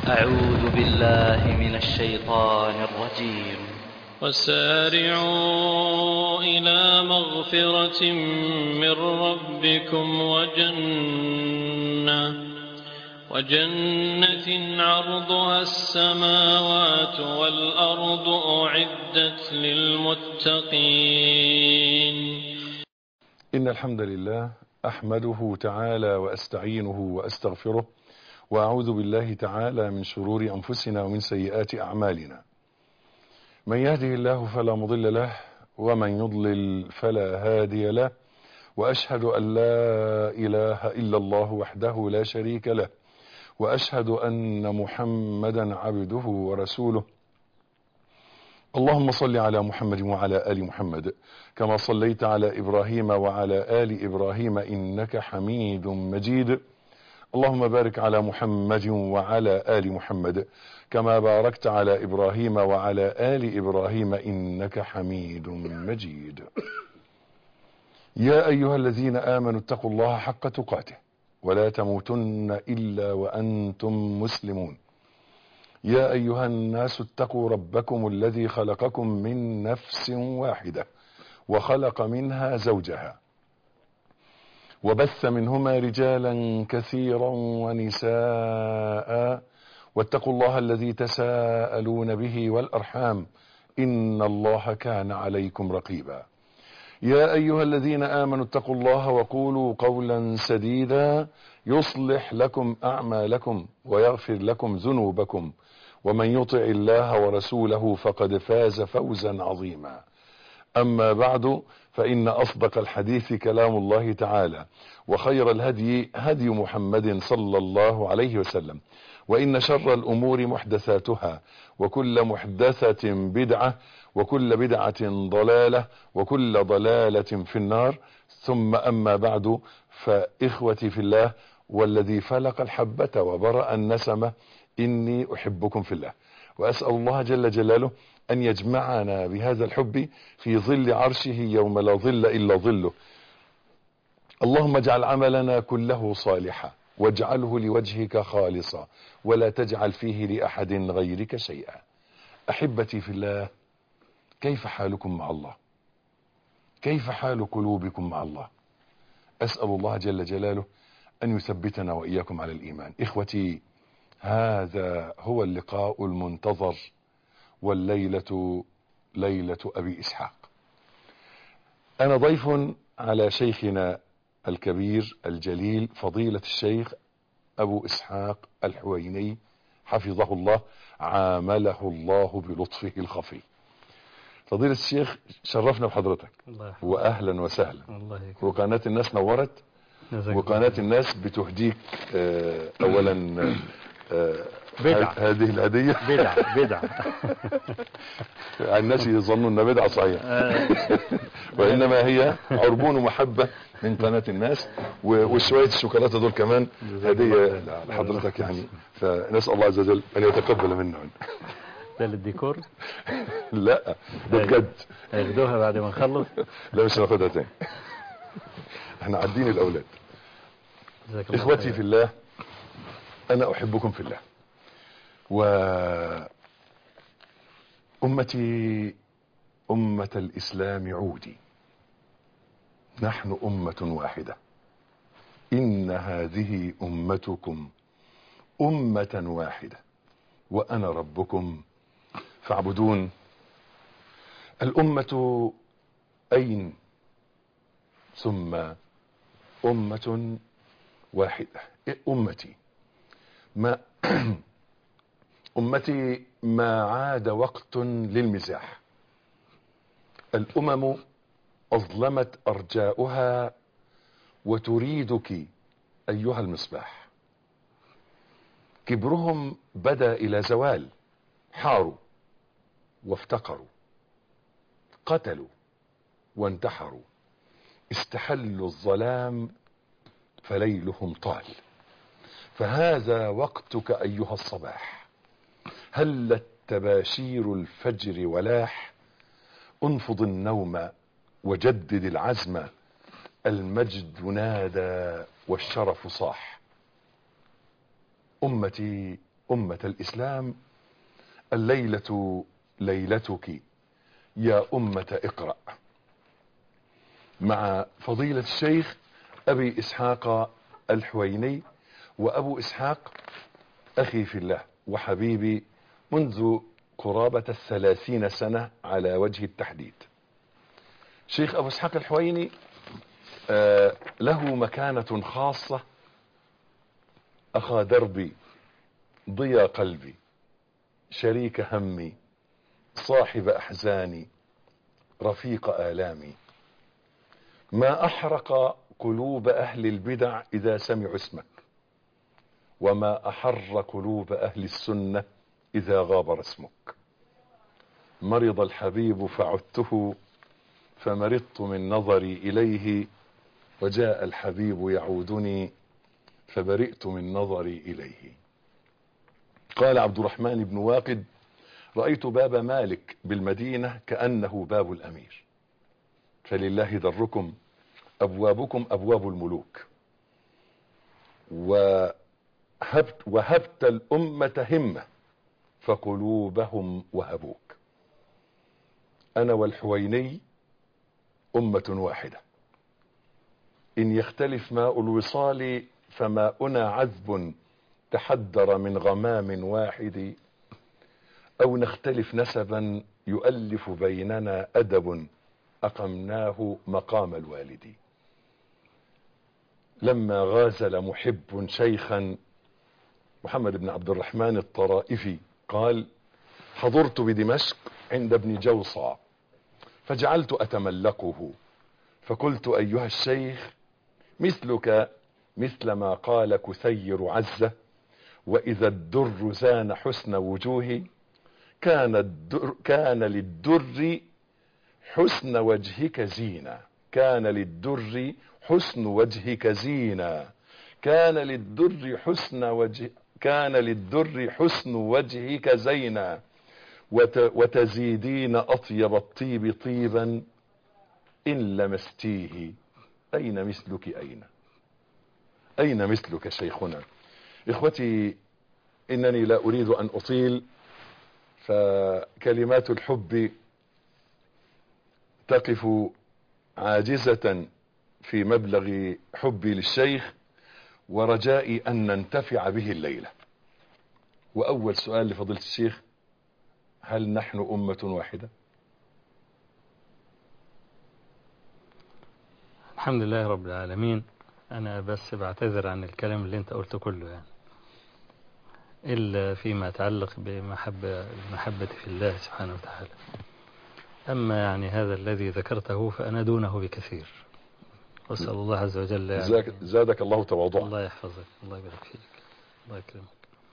أعوذ بالله من الشيطان الرجيم وسارعوا إلى مغفرة من ربكم وجنة وجنة عرضها السماوات والأرض أعدت للمتقين إن الحمد لله أحمده تعالى وأستعينه وأستغفره وأعوذ بالله تعالى من شرور أنفسنا ومن سيئات أعمالنا من يهده الله فلا مضل له ومن يضلل فلا هادي له وأشهد أن لا إله إلا الله وحده لا شريك له وأشهد أن محمدا عبده ورسوله اللهم صل على محمد وعلى آل محمد كما صليت على إبراهيم وعلى آل إبراهيم إنك حميد مجيد اللهم بارك على محمد وعلى آل محمد كما باركت على إبراهيم وعلى آل إبراهيم إنك حميد مجيد يا أيها الذين آمنوا اتقوا الله حق تقاته ولا تموتن إلا وأنتم مسلمون يا أيها الناس اتقوا ربكم الذي خلقكم من نفس واحدة وخلق منها زوجها وبث منهما رجالا كثيرا ونساء واتقوا الله الذي تساءلون به والأرحام إن الله كان عليكم رقيبا يا أيها الذين آمنوا اتقوا الله وقولوا قولا سديدا يصلح لكم أعمالكم ويغفر لكم ذنوبكم ومن يطع الله ورسوله فقد فاز فوزا عظيما أما بعد فإن أصدق الحديث كلام الله تعالى وخير الهدي هدي محمد صلى الله عليه وسلم وإن شر الأمور محدثاتها وكل محدثة بدعة وكل بدعة ضلالة وكل ضلالة في النار ثم أما بعد فإخوتي في الله والذي فلق الحبة وبرأ النسمة إني أحبكم في الله وأسأل الله جل جلاله أن يجمعنا بهذا الحب في ظل عرشه يوم لا ظل إلا ظله اللهم اجعل عملنا كله صالحا واجعله لوجهك خالصا ولا تجعل فيه لأحد غيرك شيئا أحبتي في الله كيف حالكم مع الله كيف حال قلوبكم مع الله أسأل الله جل جلاله أن يثبتنا وإياكم على الإيمان إخوتي هذا هو اللقاء المنتظر والليلة ليلة أبي إسحاق أنا ضيف على شيخنا الكبير الجليل فضيلة الشيخ أبو إسحاق الحويني حفظه الله عامله الله بلطفه الخفي فضيلة الشيخ شرفنا بحضرتك الله يحفظك. وأهلا وسهلا الله يكرمك وقناة الناس نورت جزاك وقناة الله. الناس بتهديك آه، أولا آه، بدعة. ه- هذه الهدية بدعة بدعة الناس يظنون انها بدعة صحيح آه، وإنما هي عربون محبة من قناة الناس و- وشوية الشوكولاتة دول كمان جزاك هدية الله خير. لحضرتك يعني فنسأل الله عز وجل أن يتقبل منا ده للديكور لا ده بجد هياخدوها بعد ما نخلص لا مش هناخدها تاني احنا عدين الأولاد جزاك الله إخوتي خير. في الله أنا أحبكم في الله و أمتي أمة الإسلام عودي نحن أمة واحدة إن هذه أمتكم أمة واحدة وأنا ربكم فاعبدون الأمة أين ثم أمة واحدة أمتي ما أمتي ما عاد وقت للمزاح الأمم أظلمت أرجاؤها وتريدك أيها المصباح كبرهم بدا إلى زوال حاروا وافتقروا قتلوا وانتحروا استحلوا الظلام فليلهم طال فهذا وقتك أيها الصباح هلت تباشير الفجر ولاح انفض النوم وجدد العزم المجد نادى والشرف صاح أمتي أمة الإسلام الليلة ليلتك يا أمة اقرأ مع فضيلة الشيخ أبي إسحاق الحويني وأبو إسحاق أخي في الله وحبيبي منذ قرابة الثلاثين سنة على وجه التحديد شيخ أبو إسحاق الحويني آه له مكانة خاصة أخا دربي ضيا قلبي شريك همي صاحب أحزاني رفيق آلامي ما أحرق قلوب أهل البدع إذا سمعوا اسمك وما أحر قلوب أهل السنة إذا غاب رسمك مرض الحبيب فعدته فمرضت من نظري إليه وجاء الحبيب يعودني فبرئت من نظري إليه قال عبد الرحمن بن واقد رأيت باب مالك بالمدينة كأنه باب الأمير فلله ذركم أبوابكم أبواب الملوك وهبت, وهبت الأمة همة فقلوبهم وهبوك أنا والحويني أمة واحدة إن يختلف ماء الوصال فماؤنا عذب تحدر من غمام واحد أو نختلف نسبا يؤلف بيننا أدب أقمناه مقام الوالد لما غازل محب شيخا محمد بن عبد الرحمن الطرائفي قال حضرت بدمشق عند ابن جوصى فجعلت أتملقه فقلت أيها الشيخ مثلك مثل ما قال كثير عزة وإذا الدر زان حسن وجوه كان, الدر كان للدر حسن وجهك زينة كان للدر حسن وجهك زينة كان للدر حسن وجه كان للدر حسن وجهك زينة وت وتزيدين أطيب الطيب طيبا إن لمستيه أين مثلك أين أين مثلك شيخنا إخوتي إنني لا أريد أن أطيل فكلمات الحب تقف عاجزة في مبلغ حبي للشيخ ورجائي أن ننتفع به الليلة وأول سؤال لفضيلة الشيخ هل نحن أمة واحدة الحمد لله رب العالمين أنا بس بعتذر عن الكلام اللي أنت قلته كله يعني إلا فيما يتعلق بمحبة المحبة في الله سبحانه وتعالى أما يعني هذا الذي ذكرته فأنا دونه بكثير وأسأل الله عز وجل يعني زاك- زادك الله تواضعا الله يحفظك الله يبارك فيك الله يكرمك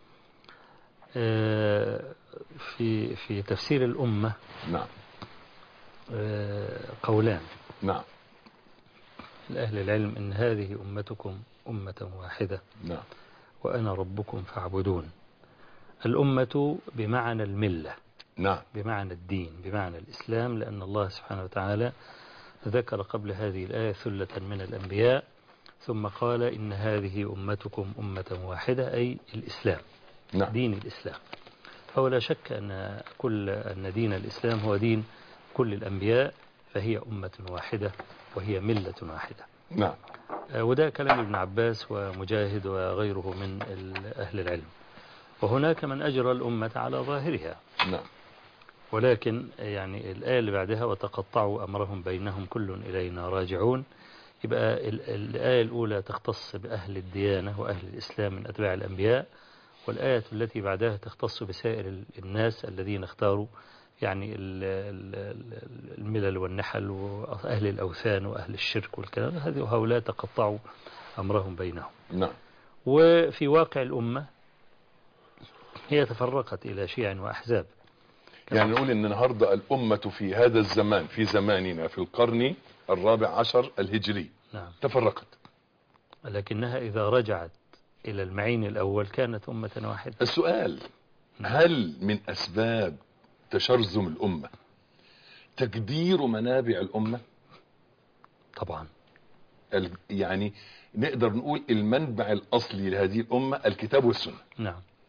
آه، في في تفسير الأمة نعم آه، قولان نعم لأهل العلم إن هذه أمتكم أمة واحدة نعم وأنا ربكم فاعبدون الأمة بمعنى الملة نعم بمعنى الدين بمعنى الإسلام لأن الله سبحانه وتعالى ذكر قبل هذه الآية ثلة من الأنبياء ثم قال إن هذه أمتكم أمة واحدة أي الإسلام نعم دين الإسلام فهو لا شك أن كل أن دين الإسلام هو دين كل الأنبياء فهي أمة واحدة وهي ملة واحدة نعم آه، وده كلام ابن عباس ومجاهد وغيره من ال- أهل العلم وهناك من أجرى الأمة على ظاهرها نعم ولكن يعني الآية اللي بعدها وتقطعوا أمرهم بينهم كل إلينا راجعون يبقى ال- الآية الأولى تختص بأهل الديانة وأهل الإسلام من أتباع الأنبياء والآية التي بعدها تختص بسائر ال- الناس الذين اختاروا يعني ال- ال- ال- الملل والنحل وأهل الأوثان وأهل الشرك والكلام هذه هؤلاء تقطعوا أمرهم بينهم نعم وفي واقع الأمة هي تفرقت إلى شيع وأحزاب يعني نقول ان النهاردة الامة في هذا الزمان في زماننا في القرن الرابع عشر الهجري نعم تفرقت لكنها إذا رجعت إلى المعين الأول كانت أمة واحدة السؤال هل من اسباب تشرذم الامة تقدير منابع الامة طبعا ال- يعني نقدر نقول المنبع الاصلي لهذه الامة الكتاب والسنة نعم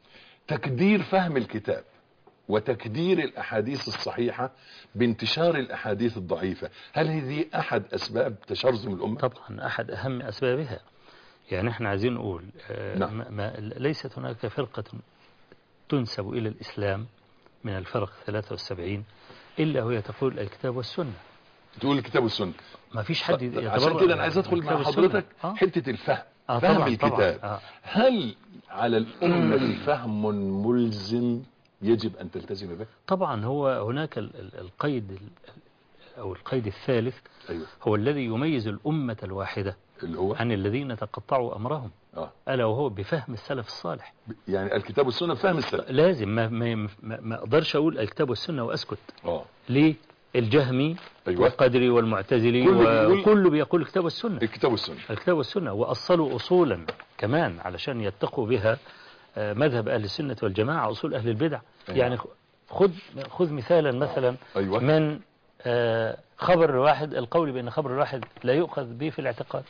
تكدير فهم الكتاب وتكدير الأحاديث الصحيحة بانتشار الأحاديث الضعيفة هل هذه أحد أسباب تشرذم الأمة؟ طبعا أحد أهم أسبابها يعني احنا عايزين نقول آه، نعم. ما ما ليست هناك فرقة تنسب إلى الإسلام من الفرق 73 إلا وهي تقول الكتاب والسنة تقول الكتاب والسنة ما فيش حد عشان يتبرأ كده أنا عايز أدخل من مع الكتاب والسنة. حضرتك آه. حتة الفهم آه فهم طبعاً، الكتاب طبعاً. آه. هل على الأمة فهم ملزم يجب أن تلتزم به؟ طبعا هو هناك ال- ال- القيد ال- أو القيد الثالث أيوه هو الذي يميز الأمة الواحدة اللي هو عن الذين تقطعوا أمرهم آه. ألا وهو بفهم السلف الصالح يعني الكتاب والسنة فهم السلف لازم ما, ما, ما, ما أقدرش أقول الكتاب والسنة وأسكت اه ليه الجهمي أيوة. والقدري والمعتزلي كله بيقول- وكله بيقول الكتاب والسنة الكتاب والسنة الكتاب والسنة وأصلوا أصولا كمان علشان يتقوا بها آه، مذهب أهل السنة والجماعة أصول أهل البدع أيوة. يعني خذ خذ مثالا مثلا أيوة. من آه، خبر الواحد القول بأن خبر الواحد لا يؤخذ به في الاعتقاد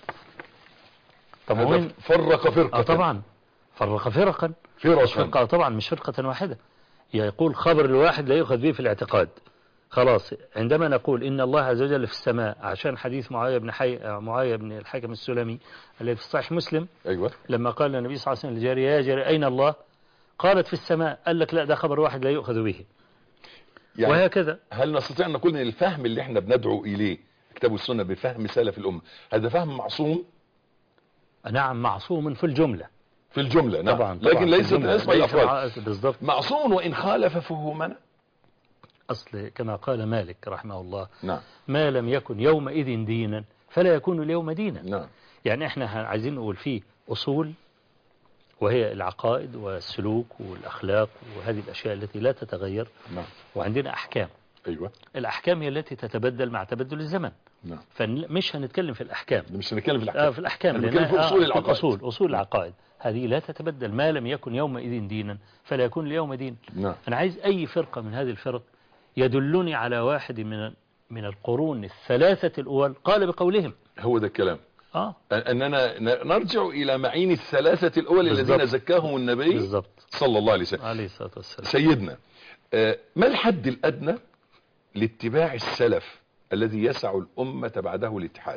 طب هذا وين فرق فرقة آه طبعا فرق فرقا مش فرقا فرقة طبعا مش فرقة واحدة يقول خبر الواحد لا يؤخذ به في الاعتقاد خلاص عندما نقول إن الله عز وجل في السماء عشان حديث معاوية بن حي... معاوية بن الحكم السلمي الذي في صحيح مسلم أيوة لما قال النبي صلى الله عليه وسلم لجارية يا جارية أين الله قالت في السماء قال لك لا ده خبر واحد لا يؤخذ به يعني وهكذا هل نستطيع أن نقول أن الفهم اللي احنا بندعو إليه كتاب والسنة بفهم سلف الأمة هذا فهم معصوم نعم معصوم في الجملة في الجملة نعم طبعا طبعا لكن في ليس الجملة. بالنسبة ليس للأفراد مع- بالضبط معصوم وإن خالف فهمنا أصل كما قال مالك رحمه الله نعم ما لم يكن يومئذ دينا فلا يكون اليوم دينا نعم يعني احنا ه- عايزين نقول فيه أصول وهي العقائد والسلوك والأخلاق وهذه الأشياء التي لا تتغير نعم وعندنا أحكام أيوة الأحكام هي التي تتبدل مع تبدل الزمن نعم فمش هنتكلم في الأحكام ده مش هنتكلم في آه الأحكام في الأحكام احنا لأنها- بنتكلم في آه، أصول في العقائد. الأصول أصول العقائد هذه لا تتبدل ما لم يكن يومئذ دينا فلا يكون اليوم دين نعم أنا عايز أي فرقة من هذه الفرق يدلني على واحد من من القرون الثلاثة الأول قال بقولهم هو ده الكلام آه أننا ن- نرجع إلى معين الثلاثة الأول الذين بالضبط. زكاهم النبي بالضبط صلى الله عليه وسلم عليه الصلاة والسلام سيدنا آه، ما الحد الأدنى لاتباع السلف الذي يسع الأمة بعده الاتحاد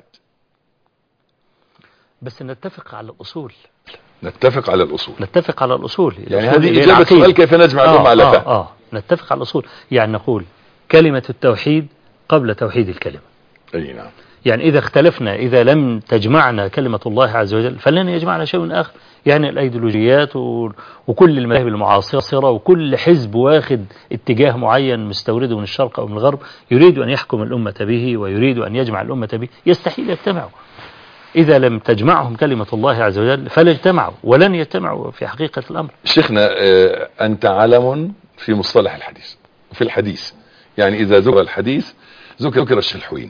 بس نتفق على الأصول نتفق على الأصول نتفق على الأصول يعني الأصول هذه اللي هي إجابة العقيدة. سؤال كيف نجمع الأمة آه على آه, فهم آه نتفق على الأصول يعني نقول كلمة التوحيد قبل توحيد الكلمة أي نعم يعني إذا اختلفنا إذا لم تجمعنا كلمة الله عز وجل فلن يجمعنا شيء آخر يعني الأيديولوجيات و- وكل المذاهب المعاصرة وكل حزب واخد اتجاه معين مستورده من الشرق أو من الغرب يريد أن يحكم الأمة به ويريد أن يجمع الأمة به يستحيل يجتمعوا إذا لم تجمعهم كلمة الله عز وجل فلا اجتمعوا ولن يجتمعوا في حقيقة الأمر شيخنا آه، أنت علم في مصطلح الحديث في الحديث يعني إذا ذكر الحديث ذكر ذكر الشيخ الحويني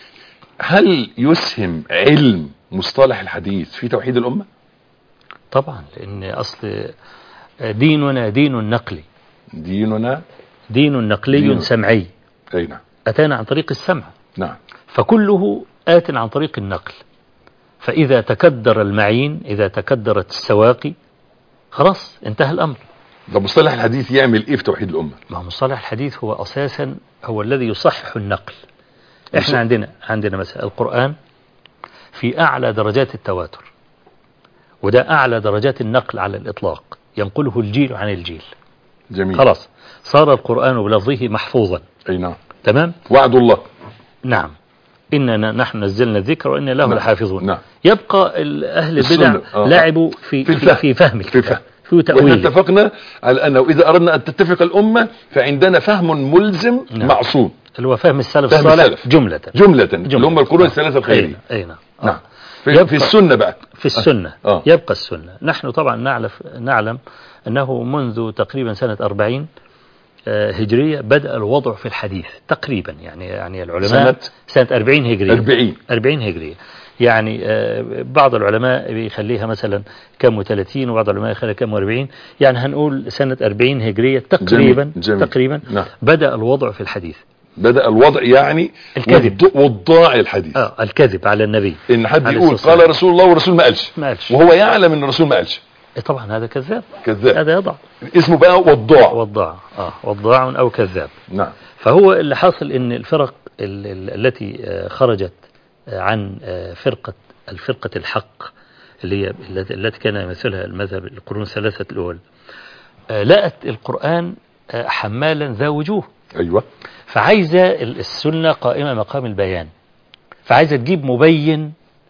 هل يسهم علم مصطلح الحديث في توحيد الأمة طبعا لأن أصل ديننا دين نقلي ديننا دين نقلي دين. سمعي أي نعم أتانا عن طريق السمع نعم فكله آت عن طريق النقل فإذا تكدر المعين إذا تكدرت السواقي خلاص انتهى الأمر ده مصطلح الحديث يعمل إيه في توحيد الأمة ما هو مصطلح الحديث هو أساسا هو الذي يصحح النقل يصح- احنا عندنا عندنا مثلا القرآن في أعلى درجات التواتر وده أعلى درجات النقل على الإطلاق ينقله الجيل عن الجيل جميل خلاص صار القرآن بلفظه محفوظا أي نعم تمام وعد الله نعم إننا نحن نزلنا الذكر وإنا له نعم. لحافظون نعم. يبقى ال- أهل البدع السنة. آه. لعبوا في في في, الفهم. في فهم في الكتاب فهم. في وإحنا تأويله اتفقنا على أنه إذا أردنا أن تتفق الأمة فعندنا فهم ملزم نعم. معصوم اللي هو فهم السلف فهم الصالح السلف. جملة جملة اللي هم القرون آه. الثلاثة أي الخيرية نعم. أي نعم آه. نعم في, يبقى- في السنة بقى في السنة آه. يبقى السنة نحن طبعا نعرف نعلم أنه منذ تقريبا سنة 40 آه، هجرية بدأ الوضع في الحديث تقريبا يعني يعني العلماء سنة؟ سنة 40 هجرية 40 40 هجرية يعني آه، بعض العلماء بيخليها مثلا كم و30 وبعض العلماء يخليها كم و40 يعني هنقول سنة 40 هجرية تقريبا جميل. تقريبا نعم. بدأ الوضع في الحديث بدأ الوضع يعني الكذب. والض- والضاع الحديث آه الكذب على النبي ان حد عليه يقول الصلاة قال والسلام. رسول الله والرسول ما قالش ما قالش. وهو يعلم ان الرسول ما قالش طبعا هذا كذاب كذاب هذا يضع اسمه بقى وضاع وضاع اه وضاع او كذاب نعم فهو اللي حاصل ان الفرق ال- ال- التي آه، خرجت آه، عن آه، فرقة الفرقة الحق اللي هي التي التي كان يمثلها المذهب القرون الثلاثة الأول آه، لقت القرآن آه، حمالا ذا وجوه ايوه فعايزة ال- السنة قائمة مقام البيان فعايزة تجيب مبين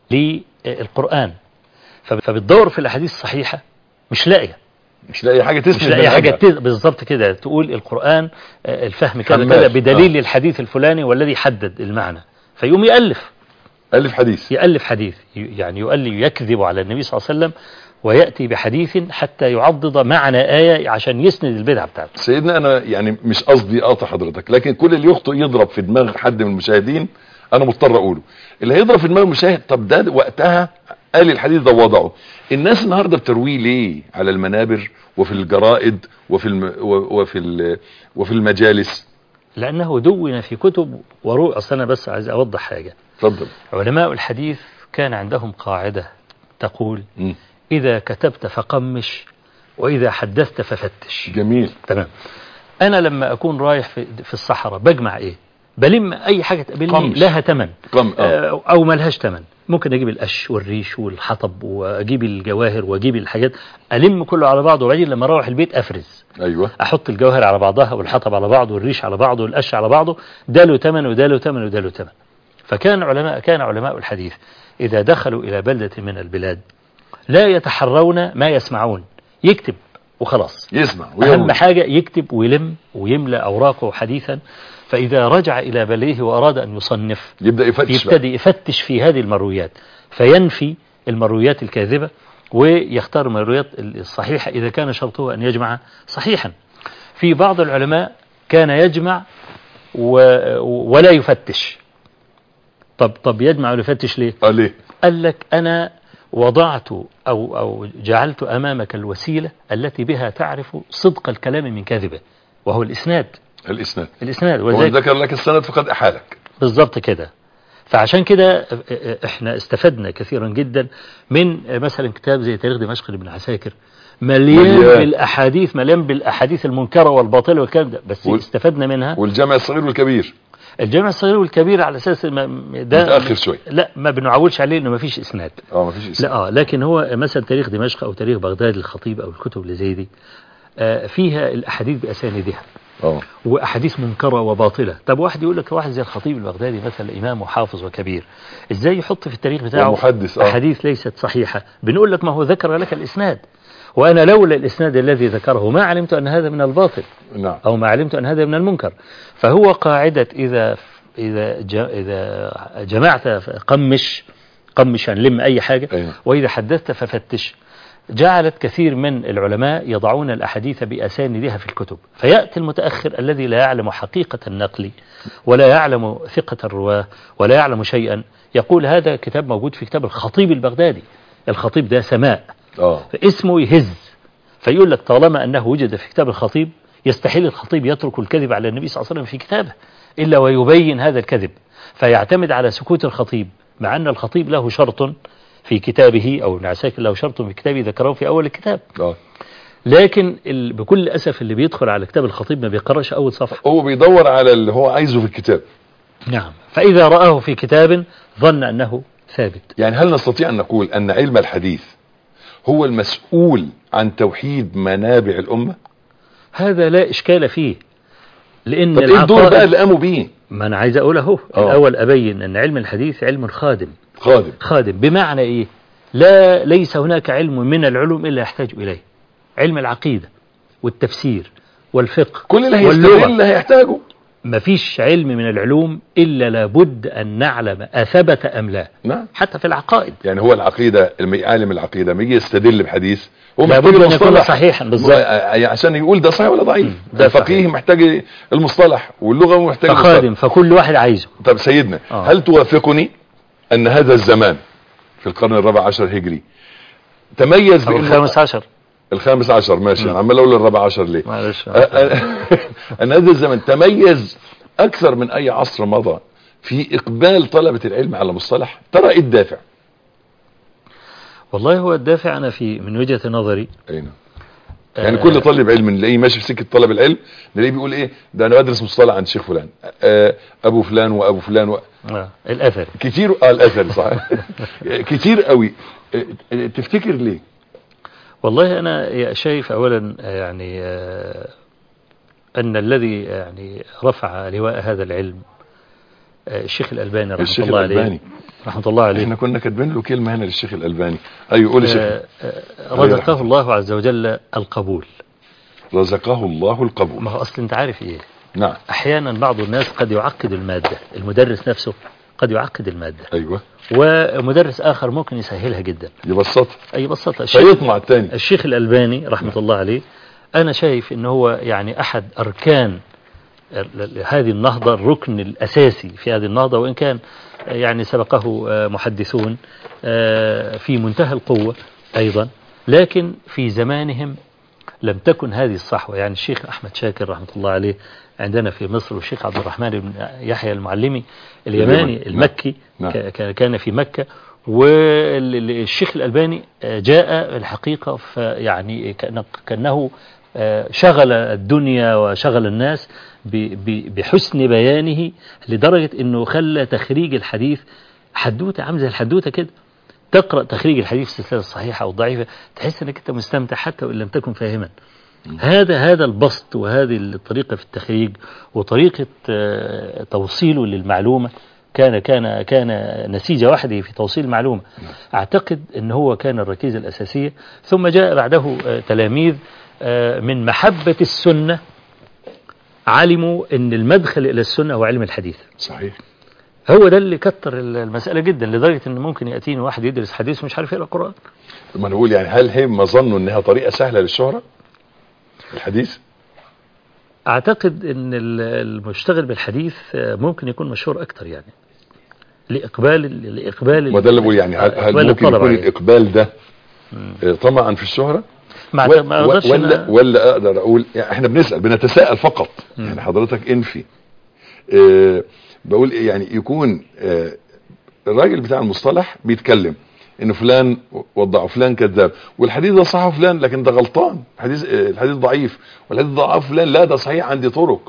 للقرآن فب- فبتدور في الأحاديث الصحيحة مش لاقية مش لاقي حاجه تسند مش لاقي حاجة منهجها. تز- بالظبط كده تقول القرآن آه، الفهم كذا حمال. كذا بدليل آه. الحديث الفلاني والذي حدد المعنى فيقوم يألف الف حديث يألف حديث ي- يعني يؤلف يكذب على النبي صلى الله عليه وسلم ويأتي بحديث حتى يعضد معنى آية عشان يسند البدعة بتاعته سيدنا انا يعني مش قصدي اقطع حضرتك لكن كل اللي يخطئ يضرب في دماغ حد من المشاهدين انا مضطر اقوله اللي هيضرب في دماغ المشاهد طب ده وقتها قال الحديث ده وضعه الناس النهارده بترويه ليه على المنابر وفي الجرائد وفي الم... و- وفي ال... وفي المجالس لأنه دون في كتب ورؤى أصل أنا بس عايز أوضح حاجة اتفضل علماء الحديث كان عندهم قاعدة تقول مم. إذا كتبت فقمش وإذا حدثت ففتش جميل تمام أنا لما أكون رايح في, في الصحراء بجمع إيه بلم أي حاجة تقابلني قمش. لها تمن قم اه آه، أو ملهاش تمن ممكن أجيب القش والريش والحطب وأجيب الجواهر وأجيب الحاجات ألم كله على بعضه وبعدين لما أروح البيت أفرز ايوه احط الجوهر على بعضها والحطب على بعضه والريش على بعضه والقش على بعضه ده له ثمن وده له ثمن وده له ثمن فكان علماء كان علماء الحديث اذا دخلوا الى بلده من البلاد لا يتحرون ما يسمعون يكتب وخلاص يسمع اهم ويروي. حاجه يكتب ويلم ويملا اوراقه حديثا فاذا رجع الى بلده واراد ان يصنف يبدا يفتش بقى. يبتدي يفتش في هذه المرويات فينفي المرويات الكاذبة ويختار المرويات الصحيحة إذا كان شرطه أن يجمع صحيحا في بعض العلماء كان يجمع و... ولا يفتش طب طب يجمع ولا يفتش ليه اه ليه قال لك أنا وضعت أو, أو جعلت أمامك الوسيلة التي بها تعرف صدق الكلام من كذبه وهو الإسناد الاسناد الإسناد هو ولذلك ذكر لك السند فقد احالك بالظبط كده فعشان كده احنا استفدنا كثيرا جدا من مثلا كتاب زي تاريخ دمشق لابن عساكر مليان, مليان. بالاحاديث مليان بالاحاديث المنكره والباطله والكلام ده بس وال- استفدنا منها والجامع الصغير والكبير الجامع الصغير والكبير على اساس ما- ده متاخر شويه لا ما بنعولش عليه انه ما فيش اسناد اه ما فيش اسناد لا اه لكن هو مثلا تاريخ دمشق او تاريخ بغداد الخطيب او الكتب اللي زي دي آه، فيها الاحاديث باسانيدها اه واحاديث منكره وباطله طب واحد يقول لك واحد زي الخطيب البغدادي مثلا امام وحافظ وكبير ازاي يحط في التاريخ بتاعه ومحدث، آه. احاديث ليست صحيحه بنقول لك ما هو ذكر لك الاسناد وانا لولا الاسناد الذي ذكره ما علمت ان هذا من الباطل نعم او ما علمت ان هذا من المنكر فهو قاعده اذا اذا ج- اذا جمعت قمش قمش يعني لم اي حاجه أيوة. واذا حدثت ففتش جعلت كثير من العلماء يضعون الأحاديث بأساندها في الكتب فيأتي المتأخر الذي لا يعلم حقيقة النقل ولا يعلم ثقة الرواه ولا يعلم شيئا يقول هذا كتاب موجود في كتاب الخطيب البغدادي الخطيب ده سماء اه فاسمه يهز فيقول لك طالما أنه وجد في كتاب الخطيب يستحيل الخطيب يترك الكذب على النبي صلى الله عليه وسلم في كتابه إلا ويبين هذا الكذب فيعتمد على سكوت الخطيب مع أن الخطيب له شرط في كتابه أو ابن عساكر له شرط في كتابه ذكره في أول الكتاب اه لكن ال... بكل أسف اللي بيدخل على كتاب الخطيب ما بيقرأش أول صفحة هو بيدور على اللي هو عايزه في الكتاب نعم فإذا رآه في كتاب ظن أنه ثابت يعني هل نستطيع ان نقول ان علم الحديث هو المسؤول عن توحيد منابع الامه هذا لا إشكال فيه لأن طب ايه الدور بقى العقائد اللي قاموا بيه ما أنا عايز أقول أهو آه. الأول أبين أن علم الحديث علم خادم خادم خادم بمعنى إيه لا ليس هناك علم من العلوم إلا يحتاج إليه علم العقيدة والتفسير والفقه كل اللي واللغة. هيستغل اللي هيحتاجه ما فيش علم من العلوم إلا لابد أن نعلم أثبت أم لا نعم حتى في العقائد يعني هو العقيده لما عالم العقيده لما يجي يستدل بحديث هو لابد محتاج أن يكون المصطلح صحيحا بالظبط م- عشان يقول ده صحيح ولا ضعيف ده الفقيه صحيح. محتاج المصطلح واللغه محتاج المصطلح فخادم فكل واحد عايزه طب سيدنا آه. هل توافقني ان هذا الزمان في القرن الرابع عشر هجري تميز أو بأنه- الخامس عشر الخامس عشر ماشي مم. انا عمال اقول الرابع عشر ليه معلش أ- أ- ان هذا الزمن تميز اكثر من اي عصر مضى في اقبال طلبة العلم على مصطلح ترى ايه الدافع والله هو الدافع أنا في من وجهة نظري اي نعم يعني آه، كل طالب علم نلاقيه ماشي في سكه طلب العلم نلاقيه بيقول ايه ده انا بدرس مصطلح عند شيخ فلان آه ابو فلان وابو فلان و... آه الأثر كتير اه الاثر صح كتير قوي آه، آه، تفتكر ليه والله أنا شايف أولا يعني آه، أن الذي يعني رفع لواء هذا العلم آه، الشيخ الألباني رحمة الشيخ الله الألباني. عليه رحمة الله عليه احنا كنا كاتبين له كلمه هنا للشيخ الالباني ايوه قول يا شيخ آه، آه، رزقه الله عز وجل القبول رزقه الله القبول ما هو أصل أنت عارف إيه نعم أحيانا بعض الناس قد يعقد المادة المدرس نفسه قد يعقد المادة ايوه ومدرس آخر ممكن يسهلها جدا يبسطها أي بسطها الشيخ, فيطمع الثاني الشيخ الألباني رحمة الله عليه أنا شايف أنه هو يعني أحد أركان ال- ال- هذه النهضة الركن الأساسي في هذه النهضة وإن كان آه، يعني سبقه آه، محدثون آه، في منتهى القوة أيضا لكن في زمانهم لم تكن هذه الصحوة يعني الشيخ أحمد شاكر رحمة الله عليه عندنا في مصر والشيخ عبد الرحمن بن يحيى المعلمي اليماني اليمن. المكي نعم. ك- ك- كان في مكة والشيخ الألباني آه، جاء الحقيقة فيعني كأن- كأنه آه، شغل الدنيا وشغل الناس ب- ب- بحسن بيانه لدرجة أنه خلى تخريج الحديث حدوتة عامل زي الحدوتة كده تقرأ تخريج الحديث في السلسلة الصحيحة أو الضعيفة تحس أنك أنت مستمتع حتى وإن لم تكن فاهما هذا هذا البسط وهذه الطريقة في التخريج وطريقة آه، توصيله للمعلومة كان كان كان نسيج وحده في توصيل المعلومة أعتقد أن هو كان الركيزة الأساسية ثم جاء بعده آه، تلاميذ آه، من محبة السنة علموا أن المدخل إلى السنة هو علم الحديث صحيح هو ده اللي كتر المسألة جدا لدرجة أن ممكن يأتيني واحد يدرس حديث ومش عارف يقرأ القرآن ما نقول يعني هل هم ظنوا انها طريقه سهله للشهره الحديث أعتقد أن ال- المشتغل بالحديث آه، ممكن يكون مشهور أكتر يعني لإقبال لإقبال ما ده اللي بقول يعني هل, هل إقبال ممكن الطلبة يكون عليه. الاقبال ده آه، طمعا في الشهره ما و- ما أقدرش ولا أنا- ولا اقدر اقول يعني احنا بنسال بنتساءل فقط يعني حضرتك انفي اه بقول إيه يعني يكون اه الراجل بتاع المصطلح بيتكلم ان فلان وضعه فلان كذاب والحديث ده صح فلان لكن ده غلطان الحديث اه الحديث ضعيف والحديث ضعف فلان لا ده صحيح عندي طرق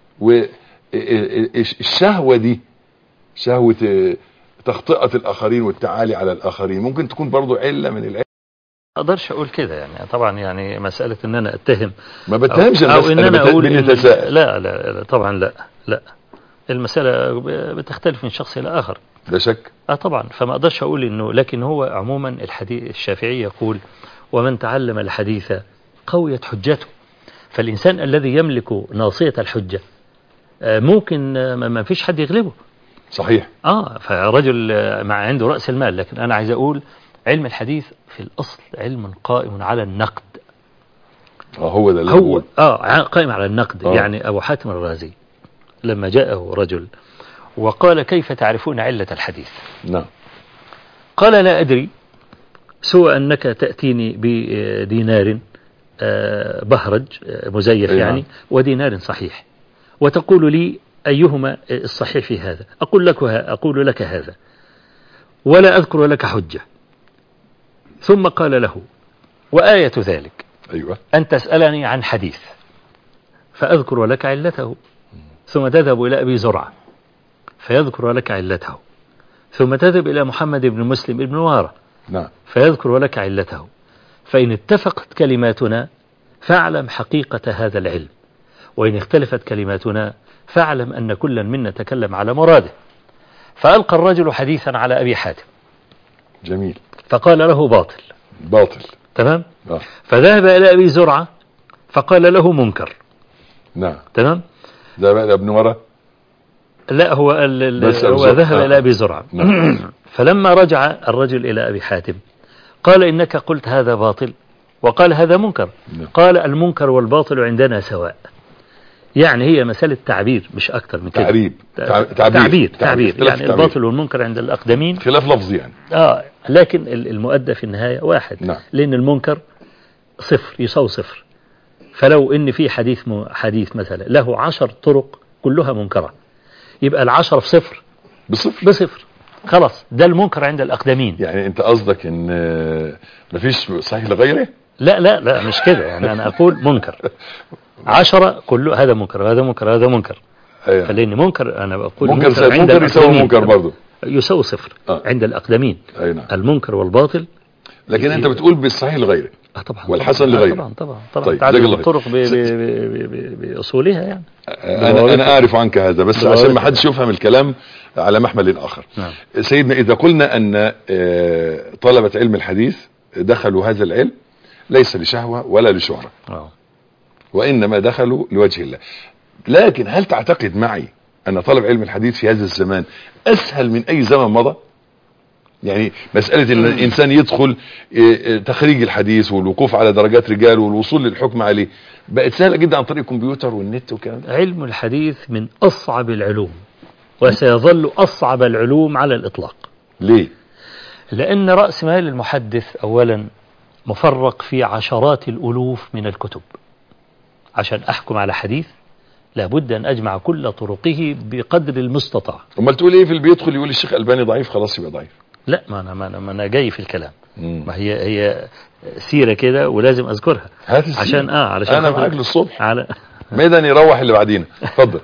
والشهوه دي شهوه اه تخطئه الاخرين والتعالي على الاخرين ممكن تكون برضو عله من العلم ما أقدرش أقول كده يعني طبعا يعني مسألة أن أنا أتهم ما بتهمش أو, الناس أو إن انا أنا بت- أقول إن بنتساءل لا, لا لا طبعا لا لا المسألة بتختلف من شخص إلى آخر لا شك اه طبعا فما اقدرش اقول انه لكن هو عموما الحديث الشافعي يقول ومن تعلم الحديث قويت حجته فالانسان الذي يملك ناصية الحجة آه، ممكن آه، ما ما فيش حد يغلبه صحيح اه فرجل آه، مع عنده رأس المال لكن انا عايز اقول علم الحديث في الاصل علم قائم على النقد اه هو ده اللي هو بقول. اه ع- قائم على النقد آه. يعني ابو حاتم الرازي لما جاءه رجل وقال كيف تعرفون علة الحديث نعم قال لا أدري سوى أنك تأتيني بدينار آه، بهرج آه، مزيف أي نعم. يعني ودينار صحيح وتقول لي أيهما الصحيح في هذا أقول لك ه- أقول لك هذا ولا أذكر لك حجة ثم قال له وآية ذلك ايوه أن تسألني عن حديث فأذكر لك علته ثم تذهب إلى أبي زرعة فيذكر لك علته ثم تذهب إلى محمد بن مسلم بن وارة نعم فيذكر لك علته فإن اتفقت كلماتنا فاعلم حقيقة هذا العلم وإن اختلفت كلماتنا فاعلم أن كلا منا تكلم على مراده فألقى الرجل حديثا على أبي حاتم جميل فقال له باطل باطل تمام اه فذهب إلى أبي زرعة فقال له منكر نعم تمام ده بقى ابن ورا لا هو ال- ال- بس هو أبو زرعة. ذهب آه. إلى أبي زرعة نعم فلما رجع الرجل إلى أبي حاتم قال إنك قلت هذا باطل وقال هذا منكر نعم. قال المنكر والباطل عندنا سواء يعني هي مسألة تعبير مش أكثر من كده تعريب تع- تعبير تعبير, تعبير. اختلاف يعني التعبير. الباطل والمنكر عند الأقدمين خلاف لفظي يعني آه لكن ال- المؤدى في النهاية واحد نعم. لأن المنكر صفر يساوي صفر فلو إن في حديث م- حديث مثلا له عشر طرق كلها منكرة يبقى العشرة في صفر بصفر بصفر خلاص ده المنكر عند الأقدمين يعني انت قصدك ان آه، مفيش صحيح لغيره لا لا لا مش كده يعني أنا أقول منكر عشرة كله هذا منكر وهذا منكر وهذا منكر ايوه فلاني منكر أنا بقول منكر زي عند منكر يساوي الأقدمين. منكر برضه يساوي صفر آه. عند الأقدمين اي نعم المنكر والباطل لكن انت بتقول بالصحيح لغيره آه طبعا والحسن طبعاً. آه لغيره. طبعا طبعا طبعا طيب، تعدد جزاك الله خير. الطرق ب- ب- ب- ب- بأصولها يعني انا انا اعرف عنك هذا بس بالغالب. عشان ما حدش يفهم الكلام على محمل اخر نعم سيدنا اذا قلنا ان آه، طلبة علم الحديث دخلوا هذا العلم ليس لشهوة ولا لشهرة آه. وانما دخلوا لوجه الله لكن هل تعتقد معي ان طلب علم الحديث في هذا الزمان اسهل من اي زمن مضى يعني مسألة ان الانسان يدخل إيه، إيه، تخريج الحديث والوقوف على درجات رجال والوصول للحكم عليه بقت سهلة جدا عن طريق الكمبيوتر والنت والكلام ده علم الحديث من أصعب العلوم وسيظل أصعب العلوم على الإطلاق ليه لأن رأس مال المحدث أولا مفرق في عشرات الألوف من الكتب عشان أحكم على حديث لابد أن أجمع كل طرقه بقدر المستطاع امال تقول ايه في اللي بيدخل يقول الشيخ الباني ضعيف خلاص يبقى ضعيف لا ما أنا, ما أنا, ما أنا جاي في الكلام مم. ما هي هي سيرة كده ولازم أذكرها هات السيرة. عشان آه علشان انا خاطر- معاك للصبح على ميدان يروح اللي بعدينا اتفضل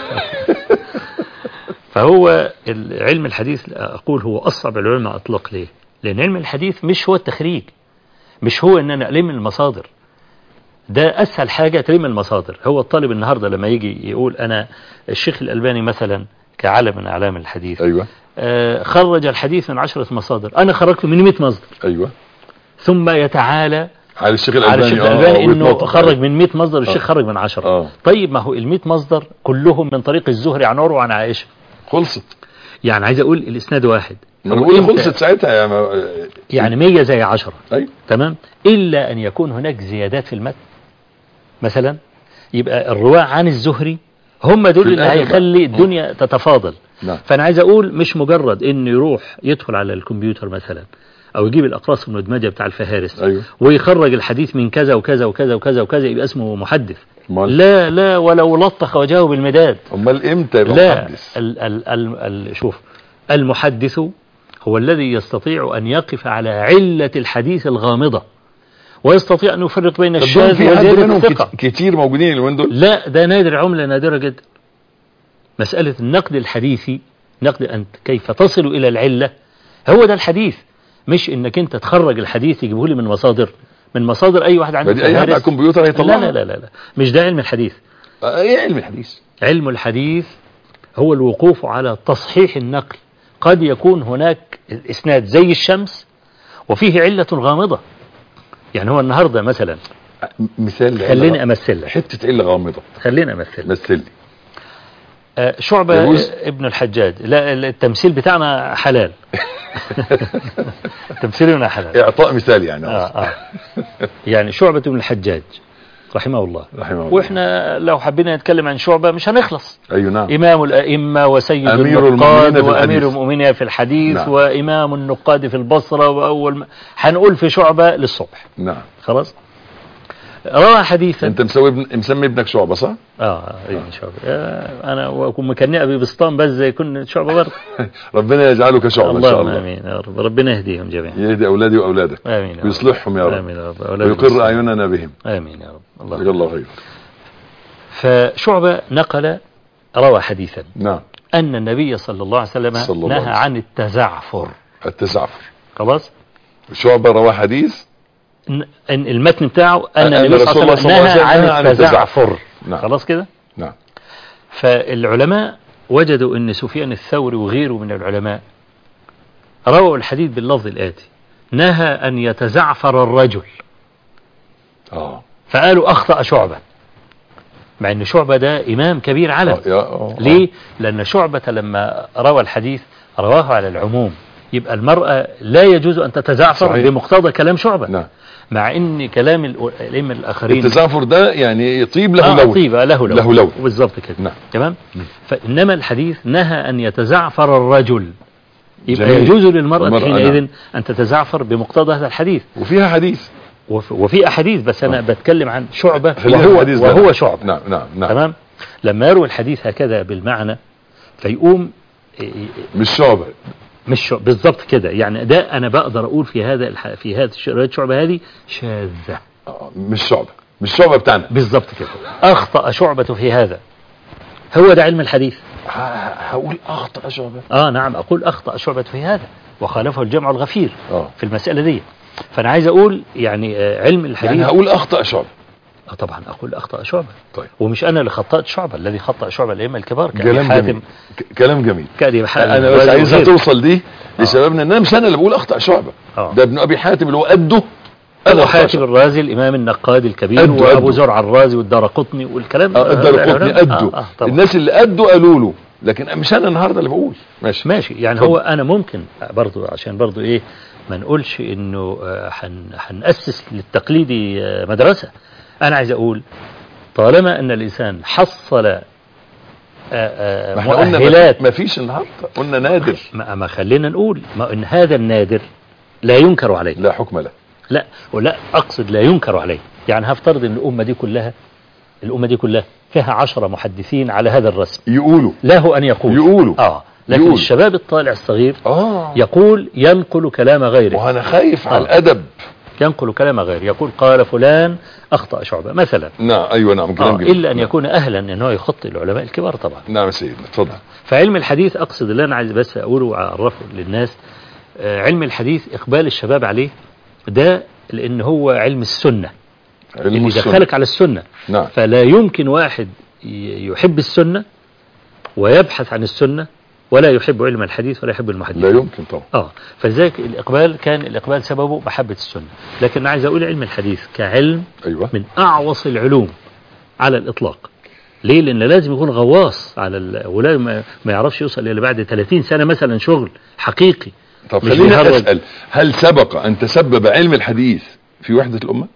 فهو ال- علم الحديث أقول هو أصعب العلوم على الإطلاق ليه؟ لأن علم الحديث مش هو التخريج مش هو إن أنا ألم المصادر ده أسهل حاجة تلم المصادر هو الطالب النهاردة لما يجي يقول أنا الشيخ الألباني مثلا كعلم من أعلام الحديث ايوه آه خرج الحديث من عشرة مصادر أنا خرجته من 100 مصدر ايوه ثم يتعالى على الشيخ على الالباني الشيخ آه، الألباني إنه ويتنطط خرج عليه. من 100 مصدر الشيخ آه. خرج من 10 اه طيب ما هو ال 100 مصدر كلهم من طريق الزهري عن عروة وعن عائشة خلصت يعني عايز أقول الإسناد واحد ما انا هو بقول إمتى؟ خلصت ساعتها يا ما... يعني 100 زي 10 ايوه تمام إلا أن يكون هناك زيادات في المتن مثلا يبقى الرواة عن الزهري هم دول في اللي الآخر هيخلي بقى. الدنيا تتفاضل نعم فأنا عايز أقول مش مجرد إنه يروح يدخل على الكمبيوتر مثلا أو يجيب الأقراص المدمجة بتاع الفهارس ايوه ويخرج الحديث من كذا وكذا وكذا وكذا وكذا يبقى اسمه محدث امال لا لا ولو لطخ وجهه بالمداد امال امتى يبقى لا محدث ال ال ال ال شوف المحدث هو الذي يستطيع أن يقف على علة الحديث الغامضة ويستطيع أن يفرق بين طب دول الشاذ في حد وزيادة منهم الثقة كت- كتير موجودين اليومين دول لا ده نادر عملة نادرة جدا مسألة النقد الحديثي نقد أنت كيف تصل إلى العلة هو ده الحديث مش انك انت تخرج الحديث تجيبه لي من مصادر من مصادر اي واحد عنده بدي اي حد على فهارس. الكمبيوتر لا هيطلعها لا لا لا لا مش ده علم الحديث آه، ايه علم الحديث علم الحديث هو الوقوف على تصحيح النقل قد يكون هناك الإسناد زي الشمس وفيه علة غامضة يعني هو النهاردة مثلا مثال لعلة خليني غامضة. أمثل لك حته علة غامضة خليني أمثل لك. مثل لي آه، شعبة يجوز؟ ابن الحجاج لا التمثيل بتاعنا حلال تمثيلنا حلال اعطاء مثال يعني آه آه. يعني شعبة بن الحجاج رحمه الله رحمه الله واحنا لو حبينا نتكلم عن شعبة مش هنخلص ايوه نعم إمام الأئمة وسيد أمير النقاد المؤمنين في وأمير الحديث. المؤمنين في الحديث نعم. وإمام النقاد في البصرة وأول ما هنقول في شعبة للصبح نعم خلاص روى حديثا انت مسوي ابن... مسمي ابنك شعبة صح؟ اه اي شعبة آه، انا واكون مكني ابي بسطام بس زي يكون شعبة برضه ربنا يجعلك شعبة ان شاء اللهم الله امين يا رب ربنا يهديهم جميعا يهدي اولادي واولادك امين يا رب. ويصلحهم يا رب امين يا رب أولاد ويقر المسلمين. اعيننا بهم امين يا رب الله جزاك الله خير فشعبة نقل روى حديثا نعم أن النبي صلى الله عليه وسلم صلى الله نهى عليه وسلم. عن التزعفر التزعفر خلاص شعبة رواه حديث ن- إن المتن بتاعه أن أن النبي صلى رسول الله الله عليه وسلم صلى الله عليه نهى وسلم عن عن التزعفر نعم. خلاص كده نعم فالعلماء وجدوا أن سفيان الثوري وغيره من العلماء رووا الحديث باللفظ الآتي نهى أن يتزعفر الرجل اه فقالوا أخطأ شعبة مع أن شعبة ده إمام كبير علم آه، يا آه، آه. ليه؟ لأن شعبة لما روى الحديث رواه على العموم يبقى المرأة لا يجوز أن تتزعفر صحيح. بمقتضى كلام شعبة نعم مع أن كلام الأ- الأئمة الآخرين التزعفر ده يعني يطيب له آه لون طيبة له لون له لون. بالظبط كده نعم. تمام فإنما الحديث نهى أن يتزعفر الرجل يبقى جميل. يجوز للمرأة المرأة، حينئذ نعم. أن تتزعفر بمقتضى هذا الحديث وفيها حديث وف- وفي أحاديث بس أنا آه. بتكلم عن شعبة خلينا وهو, الحديث ده. وهو شعبة نعم نعم نعم تمام لما يروي الحديث هكذا بالمعنى فيقوم ي- ي- مش شعبة مش شع- بالظبط كده يعني ده انا بقدر اقول في هذا الح... في هذه الش- رواية شعبة هذه شاذة آه، مش شعبة مش شعبة بتاعنا بالظبط كده اخطأ شعبة في هذا هو ده علم الحديث ه- هقول اخطأ شعبة اه نعم اقول اخطأ شعبة في هذا وخالفه الجمع الغفير اه في المسألة دي فانا عايز اقول يعني آه، علم الحديث يعني هقول اخطأ شعبة آه طبعا اقول اخطأ شعبة طيب. ومش انا اللي خطأت شعبة الذي خطأ شعبة الائمة الكبار كأبي كلام حاتم جميل ك- كلام جميل كأبي حاتم انا بس الرازي عايزها وغيره. توصل دي لشبابنا ان انا مش انا اللي بقول اخطأ شعبة آه. ده ابن ابي حاتم اللي هو قده أنا أبو أخطأ حاتم شعبة. الرازي الإمام النقاد الكبير قده- وأبو قده. زرع الرازي والدارقطني والكلام اه الدار قطني العلماء. قده آه آه طبعا. الناس اللي قده قالوا له لكن مش انا النهارده اللي بقول ماشي ماشي يعني اتفضل. هو أنا ممكن برضو عشان برضو إيه ما نقولش إنه آه، هن- هنأسس للتقليدي آه، مدرسة أنا عايز أقول طالما أن الإنسان حصل آه، آه، ما احنا قلنا مؤهلات ما فيش النهارده قلنا نادر ما ما خلينا نقول ما إن هذا النادر لا ينكر عليه لا حكم له لا ولا أقصد لا ينكر عليه يعني هفترض أن الأمة دي كلها الأمة دي كلها فيها عشرة محدثين على هذا الرسم يقولوا له أن يقول يقولوا. آه لكن يقول. الشباب الطالع الصغير اه يقول ينقل كلام غيره وانا خايف على آه. الادب ينقل كلام غيره يقول قال فلان أخطأ شعبة مثلا نعم ايوه نعم كلام آه جميل إلا أن يكون أهلا أنه يخطئ العلماء الكبار طبعا نعم يا سيدنا اتفضل فعلم الحديث أقصد اللي أنا عايز بس أقوله وأعرفه للناس آه علم الحديث إقبال الشباب عليه ده لأن هو علم السنة علم اللي السنة. دخلك على السنة نعم فلا يمكن واحد ي- يحب السنة ويبحث عن السنة ولا يحب علم الحديث ولا يحب المحدث لا يمكن طبعا اه فلذلك الإقبال كان الإقبال سببه محبة السنة لكن أنا عايز أقول علم الحديث كعلم ايوه من أعوص العلوم على الإطلاق ليه لأن لازم يكون غواص على ال... ولا ما ما يعرفش يوصل إلى بعد 30 سنة مثلا شغل حقيقي طب مش خلينا بيهرج. اسال هل سبق ان تسبب علم الحديث في وحده الامه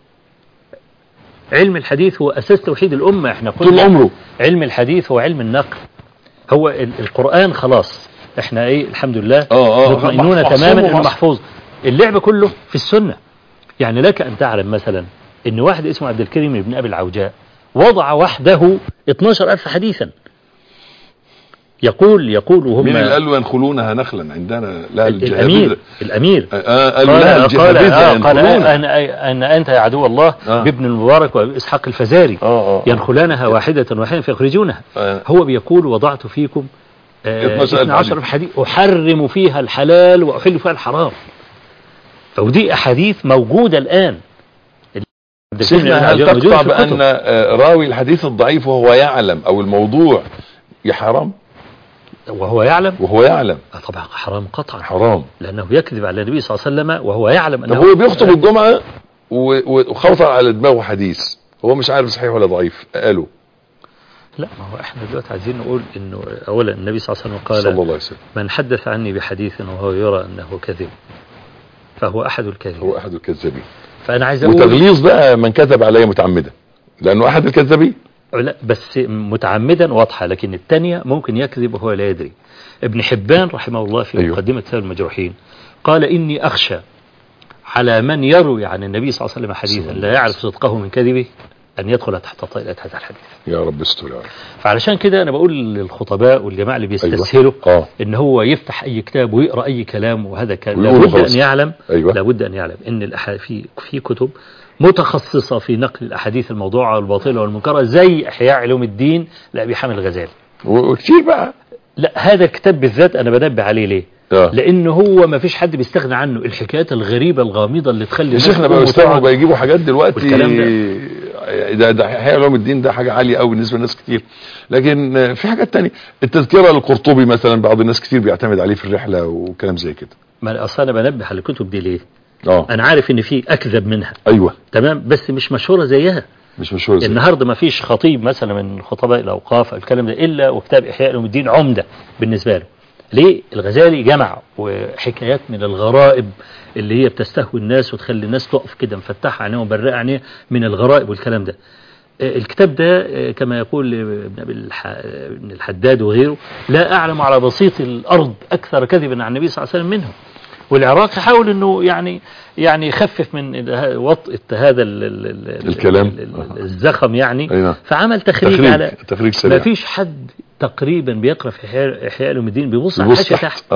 علم الحديث هو أساس توحيد الأمة احنا طول قلنا عمره علم الحديث هو علم النقل هو ال- القرآن خلاص احنا ايه الحمد لله اه اه مطمئنون محفوظ تماما انه ومحفوظ. محفوظ اللعب كله في السنة يعني لك ان تعلم مثلا ان واحد اسمه عبد الكريم بن ابي العوجاء وضع وحده 12000 حديثا يقول يقول وهم مين اللي قال له ينخلونها نخلا عندنا لا الامير الامير آه قالوا لها قال قال, الجهابذه آه قال ينخلونها أنا, أن أنت يا عدو الله آه. بابن المبارك وإسحاق الفزاري اه اه ينخلانها واحدة واحدة فيخرجونها آه. هو بيقول وضعت فيكم آه 12 ألف 12 حديث أحرم فيها الحلال وأحل فيها الحرام فودي أحاديث موجودة الآن شيخنا هل موجودة تقطع في الكتب. بان آه، راوي الحديث الضعيف وهو يعلم او الموضوع يا حرام وهو يعلم وهو يعلم آه طبعا حرام قطعا حرام لأنه يكذب على النبي صلى الله عليه وسلم وهو يعلم طب أنه هو بيخطب الجمعه و- و- وخطر على دماغه حديث هو مش عارف صحيح ولا ضعيف قالوا لا ما هو احنا دلوقتي عايزين نقول انه اولا النبي صلى الله عليه وسلم قال صلى الله عليه وسلم من حدث عني بحديث وهو يرى انه كذب فهو احد الكاذبين هو احد الكذابين فانا عايز اقول وتغليظ بقى من كذب علي متعمدا لانه احد الكذابين لا بس متعمدا واضحه لكن الثانيه ممكن يكذب وهو لا يدري ابن حبان رحمه الله في أيوه. مقدمه كتاب المجروحين قال اني اخشى على من يروي عن النبي صلى الله عليه وسلم حديثا لا يعرف صدقه من كذبه ان يدخل تحت طائله هذا الحديث يا رب استر يا رب فعلشان كده انا بقول للخطباء والجماعه اللي بيستسهلوا اه ان هو يفتح اي كتاب ويقرا اي كلام وهذا كان ويقوله لابد خلاص. ان يعلم ايوه لابد ان يعلم ان الأح... في في كتب متخصصه في نقل الاحاديث الموضوعه والباطله والمنكره زي احياء علوم الدين لابي حامد الغزالي و- وكتير بقى لا هذا الكتاب بالذات انا بنبه عليه ليه اه لان هو ما فيش حد بيستغنى عنه الحكايات الغريبه الغامضه اللي تخلي يا الناس شيخنا بقى تقوم يستمعوا وتقعد. بقى يجيبوا حاجات دلوقتي والكلام ده ده احياء علوم الدين ده حاجه عاليه قوي بالنسبه لناس كتير لكن آه، في حاجات تانية التذكره للقرطبي مثلا بعض الناس كتير بيعتمد عليه في الرحله وكلام زي كده ما اصل انا بنبه على الكتب دي ليه اه انا عارف ان في اكذب منها ايوه تمام بس مش مشهوره زيها مش مشهور زي النهارده ما فيش خطيب مثلا من خطباء الاوقاف أو الكلام ده الا وكتاب احياء علوم الدين عمده بالنسبه له ليه الغزالي جمع وحكايات من الغرائب اللي هي بتستهوي الناس وتخلي الناس تقف كده مفتحه عينيها ومبرقه عينيها من الغرائب والكلام ده آه، الكتاب ده آه، كما يقول ابن أبي الح- ابن الحداد وغيره لا أعلم على بسيط الأرض أكثر كذبا عن النبي صلى الله عليه وسلم منه والعراق حاول انه يعني يعني يخفف من ال- وطئة هذا ال ال ال الكلام. ال- ال- الزخم يعني أي نعم. فعمل تخريج, تخريج على تخريج ما سريع فيش حد تقريبا بيقرا في احياء إحياء علوم الدين بيبص على بيبص الحاشيه تحت تحت اه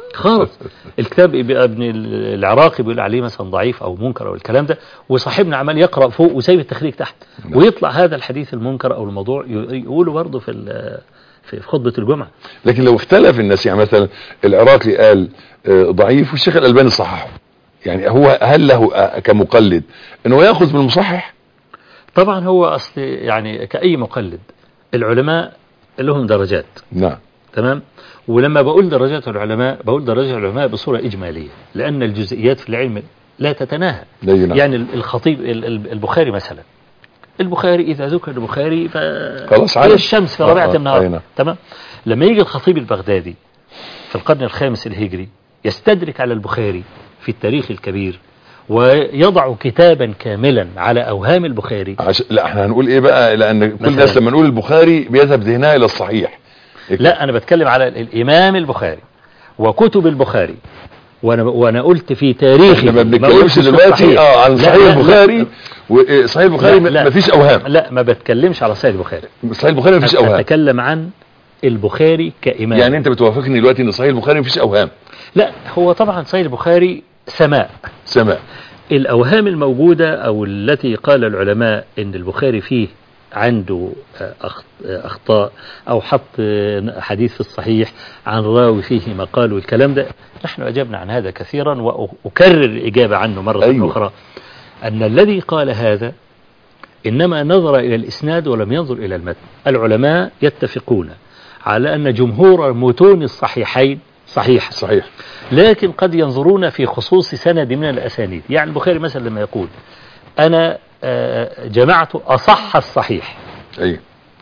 خالص الكتاب يبقى ابن العراقي بيقول عليه مثلا ضعيف او منكر او الكلام ده وصاحبنا عمال يقرا فوق وسايب التخريج تحت نعم. ويطلع هذا الحديث المنكر او الموضوع ي- يقوله برضه في ال- في في خطبه الجمعه لكن لو اختلف الناس يعني مثلا العراقي قال آه، ضعيف والشيخ الألباني صححه يعني هو هل له آه، كمقلد انه ياخذ من المصحح طبعا هو اصل يعني كاي مقلد العلماء لهم درجات نعم تمام ولما بقول درجات العلماء بقول درجات العلماء بصوره اجماليه لان الجزئيات في العلم لا تتناهى لا ينعم. يعني الخطيب ال- ال- البخاري مثلا البخاري إذا ذكر البخاري ف خلاص هي عارف. الشمس في آه، رابعة آه، أي النهار نعم. تمام لما يجي الخطيب البغدادي في القرن الخامس الهجري يستدرك على البخاري في التاريخ الكبير ويضع كتابا كاملا على أوهام البخاري عش... لا احنا هنقول ايه بقى لان كل مثلاً. الناس لما نقول البخاري بيذهب ذهنها الى الصحيح لا أنا بتكلم على الإمام البخاري وكتب البخاري وانا وانا قلت في تاريخي احنا ما ما بنتكلمش قلتش في دلوقتي الصحيح. اه عن لا، صحيح لا، لا. البخاري وصحيح البخاري لا، لا. ما فيش اوهام لا ما بتكلمش على صحيح البخاري صحيح البخاري ما فيش اوهام اتكلم عن البخاري كإمام يعني انت بتوافقني دلوقتي ان صحيح البخاري ما فيش اوهام لا هو طبعا صحيح البخاري سماء سماء الأوهام الموجودة أو التي قال العلماء إن البخاري فيه عنده آه، أخ- آه، أخطاء أو حط آه، حديث في الصحيح عن راوي فيه مقال والكلام ده نحن أجبنا عن هذا كثيرا وأكرر الإجابة عنه مرة أيوة. أيوة. أخرى أن الذي قال هذا إنما نظر إلى الإسناد ولم ينظر إلى المتن العلماء يتفقون على أن جمهور متون الصحيحين صحيحة صحيح لكن قد ينظرون في خصوص سند من الأسانيد يعني البخاري مثلا لما يقول أنا آه، جمعت أصح الصحيح ايوه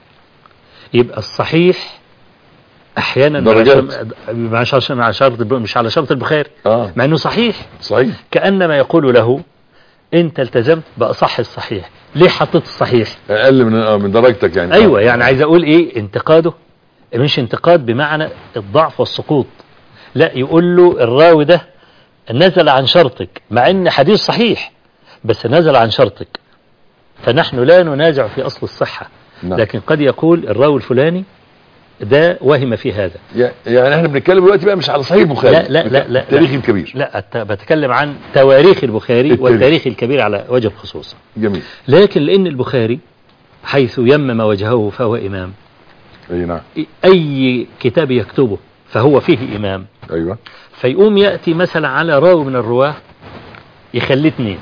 يبقى الصحيح أحيانا درجات. مش عشان على شرط مش على شرط البخاري اه مع أنه صحيح صحيح كأنما يقول له أنت التزمت بأصح الصحيح ليه حطيت الصحيح اقل من آه من درجتك يعني أيوة آه. يعني عايز أقول إيه انتقاده مش انتقاد بمعنى الضعف والسقوط لا يقول له الراوي ده نزل عن شرطك مع ان حديث صحيح بس نزل عن شرطك فنحن لا ننازع في اصل الصحة نعم. لكن قد يقول الراوي الفلاني ده وهم في هذا يع- يعني احنا بنتكلم دلوقتي بقى مش على صحيح البخاري لا لا لا لا التاريخ لا. الكبير لا أت- بتكلم عن تواريخ البخاري التاريخ. والتاريخ الكبير على وجه الخصوص جميل لكن لان البخاري حيث يمم وجهه فهو امام اي نعم اي كتاب يكتبه فهو فيه امام ايوه فيقوم يأتي مثلا على راوي من الرواة يخليه اتنين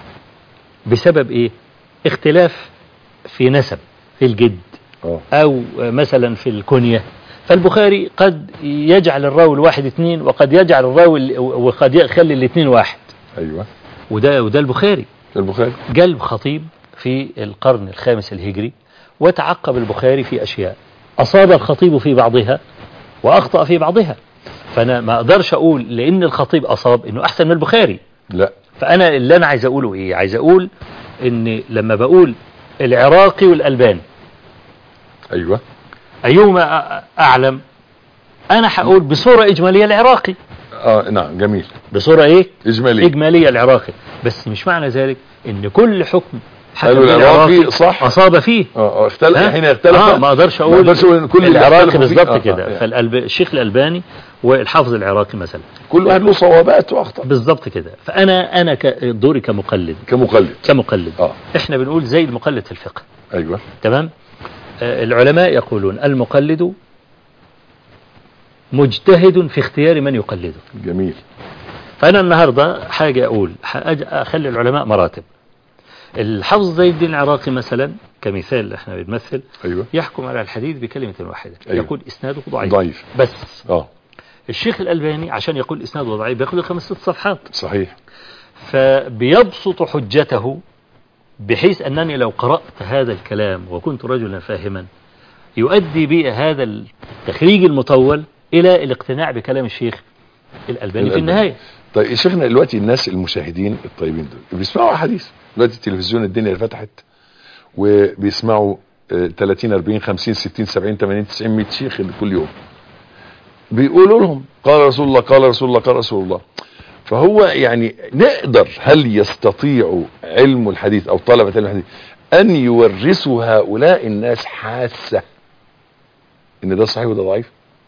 بسبب ايه اختلاف في نسب في الجد اه او مثلا في الكنية فالبخاري قد يجعل الراوي الواحد اتنين وقد يجعل الراوي ال- وقد يخلي الاتنين واحد ايوه وده وده البخاري البخاري جلب خطيب في القرن الخامس الهجري وتعقب البخاري في أشياء أصاب الخطيب في بعضها وأخطأ في بعضها فأنا ما أقدرش أقول لأن الخطيب أصاب إنه أحسن من البخاري لا فأنا اللي أنا عايز أقوله إيه عايز أقول إن لما بقول العراقي والألباني ايوه أيهما أ- أعلم أنا هقول بصورة إجمالية العراقي اه نعم جميل بصورة إيه اجمالي إجمالية العراقي بس مش معنى ذلك إن كل حكم حكم قالوا العراقي العراقي صح أصاب فيه اه اه اختلف ها؟ حين اختلف آه ما اقدرش ما اقول اقدرش اقول ان كل اللي العراقي اختلفوا فيه- بالظبط آه، كده آه، فالألب... الشيخ الالباني والحافظ العراقي مثلا كل واحد له صوابات واخطاء بالظبط كده فانا انا ك... دوري كمقلد كمقلد كمقلد اه احنا بنقول زي المقلد في الفقه ايوه تمام آه العلماء يقولون المقلد مجتهد في اختيار من يقلده جميل فأنا النهاردة حاجة أقول حاجة أخلي العلماء مراتب الحافظ زي الدين العراقي مثلا كمثال احنا بنمثل ايوه يحكم على الحديث بكلمة واحدة أيوة. يقول إسناده ضعيف ضعيف بس اه الشيخ الألباني عشان يقول إسناده ضعيف بياخد خمس ست صفحات صحيح فبيبسط حجته بحيث أنني لو قرأت هذا الكلام وكنت رجلا فاهما يؤدي بي هذا التخريج المطول إلى الاقتناع بكلام الشيخ الألباني في الألباني. النهاية طيب يا شيخنا دلوقتي الناس المشاهدين الطيبين دول بيسمعوا احاديث دلوقتي التلفزيون الدنيا فتحت وبيسمعوا آه، 30 40 50 60 70 80 90 100 شيخ كل يوم بيقولوا لهم قال رسول الله قال رسول الله قال رسول الله فهو يعني نقدر هل يستطيع علم الحديث او طلبة علم الحديث ان يورثوا هؤلاء الناس حاسة ان ده صحيح وده ضعيف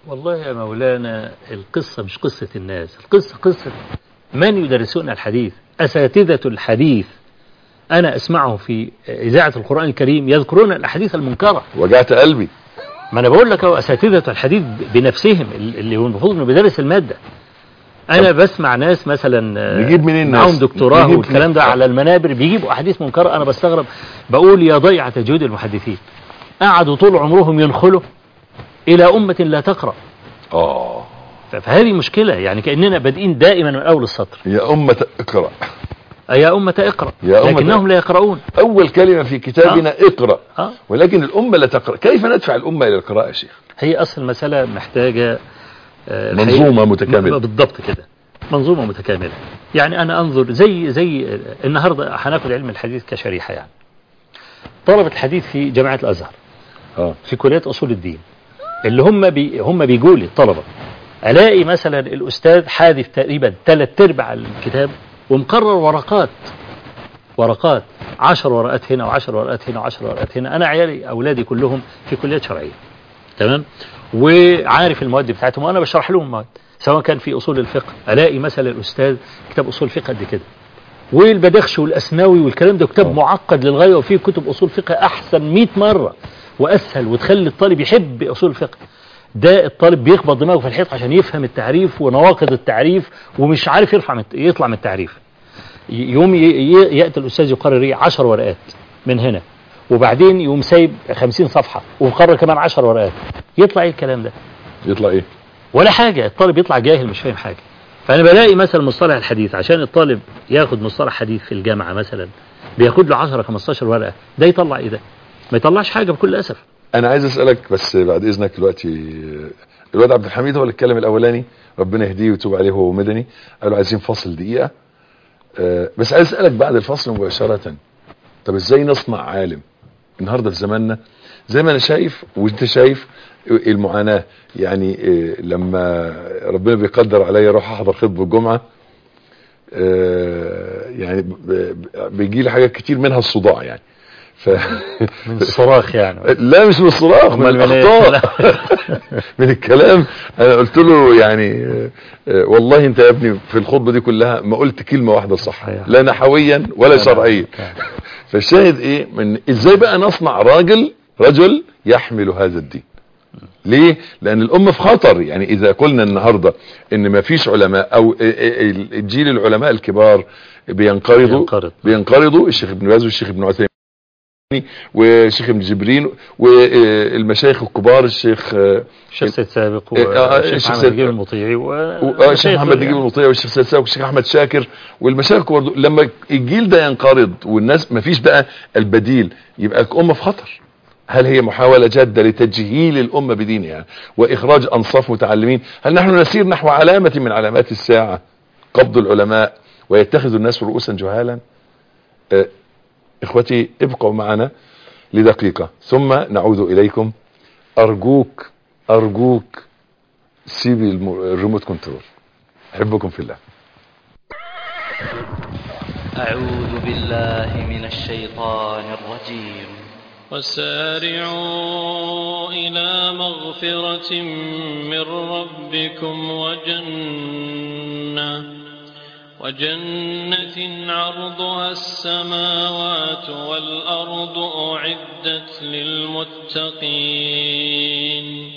والله يا مولانا القصة مش قصة الناس القصة قصة من يدرسون الحديث أساتذة الحديث أنا أسمعه في إذاعة القرآن الكريم يذكرون الأحاديث المنكرة وجعت قلبي ما أنا بقول لك هو أساتذة الحديث بنفسهم اللي هو المفروض إنه بيدرس المادة أنا بسمع ناس مثلا آه، نجيب منين معاهم ناس؟ دكتوراه نجيب والكلام ده على المنابر بيجيبوا أحاديث منكرة أنا بستغرب بقول يا ضيعة جهود المحدثين قعدوا طول عمرهم ينخلوا إلى أمة لا تقرأ اه ف- فهذه مشكلة يعني كأننا بادئين دائما من أول السطر يا أمة اقرأ يا أمة اقرأ يا أمة لكنهم لا يقرؤون أول كلمة في كتابنا اقرأ آه. ولكن الأمة لا تقرأ كيف ندفع الأمة إلى القراءة يا شيخ هي أصل المسألة محتاجة آه، منظومة الحقيقة- متكاملة. بالضبط كده منظومة متكاملة يعني أنا أنظر زي زي النهاردة هناخد علم الحديث كشريحة يعني طلبة الحديث في جامعة الأزهر اه في كلية أصول الدين اللي هم بي هم بيجوا لي الطلبة ألاقي مثلا الأستاذ حادث تقريبا ثلاث أرباع الكتاب ومقرر ورقات ورقات عشر ورقات هنا وعشر ورقات هنا وعشر ورقات هنا أنا عيالي أولادي كلهم في كليات شرعية تمام وعارف المواد بتاعتهم وأنا بشرح لهم المواد سواء كان في أصول الفقه ألاقي مثلا الأستاذ كتاب أصول فقه قد كده والبدخش والأسناوي والكلام ده كتاب آه. معقد للغاية وفيه كتب أصول فقه أحسن 100 مرة وأسهل وتخلي الطالب يحب أصول الفقه ده الطالب بيخبط دماغه في الحيط عشان يفهم التعريف ونواقض التعريف ومش عارف يرفع من يطلع من التعريف ي- يوم ي- ي- يأتي الأستاذ يقرر ايه 10 ورقات من هنا وبعدين يقوم سايب 50 صفحة ومقرر كمان 10 ورقات يطلع ايه الكلام ده يطلع إيه ولا حاجة الطالب يطلع جاهل مش فاهم حاجة فأنا بلاقي مثلا مصطلح الحديث عشان الطالب ياخد مصطلح حديث في الجامعة مثلا بياخد له 10 15 ورقة ده يطلع ايه ده ما يطلعش حاجة بكل أسف أنا عايز أسألك بس بعد إذنك دلوقتي الواد عبد الحميد هو اللي اتكلم الأولاني ربنا يهديه ويتوب عليه هو مدني قالوا عايزين فاصل دقيقة آه، بس عايز أسألك بعد الفصل مباشرة طب إزاي نصنع عالم النهاردة في زماننا زي ما أنا شايف وأنت شايف المعاناة يعني آه، لما ربنا بيقدر عليا اروح احضر خطبة الجمعة آه، يعني ب- ب- بيجي لي حاجات كتير منها الصداع يعني ف... من الصراخ يعني لا مش من الصراخ من أمال من إيه؟ الاخطاء من الكلام انا قلت له يعني آه، آه، والله انت يا ابني في الخطبه دي كلها ما قلت كلمه واحده صح صحيح. لا نحويا ولا شرعيا فالشاهد ايه من ازاي بقى نصنع راجل رجل يحمل هذا الدين ليه لان الامه في خطر يعني اذا قلنا النهارده ان ما فيش علماء او الجيل العلماء الكبار بينقرضوا بينقرض. بينقرضوا الشيخ ابن باز والشيخ ابن عثيمين والشيخ ابن جبرين والمشايخ الكبار الشيخ آه، الشيخ سيد سابق إيه، آه، والشيخ الشيخ محمد سيد- نجيب المطيعي و- آه، الشيخ والشيخ محمد نجيب المطيع والشيخ سيد ساوي والشيخ احمد شاكر والمشايخ الكبار دول، لما الجيل ده ينقرض والناس ما فيش بقى البديل يبقى الامه في خطر هل هي محاولة جادة لتجهيل الأمة بدينها وإخراج أنصاف متعلمين هل نحن نسير نحو علامة من علامات الساعة قبض العلماء ويتخذ الناس رؤوسا جهالا آه، إخوتي ابقوا معنا لدقيقة ثم نعود إليكم أرجوك أرجوك سيبي الم- الريموت كنترول أحبكم في الله أعوذ بالله من الشيطان الرجيم وسارعوا إلى مغفرة من ربكم وجنة وجنة عرضها السماوات والأرض أعدت للمتقين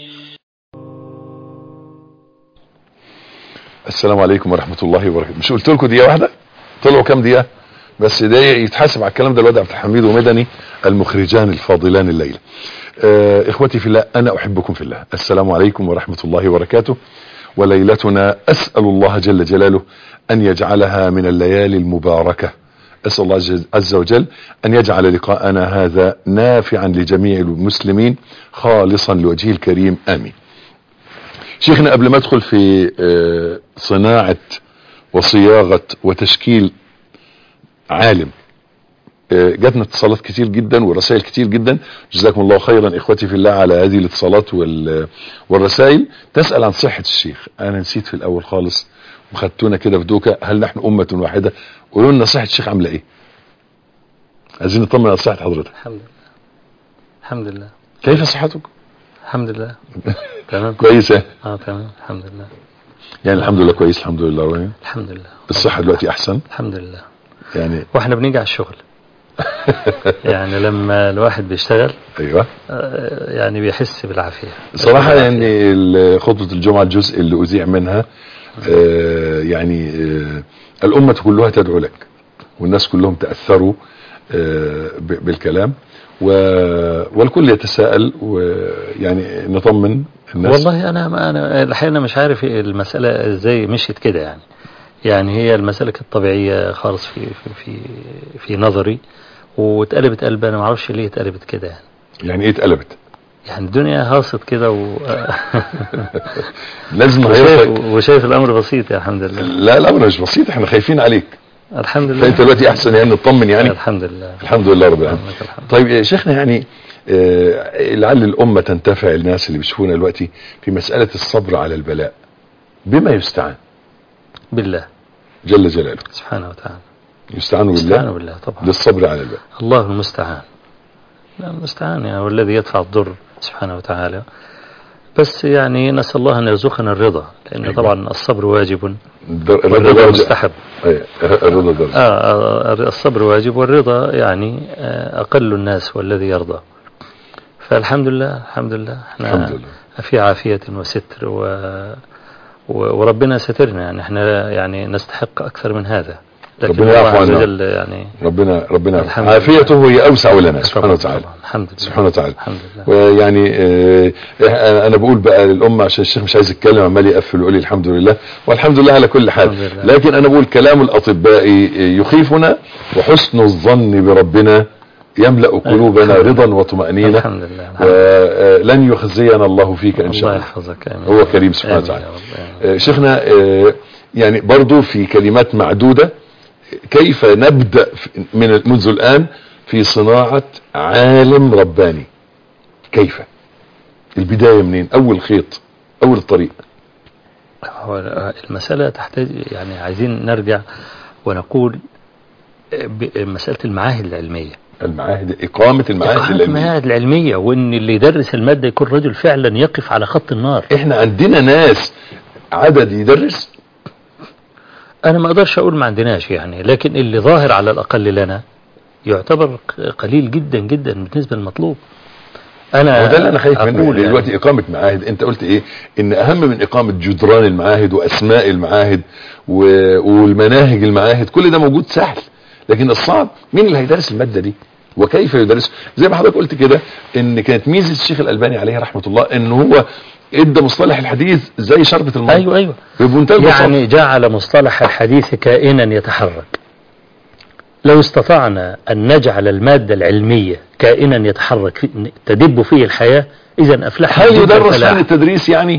السلام عليكم ورحمة الله وبركاته مش قلت لكم دقيقة واحدة طلعوا كام دقيقة بس ده يتحاسب على الكلام ده الواد عبد الحميد ومدني المخرجان الفاضلان الليلة آه اخوتي في الله انا احبكم في الله السلام عليكم ورحمة الله وبركاته وليلتنا اسأل الله جل جلاله ان يجعلها من الليالي المباركة اسأل الله جز- عز وجل ان يجعل لقاءنا هذا نافعا لجميع المسلمين خالصا لوجهه الكريم امين شيخنا قبل ما ادخل في آه، صناعة وصياغة وتشكيل عالم آه، جاتنا اتصالات كتير جدا ورسائل كتير جدا جزاكم الله خيرا اخوتي في الله على هذه الاتصالات وال- والرسائل تسأل عن صحة الشيخ انا نسيت في الاول خالص وخدتونا كده في دوكة هل نحن امة واحدة قولوا لنا صحة الشيخ عاملة ايه عايزين نطمن على صحة حضرتك الحمد لله الحمد لله كيف صحتك الحمد لله تمام كويسة اه تمام الحمد لله يعني الحمد لله كويس الحمد لله رأي. الحمد لله الصحة دلوقتي أحسن الحمد لله يعني واحنا بنيجي على الشغل يعني لما الواحد بيشتغل أيوة آه، يعني بيحس بالعافية صراحة يعني ال- خطبة الجمعة الجزء اللي أذيع منها آه، يعني آه، الأمة كلها تدعو لك والناس كلهم تأثروا آه، ب- بالكلام و- والكل يتساءل ويعني نطمن الناس والله انا ما انا الحقيقه أنا مش عارف المساله ازاي مشيت كده يعني يعني هي المساله كانت طبيعيه خالص في في في, في نظري واتقلبت قلب انا ما اعرفش ليه اتقلبت كده يعني يعني ايه اتقلبت يعني الدنيا هاصت كده و... لازم وشايف, هيصلك وشايف الامر بسيط يا الحمد لله لا الامر مش بسيط احنا خايفين عليك الحمد لله فانت دلوقتي احسن يعني نطمن يعني الحمد لله الحمد لله رب العالمين لك الحمد. طيب يا شيخنا يعني آه، لعل الامه تنتفع الناس اللي بيشوفونا دلوقتي في مساله الصبر على البلاء بما يستعان بالله جل جلاله سبحانه وتعالى يستعان سبحانه بالله بالله طبعا للصبر على البلاء الله المستعان لا المستعان يعني هو الذي يدفع الضر سبحانه وتعالى بس يعني نسأل الله أن يرزقنا الرضا لأن أيوة. طبعا الصبر واجب الدر- الرضا والرضا درجة مستحب أيوة، الرضا درجة آه آه، الصبر واجب والرضا يعني آه، أقل الناس والذي يرضى فالحمد لله الحمد لله احنا الحمد لله في عافية وستر و... و... وربنا سترنا يعني احنا يعني نستحق أكثر من هذا لكن ربنا الله يعفو عز عنا. وجل يعني ربنا ربنا الحمد لله. عافيته هي اوسع لنا سبحانه طبعاً، وتعالى طبعاً، الحمد لله سبحانه وتعالى الحمد لله ويعني آه، آه، انا بقول بقى للامه عشان الشيخ مش عايز يتكلم عمال يقفل ويقول لي الحمد لله والحمد لله على كل حال الحمد لله. لكن انا بقول كلام الاطباء يخيفنا وحسن الظن بربنا يملا قلوبنا الحمد رضا وطمانينه الحمد لله الحمد لله. ولن يخزينا الله فيك ان شاء الله الله يحفظك آمين هو كريم سبحانه آمين وتعالى. يا رب، آمين. آه، شيخنا آه، يعني برضو في كلمات معدودة كيف نبدأ في- من منذ الآن في صناعة عالم رباني كيف البداية منين أول خيط أول الطريق هو المسألة تحتاج يعني عايزين نرجع ونقول ب- مسألة المعاهد العلمية المعاهد إقامة المعاهد إقامة العلمية المعاهد العلمية وإن اللي يدرس المادة يكون رجل فعلا يقف على خط النار احنا عندنا ناس عدد يدرس أنا ما أقدرش أقول ما عندناش يعني لكن اللي ظاهر على الأقل لنا يعتبر ق- قليل جدا جدا بالنسبة للمطلوب أنا وده اللي انا خايف منه أقول يعني دلوقتي اقامه معاهد انت قلت ايه ان اهم من اقامه جدران المعاهد واسماء المعاهد و... والمناهج المعاهد كل ده موجود سهل لكن الصعب مين اللي هيدرس الماده دي وكيف يدرس زي ما حضرتك قلت كده ان كانت ميزه الشيخ الالباني عليه رحمه الله ان هو ادى مصطلح الحديث زي شربة الماء أيوه أيوه بمنتهى البساطه يعني جعل مصطلح الحديث كائنا يتحرك لو استطعنا أن نجعل المادة العلمية كائنا يتحرك في- تدب فيه الحياة إذا أفلح هل جدا يدرس الفلاح. فن التدريس يعني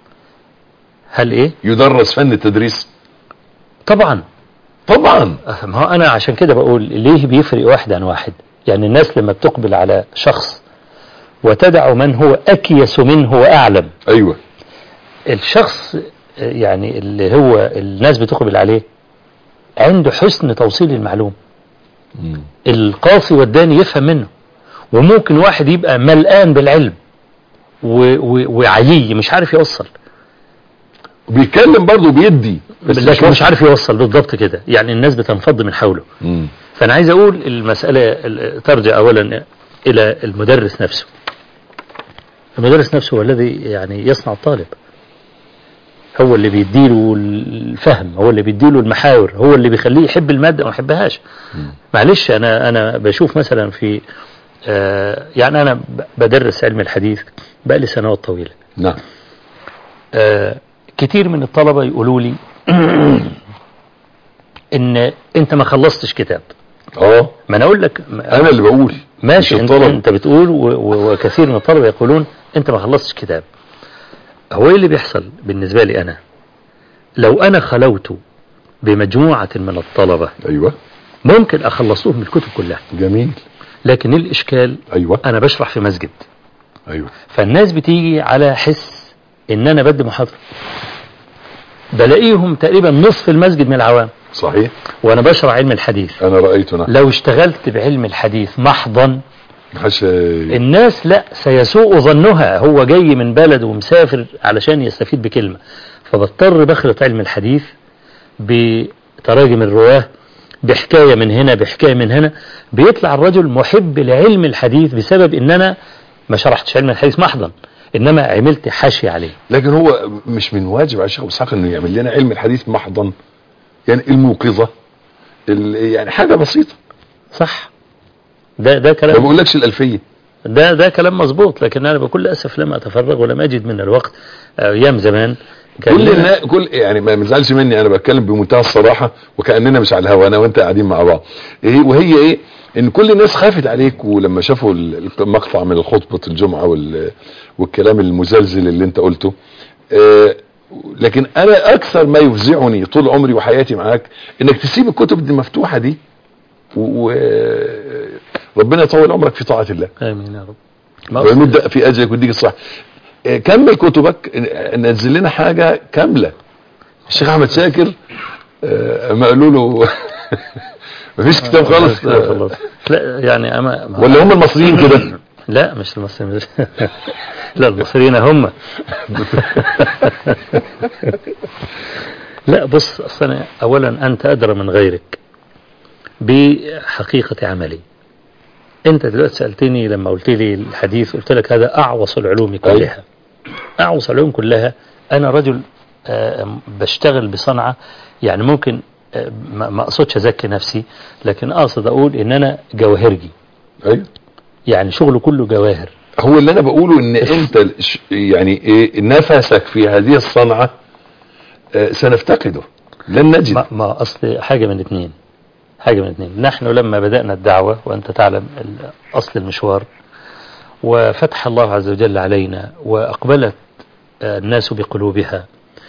هل إيه؟ يدرس فن التدريس طبعا طبعا أه، ما هو أنا عشان كده بقول ليه بيفرق واحد عن واحد يعني الناس لما بتقبل على شخص وتدع من هو أكيس منه وأعلم ايوه الشخص آه، يعني اللي هو الناس بتقبل عليه عنده حسن توصيل المعلومة القاصي والداني يفهم منه وممكن واحد يبقى ملآن بالعلم و- و- وعيي مش عارف يوصل بيتكلم برضه بيدي بس لكن مش واثق. عارف يوصل بالضبط كده يعني الناس بتنفض من حوله مم. فأنا عايز أقول المسألة ال- ترجع أولا إلى المدرس نفسه المدرس نفسه هو الذي يعني يصنع الطالب هو اللي بيديله الفهم هو اللي بيديله المحاور هو اللي بيخليه يحب المادة وما يحبهاش معلش أنا أنا بشوف مثلا في آه يعني أنا ب- بدرس علم الحديث بقالي سنوات طويلة نعم آه كتير من الطلبة يقولوا لي إن أنت ما خلصتش كتاب اه ما أنا أقول لك انا اللي بقول ماشي مش انت, الطلبة. انت بتقول و- و- وكثير من الطلبة يقولون انت ما خلصتش كتاب هو ايه اللي بيحصل بالنسبة لي انا لو انا خلوت بمجموعة من الطلبة ايوه ممكن اخلصوهم الكتب كلها جميل لكن الاشكال ايوه انا بشرح في مسجد ايوه فالناس بتيجي على حس ان انا بدي محاضرة بلاقيهم تقريبا نصف المسجد من العوام صحيح وانا بشرح علم الحديث انا رايته نعم لو اشتغلت بعلم الحديث محضا محدش الناس لا سيسوء ظنها هو جاي من بلد ومسافر علشان يستفيد بكلمة فبضطر بخلط علم الحديث بتراجم الرواه بحكاية من هنا بحكاية من هنا بيطلع الرجل محب لعلم الحديث بسبب ان انا ما شرحتش علم الحديث محضا انما عملت حاشي عليه لكن هو مش من واجب على الشيخ ابو اسحاق انه يعمل لنا علم الحديث محضا يعني الموقظه ال- يعني حاجه بسيطه صح ده ده ما كلام بقولكش الالفيه ده ده كلام مظبوط لكن انا بكل اسف لم اتفرغ ولم اجد من الوقت ايام زمان كان كل لنا- النا... كل يعني ما تزعلش مني انا بتكلم بمنتهى الصراحه وكاننا مش على الهوا انا وانت قاعدين مع بعض إيه وهي ايه ان كل الناس خافت عليك ولما شافوا ال- المقطع من خطبه الجمعه وال... والكلام المزلزل اللي انت قلته آه لكن انا اكثر ما يفزعني طول عمري وحياتي معاك انك تسيب الكتب دي المفتوحه دي و... ربنا يطول عمرك في طاعه الله امين يا رب ما أقصد- ويمد في اجلك ويديك الصح آه، كمل كتبك آه، نزل لنا حاجه كامله الشيخ احمد شاكر آه، ما قالوا له مفيش كتاب خالص لا آه، خلاص لا يعني أما ولا هم المصريين كده لا مش المصريين لا المصريين هم لا بص أصل أنا أولا أنت أدرى من غيرك بحقيقة عملي أنت دلوقتي سألتني لما قلت لي الحديث قلت لك هذا أعوص العلوم كلها أعوص العلوم كلها أنا رجل آه، بشتغل بصنعة يعني ممكن آه، ما ما أقصدش أزكي نفسي لكن أقصد أقول إن أنا جواهرجي ايوه يعني شغله كله جواهر هو اللي انا بقوله ان انت ش- يعني ايه نفسك في هذه الصنعه آه، سنفتقده لن نجد ما, ما أصل حاجة من اثنين حاجة من اثنين نحن لما بدأنا الدعوة وأنت تعلم ال- أصل المشوار وفتح الله عز وجل علينا وأقبلت آه، الناس بقلوبها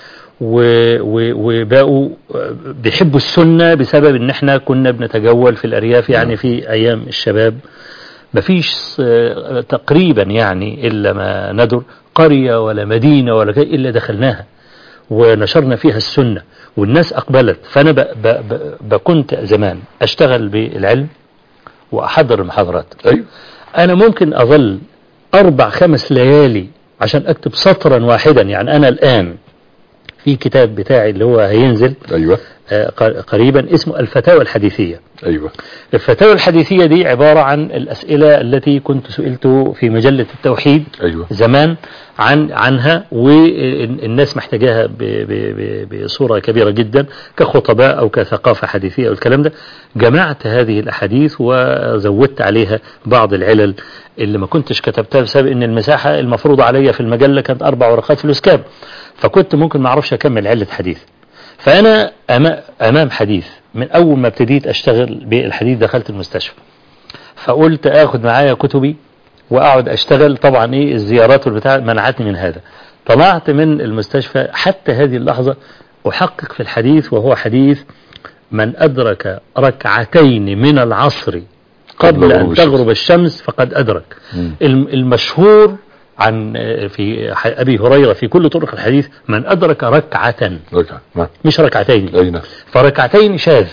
و- و- وبقوا آه، بيحبوا السنة بسبب ان احنا كنا بنتجول في الأرياف يعني في أيام الشباب مفيش آه، تقريبا يعني إلا ما ندر قرية ولا مدينة ولا كده إلا دخلناها ونشرنا فيها السنة والناس أقبلت فأنا ب ب ب ب كنت زمان أشتغل بالعلم وأحضر المحاضرات ايوه أنا ممكن أظل أربع خمس ليالي عشان أكتب سطرا واحدا يعني أنا الآن في كتاب بتاعي اللي هو هينزل ايوه آه، ق- قريبا اسمه الفتاوى الحديثية ايوه الفتاوى الحديثية دي عبارة عن الأسئلة التي كنت سئلت في مجلة التوحيد ايوه زمان عن عنها والناس محتاجاها ب- ب- ب- بصورة كبيرة جدا كخطباء أو كثقافة حديثية أو الكلام ده جمعت هذه الأحاديث وزودت عليها بعض العلل اللي ما كنتش كتبتها بسبب ان المساحة المفروضة عليا في المجلة كانت أربع ورقات في الأسكاب فكنت ممكن ما أعرفش أكمل علة حديث فأنا أما- أمام حديث من أول ما ابتديت أشتغل بالحديث دخلت المستشفى فقلت اخد معايا كتبي واقعد اشتغل طبعا ايه الزيارات والبتاع منعتني من هذا طلعت من المستشفى حتى هذه اللحظة احقق في الحديث وهو حديث من ادرك ركعتين من العصر قبل قبل ان غروب تغرب الشمس فقد ادرك مم. الم- المشهور عن آه، في ح- ابي هريرة في كل طرق الحديث من ادرك ركعة ركعه نعم مش ركعتين اي نعم فركعتين شاذ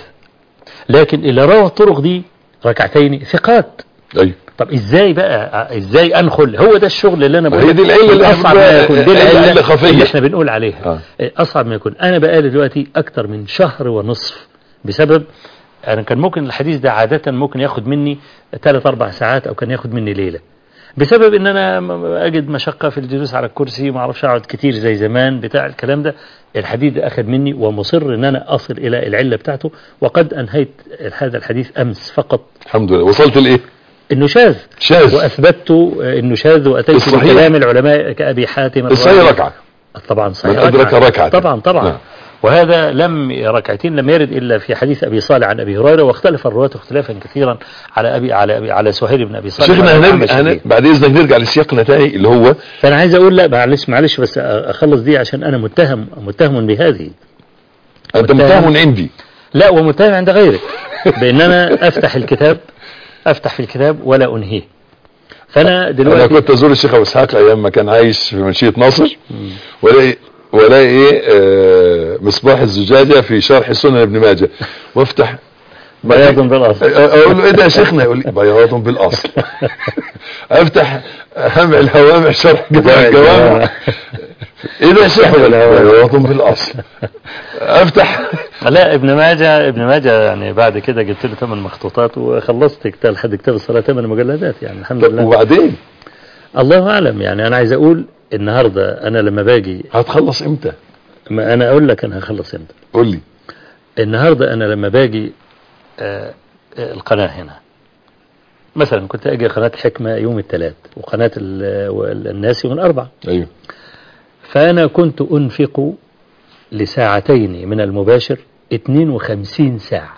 لكن اللي روى الطرق دي ركعتين ثقات ايوه طب ازاي بقى ازاي انخل هو ده الشغل اللي انا ما بقول هي دي العلة اللي اصعب احنا ما بقى- يكون دي علة العله خفية. اللي احنا بنقول عليها آه. اصعب ما يكون انا بقالي دلوقتي اكتر من شهر ونصف بسبب انا كان ممكن الحديث ده عاده ممكن ياخد مني ثلاث اربع ساعات او كان ياخد مني ليله بسبب ان انا م- اجد مشقه في الجلوس على الكرسي وما اعرفش اقعد كتير زي زمان بتاع الكلام ده الحديث ده اخذ مني ومصر ان انا اصل الى العله بتاعته وقد انهيت هذا الحديث امس فقط الحمد لله وصلت لايه انه شاذ شاذ واثبت انه شاذ واتيت الصحيح. بكلام العلماء كابي حاتم الصحيح الرازي. ركعه طبعا صحيح من أدرك ركعة. طبعا طبعا نعم. وهذا لم ركعتين لم يرد الا في حديث ابي صالح عن ابي هريره واختلف الرواة اختلافا كثيرا على ابي على أبي على سهيل بن ابي صالح شيخنا وعلى هنرجع محمد هن... شديد. بعد اذنك نرجع لسياقنا تاني اللي هو فانا عايز اقول لا معلش معلش بس اخلص دي عشان انا متهم متهم بهذه انت متهم. متهم عندي لا ومتهم عند غيرك بان انا افتح الكتاب افتح في الكتاب ولا انهيه فانا انا دلوقتي كنت ازور الشيخ ابو اسحاق ايام ما كان عايش في منشيه ناصر والاقي والاقي ايه آه، مصباح الزجاجه في شرح سنن ابن ماجه وافتح بياض بالاصل اقول له ايه ده يا شيخنا يقول لي بياض بالاصل افتح همع الهوامع شرح جامع الجوامع ايه ده يا شيخنا بياض بالاصل افتح لا ابن ماجه ابن ماجه يعني بعد كده جبت له ثمان مخطوطات وخلصت كتاب لحد كتاب الصلاه ثمان مجلدات يعني الحمد طب لله وبعدين الله اعلم يعني انا عايز اقول النهارده انا لما باجي هتخلص امتى ما انا اقول لك انا هخلص امتى قول لي النهارده انا لما باجي آه، آه، القناه هنا مثلا كنت اجي قناه حكمه يوم الثلاث وقناه ال- وال- الناس يوم الاربع ايوه فانا كنت انفق لساعتين من المباشر 52 ساعه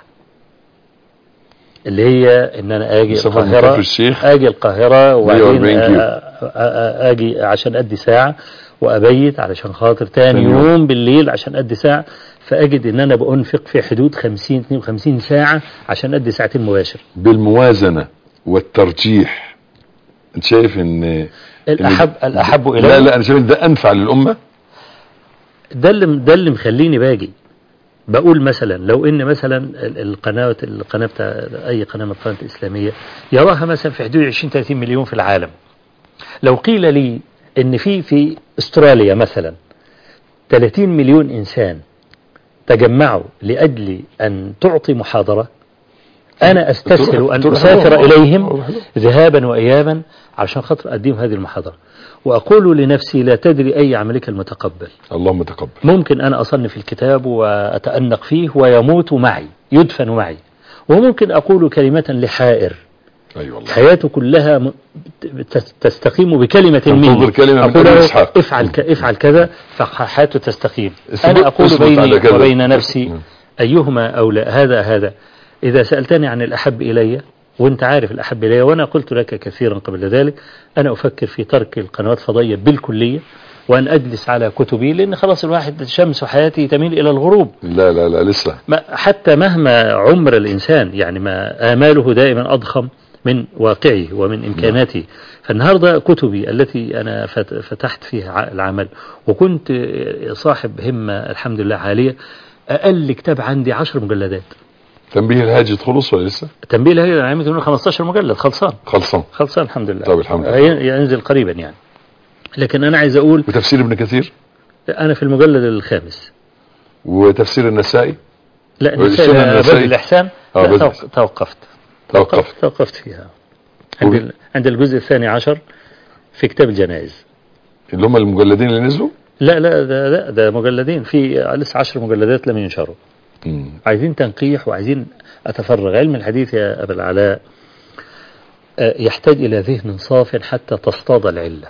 اللي هي ان انا اجي مسافة من القاهره كفر الشيخ اجي القاهره وبعدين 140 كيلو. آه، آه، آه، اجي عشان ادي ساعه وابيت علشان خاطر تاني تاني يوم. يوم بالليل عشان ادي ساعه فاجد ان انا بانفق في حدود 50 52 ساعه عشان ادي ساعتين مباشر بالموازنة والترجيح انت شايف ان الاحب الاحب الي لا لا انا شايف ان ده انفع للامة ده اللي ده اللي مخليني باجي بقول مثلا لو ان مثلا ال- القناه القناه بتاع اي قناه من القنوات الاسلاميه يراها مثلا في حدود 20 30 مليون في العالم لو قيل لي ان في في استراليا مثلا 30 مليون انسان تجمعوا لاجل ان تعطي محاضره انا استسهل تروح- ان تروح اسافر لهم. اليهم روح لهم. ذهابا وايابا عشان خاطر اديهم هذه المحاضره واقول لنفسي لا تدري اي عملك المتقبل اللهم تقبل ممكن أنا أصنف الكتاب وأتأنق فيه ويموت معي يدفن معي وممكن أقول كلمة لحائر اي أيوة والله حياته كلها م- تس- تستقيم بكلمة تنتظر مني كلمة من أقول أبي له إسحاق. افعل, ك... افعل كذا فحياته تستقيم اثبت- أنا أقول اثبت على بيني كذا. وبين نفسي مم. أيهما أولى هذا هذا إذا سألتني عن الأحب إلي وأنت عارف الأحب إلي وأنا قلت لك كثيرا قبل ذلك أنا أفكر في ترك القنوات الفضائية بالكلية وأن أجلس على كتبي لأن خلاص الواحد شمس حياتي تميل إلى الغروب لا لا لا لسه ما حتى مهما عمر الإنسان يعني ما آماله دائما أضخم من واقعه ومن إمكاناته فالنهاردة كتبي التي أنا فت- فتحت فيها ع- العمل وكنت صاحب همة الحمد لله عالية أقل كتاب عندي عشر مجلدات تنبيه الهاجد خلص ولا لسه تنبيه هي أنا عملت منه 15 مجلد خلصان خلصان خلصان الحمد لله طب الحمد لله. هي- ينزل قريبا يعني لكن أنا عايز أقول وتفسير ابن كثير أنا في المجلد الخامس وتفسير النسائي لا والسنن نسأل النسائي؟ باب الإحسان آه، لا باب توق- توقفت توقفت توقفت فيها عند ال- عند الجزء الثاني عشر في كتاب الجنائز اللي هم المجلدين اللي نزلوا لا لا ده لا ده مجلدين في لسه عشر مجلدات لم ينشروا مم. عايزين تنقيح وعايزين أتفرغ علم الحديث يا أبا العلاء آه، يحتاج إلى ذهن صاف حتى تصطاد العلة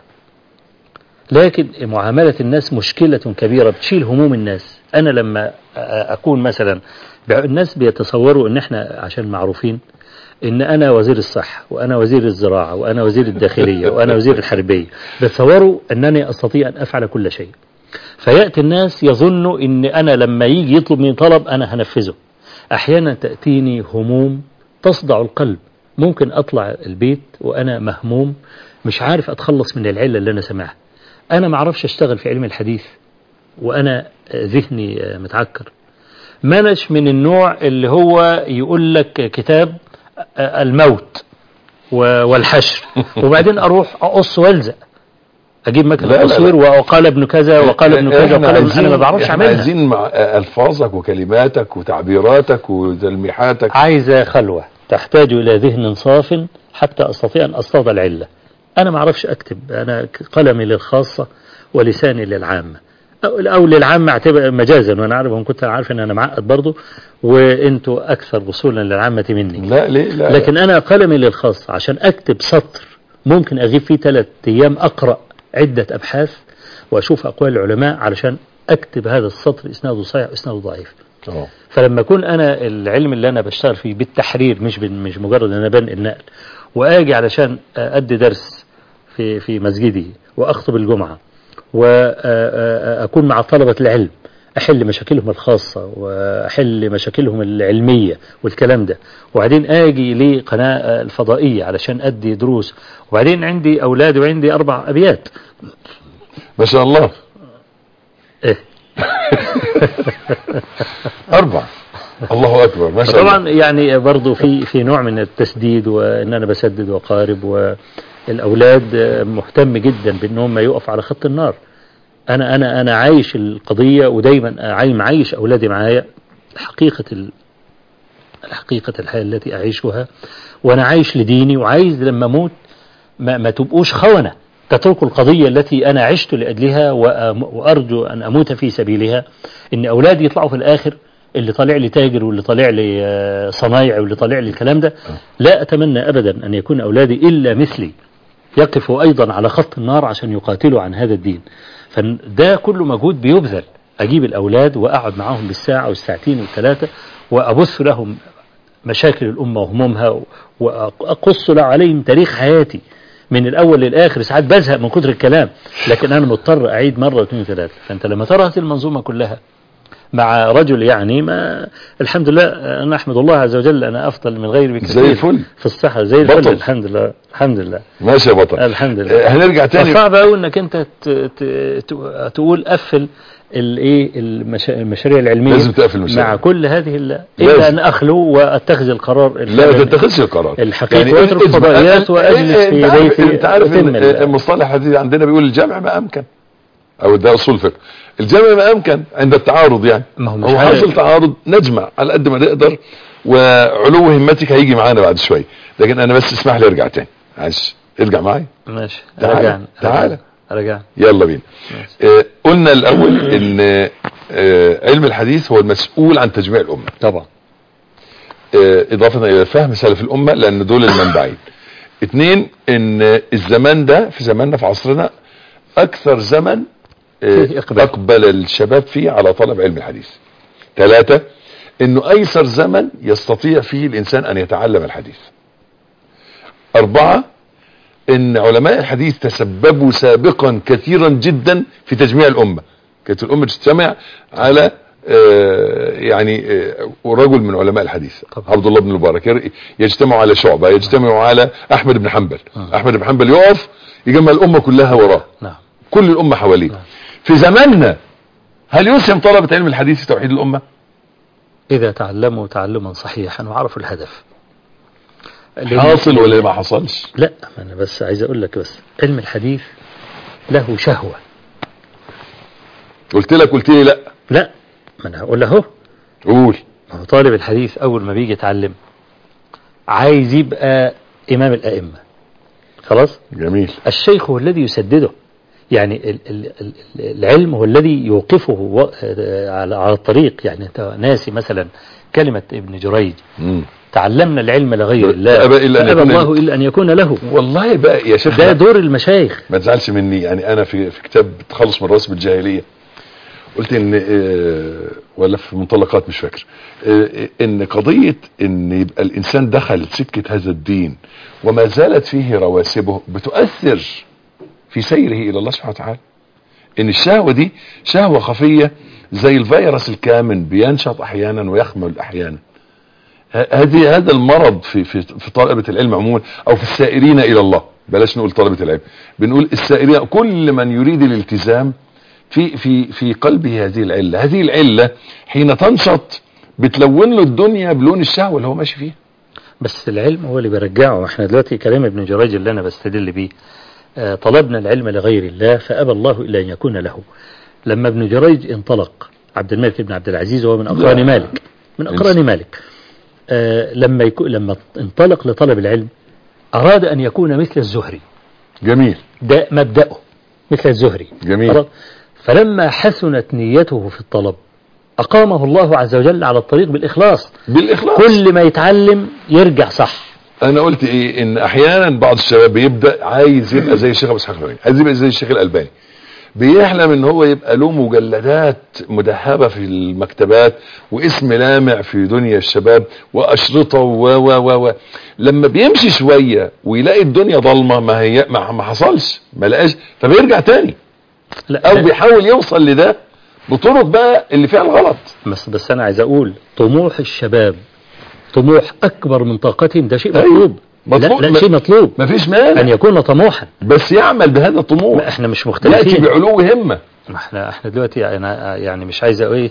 لكن معاملة الناس مشكلة كبيرة بتشيل هموم الناس أنا لما آه، أكون مثلا الناس بيتصوروا إن إحنا عشان معروفين إن أنا وزير الصحة وأنا وزير الزراعة وأنا وزير الداخلية وأنا وزير الحربية بيتصوروا أنني أستطيع أن أفعل كل شيء فيأتي الناس يظنوا إن أنا لما يجي يطلب مني طلب أنا هنفذه أحيانا تأتيني هموم تصدع القلب ممكن أطلع البيت وأنا مهموم مش عارف أتخلص من العلة اللي أنا سامعها أنا ما أعرفش أشتغل في علم الحديث وأنا آه، ذهني آه، متعكر منش من النوع اللي هو يقول لك كتاب آه، الموت و- والحشر وبعدين أروح أقص والزق أجيب لا، مكنة لا، لا. تصوير وقال ابن كذا وقال ابن كذا إحنا وقال ابن أنا ما بعرفش إحنا أعملها عايزين مع الفاظك وكلماتك وتعبيراتك وتلميحاتك عايزة خلوة تحتاج إلى ذهن صاف حتى أستطيع أن أصطاد العلة أنا ما أعرفش أكتب أنا قلمي للخاصة ولساني للعامة أو, أو للعامة أعتبر مجازا وأنا عارف وإن كنت عارف أن أنا معقد برضه وأنتوا أكثر وصولا للعامة مني لا ليه لا لكن أنا قلمي للخاصة عشان أكتب سطر ممكن أغيب فيه ثلاث أيام أقرأ عدة أبحاث وأشوف أقوال العلماء علشان أكتب هذا السطر إسناده صحيح إسناده ضعيف أه. فلما اكون انا العلم اللي انا بشتغل فيه بالتحرير مش بال- مش مجرد ان انا بنقل نقل واجي علشان ادي درس في في مسجدي واخطب الجمعه واكون مع طلبه العلم احل مشاكلهم الخاصه واحل مشاكلهم العلميه والكلام ده وبعدين اجي لقناه الفضائيه علشان ادي دروس وبعدين عندي اولاد وعندي اربع ابيات ما شاء الله إيه؟ أربع الله اكبر ما شاء الله طبعا يعني برضو في في نوع من التسديد وان انا بسدد وقارب والاولاد مهتم جدا بان هم يقف على خط النار انا انا انا عايش القضيه ودايما عاي- معيش اولادي معايا حقيقه ال- حقيقه الحياه التي اعيشها وانا عايش لديني وعايز لما اموت ما, ما تبقوش خونة تتركوا القضية التي أنا عشت لأجلها وأم- وأرجو أن أموت في سبيلها إن أولادي يطلعوا في الآخر اللي طالع لي تاجر واللي طالع لي آه، صنايعي واللي طالع لي الكلام ده لا أتمنى أبدا أن يكون أولادي إلا مثلي يقفوا أيضا على خط النار عشان يقاتلوا عن هذا الدين فده كله مجهود بيبذل أجيب الأولاد وأقعد معاهم بالساعة والساعتين والثلاثة وأبث لهم مشاكل الأمة وهمومها وأقص له عليهم تاريخ حياتي من الأول للآخر ساعات بزهق من كتر الكلام لكن أنا مضطر أعيد مرة واثنين وثلاثة فأنت لما ترى هذه المنظومة كلها مع رجل يعني ما الحمد لله أنا أحمد الله عز وجل أنا أفضل من غيري بكثير زي الفل في الصحة زي الفل بطل. الحمد لله الحمد لله ماشي يا بطل الحمد لله آه، هنرجع تاني صعب قوي انك انت ت- ت- ت- تقول قفل الايه المشا- المشاريع العلميه لازم تقفل المشاريع. مع كل هذه ال- لازم. الا ان اخلو واتخذ القرار لا ما الفعلي. تتخذش القرار الحقيقة واترك اسمع، الفضائيات أنت- وأجلس أنت في عارف- بيتي انت عارف أتم ان ال- المصطلح الحديث عندنا بيقول الجمع ما امكن او ده اصول فقه الجمع ما امكن عند التعارض يعني ما هو مش هو عارف. حاصل تعارض نجمع على قد ما نقدر وعلو همتك هيجي معانا بعد شويه لكن انا بس اسمح لي ارجع تاني معلش ارجع معايا ماشي تعال، رجعنا تعال. رجعنا يلا بينا ماشي. آه قلنا الاول ان آه علم الحديث هو المسؤول عن تجميع الامه طبعا آه، إضافة إلى فهم سلف الأمة لأن دول المنبعين اتنين إن الزمان ده في زماننا في عصرنا أكثر زمن آه، فيه إقبال. أقبل الشباب فيه على طلب علم الحديث ثلاثة إنه أيسر زمن يستطيع فيه الإنسان أن يتعلم الحديث أربعة إن علماء الحديث تسببوا سابقا كثيرا جدا في تجميع الأمة كانت الأمة تجتمع على آه، يعني آه، رجل من علماء الحديث طبعا. عبد الله بن المبارك ير- يجتمع على شعبة يجتمع على أحمد بن حنبل أحمد بن حنبل يقف يجمع الأمة كلها وراه نعم كل الأمة حواليه نعم. في زماننا هل يسهم طلبة علم الحديث في توحيد الأمة إذا تعلموا تعلما صحيحا وعرفوا الهدف لأن- حاصل ولا ما حصلش لا ما أنا بس عايز أقول لك بس علم الحديث له شهوة قلت لك قلت لي لا لا ما أنا هقول له أهو قول ما هو طالب الحديث أول ما بيجي يتعلم عايز يبقى إمام الأئمة خلاص جميل الشيخ هو الذي يسدده يعني ال- ال- ال- العلم هو الذي يوقفه و- على على الطريق يعني أنت ناسي مثلا كلمة ابن جريج مم. تعلمنا العلم لغير الله فأبى إلا أن فأبى يكون- الله إلا أن يكون له والله بقى يا شيخ ده دور المشايخ ما تزعلش مني يعني انا في في كتاب تخلص من رسم الجاهليه قلت ان آه، ولا في منطلقات مش فاكر آه، ان قضيه ان يبقى الانسان دخل سكه هذا الدين وما زالت فيه رواسبه بتؤثر في سيره الى الله سبحانه وتعالى ان الشهوه دي شهوه خفيه زي الفيروس الكامن بينشط احيانا ويخمل احيانا ه- هذه هذا المرض في في في طلبه العلم عموما او في السائرين الى الله بلاش نقول طلبه العلم بنقول السائرين كل من يريد الالتزام في في في قلبه هذه العله هذه العله حين تنشط بتلون له الدنيا بلون الشهوه اللي هو ماشي فيها بس العلم هو اللي بيرجعه احنا دلوقتي كلام ابن جريج اللي انا بستدل بيه آه، طلبنا العلم لغير الله فأبى الله إلا أن يكون له لما ابن جريج انطلق عبد الملك بن عبد العزيز وهو من أقران لا. مالك من أقران مالك آه، لما يكون لما انطلق لطلب العلم أراد أن يكون مثل الزهري جميل ده مبدأه مثل الزهري جميل خلاص؟ فلما حسنت نيته في الطلب أقامه الله عز وجل على الطريق بالإخلاص بالاخلاص كل ما يتعلم يرجع صح انا قلت ايه ان احيانا بعض الشباب بيبدا عايز يبقى زي الشيخ ابو اسحاق الحويني عايز يبقى زي الشيخ الالباني بيحلم ان هو يبقى له مجلدات مدهبه في المكتبات واسم لامع في دنيا الشباب واشرطه و و و و لما بيمشي شويه ويلاقي الدنيا ضلمه ما هي ما, ما حصلش ما لقاش فبيرجع تاني لا او لا، بيحاول يوصل لده بطرق بقى اللي فيها الغلط بس بس انا عايز اقول طموح الشباب طموح اكبر من طاقتهم ده شيء أيوة. مطلوب مطلوب. لا, لا ما- شيء مطلوب مفيش ان مانع يكون طموحا بس يعمل بهذا ما الطموح احنا مش ياتي مختلفين بعلو همه ما احنا احنا دلوقتي انا يعني مش عايز اقول ايه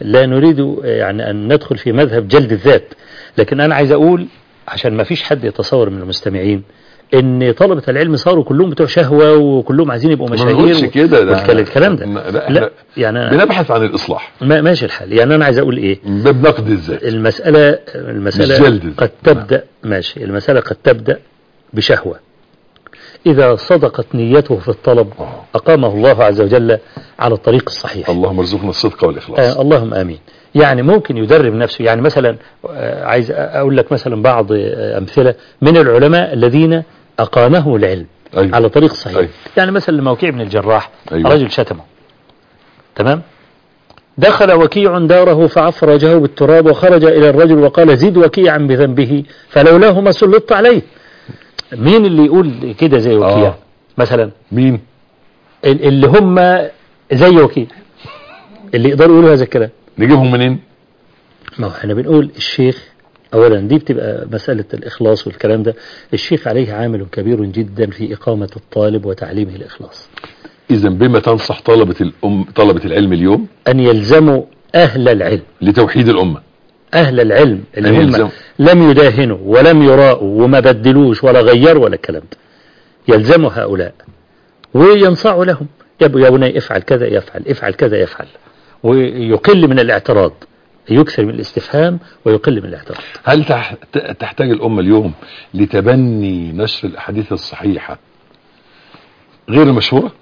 لا نريد آه، يعني أن ندخل في مذهب جلد الذات لكن أنا عايز أقول عشان ما فيش حد يتصور من المستمعين ان طلبة العلم صاروا كلهم بتوع شهوة وكلهم عايزين يبقوا ما مشاهير نقولش و- كده ده والكلام- الكلام ده لا, لا لا يعني أنا- بنبحث عن الإصلاح ما ماشي الحال يعني أنا عايز أقول إيه بنقد الذات المسألة مش المسألة جلد. قد تبدأ ماشي المسألة قد تبدأ بشهوة إذا صدقت نيته في الطلب آه. أقامه الله عز وجل على الطريق الصحيح اللهم ارزقنا الصدق والإخلاص آه اللهم آمين يعني ممكن يدرب نفسه يعني مثلا آه عايز أقول لك مثلا بعض آه أمثلة من العلماء الذين أقامه العلم أيوة. على طريق صحيح أيوة. يعني مثلا لما وكيع بن الجراح أيوة. رجل شتمه تمام دخل وكيع داره فعفرجه بالتراب وخرج إلى الرجل وقال زد وكيعا بذنبه فلولاه ما سلطت عليه مين اللي يقول كده زي وكيع آه. مثلا مين ال- اللي هم زي وكيع اللي يقدروا يقولوا هذا الكلام نجيبهم منين ما هو احنا بنقول الشيخ اولا دي بتبقى مسألة الاخلاص والكلام ده الشيخ عليه عامل كبير جدا في اقامة الطالب وتعليمه الاخلاص إذا بما تنصح طلبة الأم طلبة العلم اليوم ان يلزموا اهل العلم لتوحيد الأمة اهل العلم اللي أن هم يلزموا. لم يداهنوا ولم يراءوا وما بدلوش ولا غيروا ولا الكلام ده يلزموا هؤلاء وينصعوا لهم يا ابو- يا بني افعل كذا يفعل افعل كذا يفعل ويقل من الاعتراض يكثر من الاستفهام ويقل من الاعتراض هل تح- ت- تحتاج الأمة اليوم لتبني نشر الأحاديث الصحيحة غير المشهورة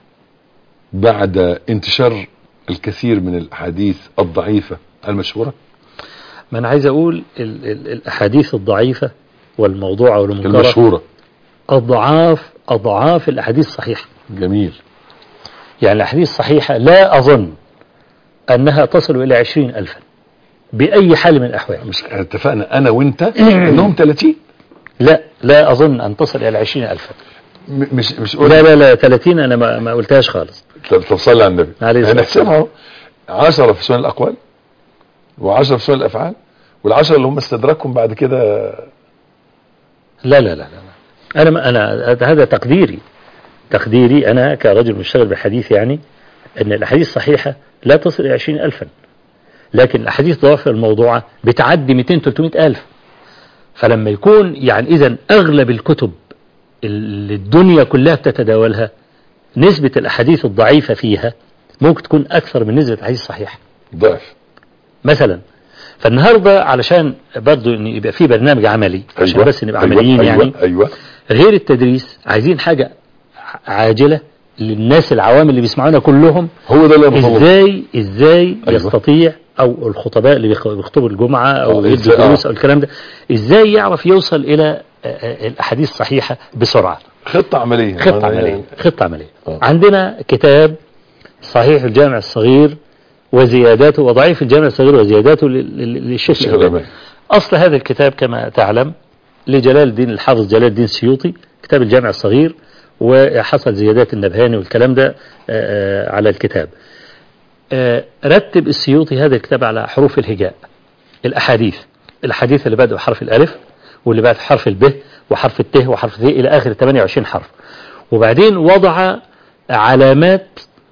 بعد انتشار الكثير من الأحاديث الضعيفة المشهورة ما انا عايز اقول ال ال الاحاديث الضعيفة والموضوعة والمنكرة المشهورة اضعاف اضعاف الاحاديث الصحيحة جميل يعني الاحاديث الصحيحة لا اظن انها تصل الى عشرين الفا باي حال من الاحوال مش اتفقنا أنا وأنت إنهم 30 لا لا اظن ان تصل الى عشرين الفا م- مش مش قول لا لا لا 30 انا ما, ما قلتهاش خالص طب طب صلي على النبي عليه الصلاة هنحسبها اهو 10 في سنن الأقوال و10 في سنن الأفعال والعشرة اللي هم استدركهم بعد كده لا لا لا لا لا. انا ما انا هذا تقديري تقديري انا كرجل مشتغل بالحديث يعني ان الاحاديث الصحيحه لا تصل الى 20 الفا لكن الاحاديث الضعيفه الموضوعه بتعدي 200 300 الف فلما يكون يعني اذا اغلب الكتب اللي الدنيا كلها بتتداولها نسبه الاحاديث الضعيفه فيها ممكن تكون اكثر من نسبه الاحاديث الصحيحه ضعف مثلا فالنهارده علشان برضه ان يبقى في برنامج عملي عشان أيوة. بس نبقى أيوة. عمليين أيوة. يعني أيوة غير التدريس عايزين حاجة عاجلة للناس العوام اللي بيسمعونا كلهم هو ده اللي أنا بطلبه ازاي ازاي أيوة. يستطيع او الخطباء اللي بيخ- بيخطبوا الجمعة او آه، يدوا إزاي؟ دروس آه. او الكلام ده ازاي يعرف يوصل الى آه، آه، الاحاديث الصحيحة بسرعة خطة عملية خطة أنا عملية يعني- خطة عملية آه. عندنا كتاب صحيح الجامع الصغير وزياداته وضعيف الجامع الصغير وزياداته لل- لل- للشيخ الشيخ الألباني الألباني. أصل هذا الكتاب كما تعلم لجلال الدين الحافظ جلال الدين السيوطي كتاب الجامع الصغير وحصل زيادات النبهاني والكلام ده آه، آه، على الكتاب آه، رتب السيوطي هذا الكتاب على حروف الهجاء الأحاديث الأحاديث اللي بدأوا بحرف الألف واللي بعد حرف الب وحرف الت وحرف الث إلى آخر 28 حرف وبعدين وضع علامات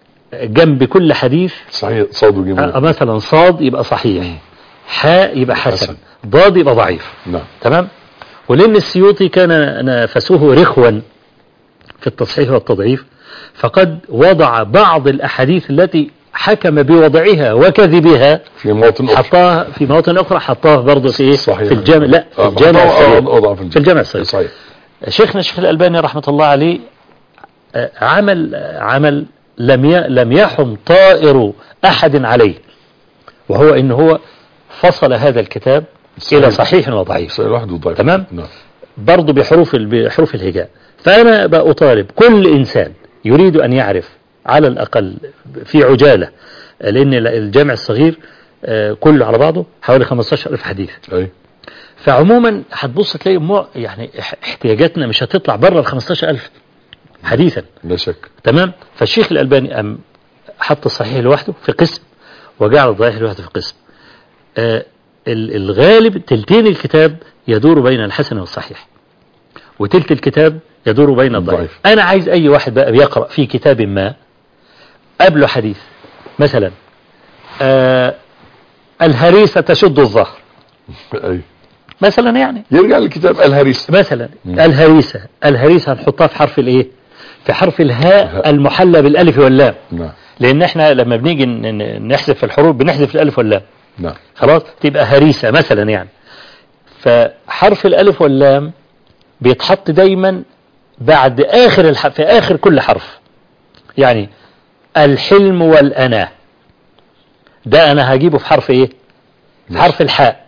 جنب كل حديث صحيح صاد وجيم آه، مثلا صاد يبقى صحيح حاء يبقى حسن حسن. ضاد يبقى ضعيف نعم تمام ولأن السيوطي كان نفسه رخوا في التصحيح والتضعيف فقد وضع بعض الأحاديث التي حكم بوضعها وكذبها في مواطن أخرى حطاها في مواطن أخرى حطاها برضه في إيه؟ صحيح في الجامع لا في آه، الجامع آه، الصغير آه، أضع في في الجامع الجامع الصغير صحيح شيخنا الشيخ الألباني رحمة الله عليه آه، عمل آه، عمل لم ي- لم يحم طائر أحد عليه وهو إن هو فصل هذا الكتاب صحيح. إلى صحيح وضعيف صحيح لوحده ضعيف تمام؟ نعم برضه بحروف ال- بحروف الهجاء فأنا بأطالب كل إنسان يريد أن يعرف على الأقل في عجالة لأن الجامع الصغير آه، كله على بعضه حوالي 15 ألف حديث أي فعموما هتبص تلاقي مو يعني اح- احتياجاتنا مش هتطلع بره ال 15000 حديثا لا شك تمام فالشيخ الألباني أم حط الصحيح لوحده في قسم وجعل الضعيف لوحده في قسم آه ال- الغالب تلتين الكتاب يدور بين الحسن والصحيح وتلت الكتاب يدور بين الضعيف الضعيف. أنا عايز أي واحد بقى بيقرأ في كتاب ما قبله حديث مثلا آه الهريسة تشد الظهر ايوه مثلا يعني يرجع للكتاب الهريس مثلا مم. الهريسة الهريسة هنحطها في حرف الايه في حرف الهاء المحلى بالالف واللام نعم لان احنا لما بنيجي ن- ن- نحذف الحروف بنحذف الالف واللام نعم خلاص تبقى هريسة مثلا يعني فحرف الالف واللام بيتحط دايما بعد اخر الح... في اخر كل حرف يعني الحلم والأنا ده انا هجيبه في حرف ايه في حرف الحاء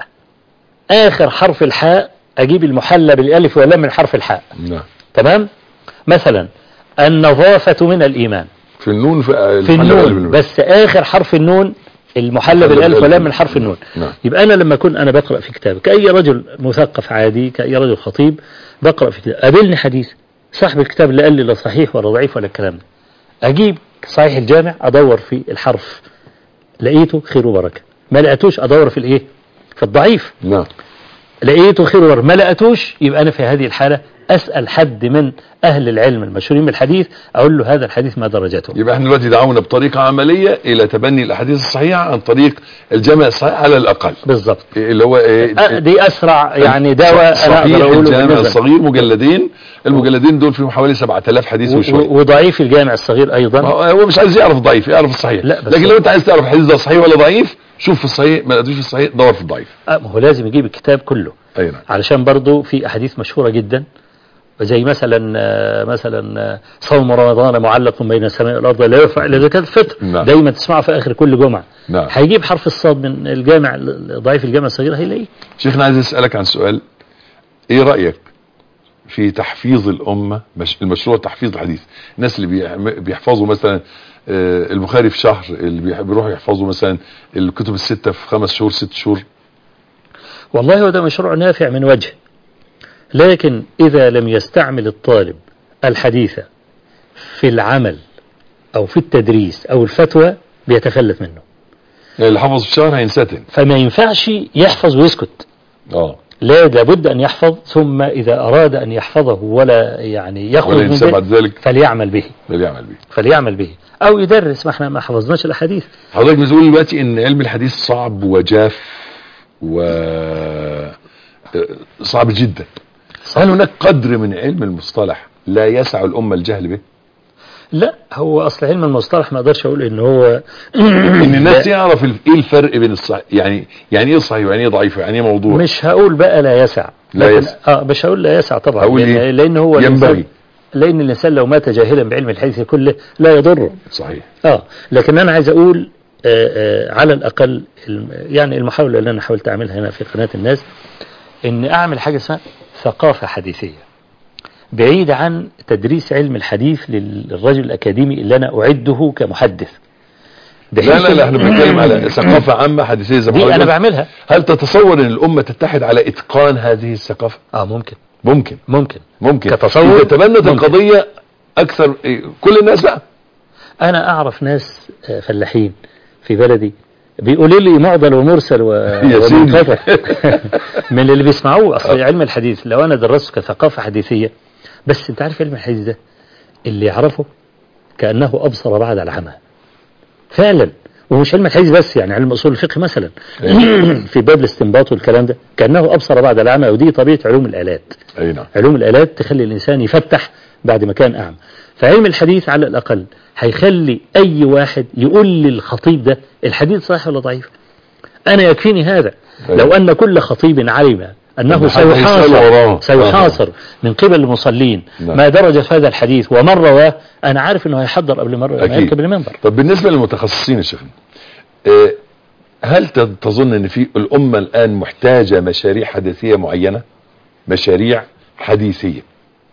اخر حرف الحاء اجيب المحلى بالالف واللام من حرف الحاء نعم تمام مثلا النظافة من الايمان في النون في, في المحل الألف النون بالنون. بس اخر حرف النون المحلى بالالف واللام من حرف النون نعم يبقى انا لما اكون انا بقرا في كتاب كاي رجل مثقف عادي كاي رجل خطيب بقرا في كتاب قابلني حديث صاحب الكتاب اللي قال لي لا صحيح ولا ضعيف ولا الكلام ده اجيب صحيح الجامع ادور في الحرف لقيته خير وبركه ما لقيتوش ادور في الايه في الضعيف نعم لقيته خير وبركه ما لقيتوش يبقى انا في هذه الحاله اسال حد من اهل العلم المشهورين بالحديث اقول له هذا الحديث ما درجته يبقى احنا دلوقتي دعونا بطريقة عملية الى تبني الاحاديث الصحيحة عن طريق الجامع الصحيح على الاقل بالظبط اللي هو ايه أه، دي اسرع يعني دواء انا صحيح اقدر اقوله الجامع بالنسبة. الصغير مجلدين المجلدين دول فيهم حوالي 7000 حديث و- وشوية و- وضعيف الجامع الصغير ايضا ما هو هو مش عايز يعرف الضعيف يعرف الصحيح لا، بس لكن هو- لو انت عايز تعرف الحديث ده صحيح ولا ضعيف شوف في الصحيح ما لقيتوش في الصحيح دور في الضعيف أه، ما هو لازم يجيب الكتاب كله اي نعم علشان برضو في احاديث مشهورة جدا زي مثلا آه، مثلا آه، صوم رمضان معلق بين السماء والارض لا يرفع الا زكاة الفطر نعم. دايما تسمعه في اخر كل جمعة نعم هيجيب حرف الصاد من الجامع ضعيف الجامع الصغير هيلاقيه شيخنا عايز اسالك عن سؤال ايه رايك في تحفيظ الامه مش المشروع تحفيظ الحديث الناس اللي بيعم- بيحفظوا مثلا آه، البخاري في شهر اللي بيح- بيروحوا يحفظوا مثلا الكتب الستة في خمس شهور ست شهور والله هو ده مشروع نافع من وجه لكن إذا لم يستعمل الطالب الحديث في العمل أو في التدريس أو الفتوى بيتفلت منه يعني اللي حفظ في شهر هينستن فما ينفعش يحفظ ويسكت اه لا لابد أن يحفظ ثم إذا أراد أن يحفظه ولا يعني يخرج ولا من ينسى ذلك بعد ذلك فليعمل به اللي يعمل بيه فليعمل به أو يدرس ما احنا ما حفظناش الأحاديث حضرتك بتقول دلوقتي ان علم الحديث صعب وجاف و آه، صعب جدا هل هناك قدر من علم المصطلح لا يسع الامه الجهل به لا هو أصل علم المصطلح ما أقدرش أقول إن هو ان الناس تعرف ال- ايه الفرق بين الصحيح يعني يعني ايه صحيح ويعني ايه ضعيف ويعني ايه موضوع مش هقول بقى لا يسع لا لكن- يسع. اه مش هقول لا يسع طبعا هقول لان, إيه؟ لأن هو ينبغي. الإنسان لان الانسان لو مات جاهلا بعلم الحديث كله لا يضره صحيح اه لكن انا عايز اقول آه آه على الاقل الم- يعني المحاوله اللي انا حاولت اعملها هنا في قناه الناس ان اعمل حاجه اسمها ثقافه حديثيه بعيد عن تدريس علم الحديث للرجل الاكاديمي اللي انا اعده كمحدث لا لا لا احنا بنتكلم على ثقافه عامه حديثيه زي ما دي حضرتك انا قلت. بعملها هل تتصور ان الامه تتحد على اتقان هذه الثقافه اه ممكن ممكن ممكن ممكن كتصور إذا تبنت ممكن. القضيه اكثر إيه، كل الناس بقى انا اعرف ناس آه، فلاحين في بلدي بيقولوا لي معضل ومرسل و... يا سيدي. ومنقطع من اللي بيسمعوه اصل علم الحديث لو انا درسته كثقافه حديثيه بس انت عارف علم الحديث ده اللي يعرفه كانه ابصر بعد العمى فعلا ومش علم الحديث بس يعني علم اصول الفقه مثلا في باب الاستنباط والكلام ده كانه ابصر بعد العمى ودي طبيعه علوم الالات اي نعم علوم الآلات تخلي الإنسان يفتح بعد ما كان أعمى فعلم الحديث على الأقل هيخلي أي واحد يقول للخطيب ده الحديث صحيح ولا ضعيف أنا يكفيني هذا أيوة. لو أن كل خطيب علم أنه إن حد هيسأل وراه. سيحاصر سيحاصر من قبل المصلين نعم. ما درج في هذا الحديث ومن رواه أنا عارف أنه هيحضر قبل مرة ما أكيد. يركب المنبر طب بالنسبه للمتخصصين يا شيخنا آه، هل ت- تظن ان في الامه الان محتاجه مشاريع حديثيه معينه مشاريع حديثيه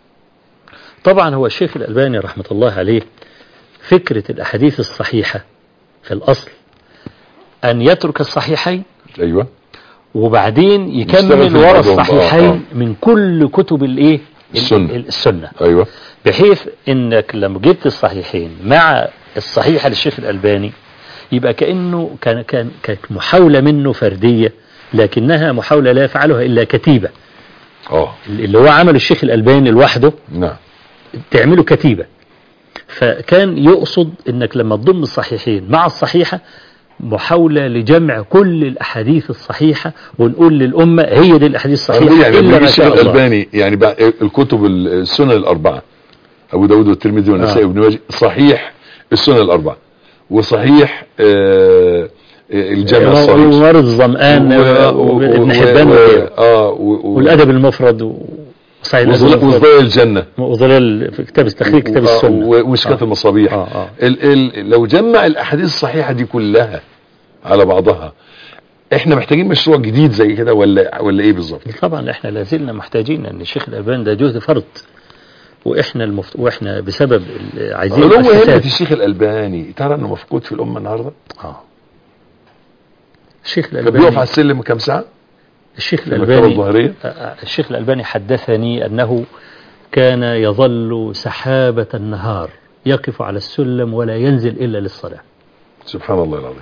طبعا هو الشيخ الألباني رحمة الله عليه فكرة الأحاديث الصحيحة في الأصل أن يترك الصحيحين ايوه وبعدين يشتغل يكمل في ورا بعضهم. آه، الصحيحين آه. من كل كتب الايه ال- السنة. ال- السنة ايوه بحيث انك لما جبت الصحيحين مع الصحيحة للشيخ الألباني يبقى كأنه كان كان كانت محاولة منه فردية لكنها محاولة لا يفعلها إلا كتيبة اه اللي هو عمل الشيخ الألباني لوحده نعم تعمله كتيبة فكان يقصد انك لما تضم الصحيحين مع الصحيحة محاولة لجمع كل الأحاديث الصحيحة ونقول للأمة هي دي الأحاديث الصحيحة يعني إلا لما ما الشيخ شاء الله الألباني يعني بقى الكتب السنن الأربعة أبو داود والترمذي والنسائي آه. وابن ماجه صحيح السنن الأربعة وصحيح آه آه، الجامع الصحيح ومرض الظمآن وابن حبان وغيره. اه و- و- والأدب المفرد وصحيح الأدب وظل- المفرد وظلال الجنة وظلال في كتاب تخريج كتاب آه، السنة ومشكاة آه. المصابيح آه آه. ال ال لو جمع الاحاديث الصحيحه دي كلها على بعضها احنا محتاجين مشروع جديد زي كده ولا ولا ايه بالظبط طبعا احنا لازلنا محتاجين ان الشيخ الالباني ده جهد فرد واحنا المفت... واحنا بسبب ال- عايزين علو همة مؤسسات. الشيخ الالباني ترى انه مفقود في الامه النهارده اه الشيخ كان بيقف على الالباني السلم كام ساعه الشيخ في المكتبه الالباني الظاهريه آه، آه، الشيخ الالباني حدثني انه كان يظل سحابة النهار يقف على السلم ولا ينزل الا للصلاة سبحان الله العظيم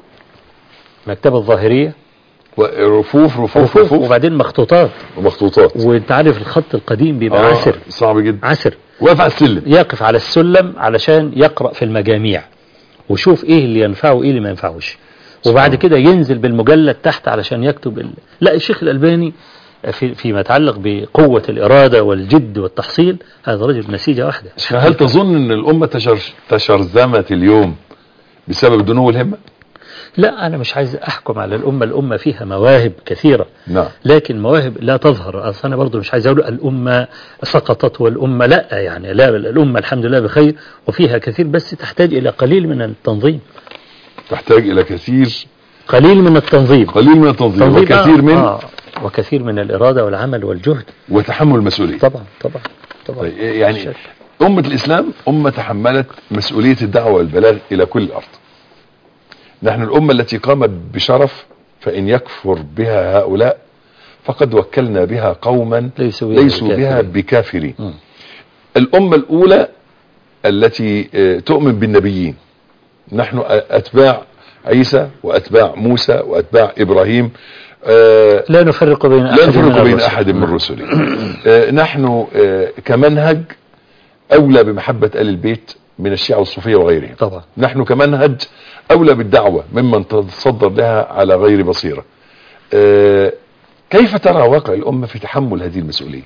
مكتبة الظاهرية ورفوف رفوف رفوف رفوف وبعدين مخطوطات ومخطوطات وانت عارف الخط القديم بيبقى آه، عسر صعب جدا عسر واقف على السلم يقف على السلم علشان يقرأ في المجاميع وشوف ايه اللي ينفعه وايه اللي ما ينفعوش وبعد سبحان كده ينزل بالمجلد تحت علشان يكتب ال... لا الشيخ الألباني في فيما يتعلق بقوة الإرادة والجد والتحصيل هذا رجل نسيجة واحدة هل تظن ان الامه تشر تشرذمت اليوم بسبب دنو الهمه لا أنا مش عايز أحكم على الأمة الأمة فيها مواهب كثيرة نعم لكن مواهب لا تظهر أصل أنا برضو مش عايز أقول الأمة سقطت والأمة لا يعني لا الأمة الحمد لله بخير وفيها كثير بس تحتاج إلى قليل من التنظيم تحتاج الى كثير قليل من التنظيم قليل من التنظيم تنظيم وكثير آه، من آه وكثير من الإرادة والعمل والجهد وتحمل المسؤوليه طبعا طبعا طبعا طيب يعني شك. أمة الإسلام أمة تحملت مسؤولية الدعوة والبلاغ إلى كل الأرض نحن الأمة التي قامت بشرف فإن يكفر بها هؤلاء فقد وكلنا بها قوما ليسوا بها ليسوا بها بكافرين. بكافرين مم. الأمة الأولى التي آه، تؤمن بالنبيين نحن أتباع عيسى وأتباع موسى وأتباع إبراهيم آه، لا نفرق بين لا أحد نفرق من بين الرسل. احد من نعم. رسله آه، نحن آه، كمنهج اولى بمحبة ال البيت من الشيعة والصوفية وغيرهم طبعا نحن كمنهج اولى بالدعوة ممن تتصدر لها على غير بصيرة آه، كيف ترى واقع الامة في تحمل هذه المسؤولية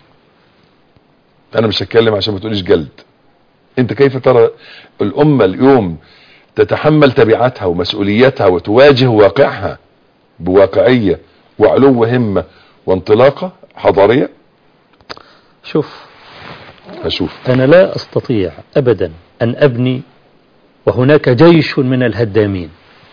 انا مش هتكلم عشان ما تقوليش جلد انت كيف ترى الامة اليوم تتحمل تبعاتها ومسؤولياتها وتواجه واقعها بواقعية وعلو همة وانطلاقة حضارية شوف هشوف أنا لا أستطيع أبدا أن أبني وهناك جيش من الهدامين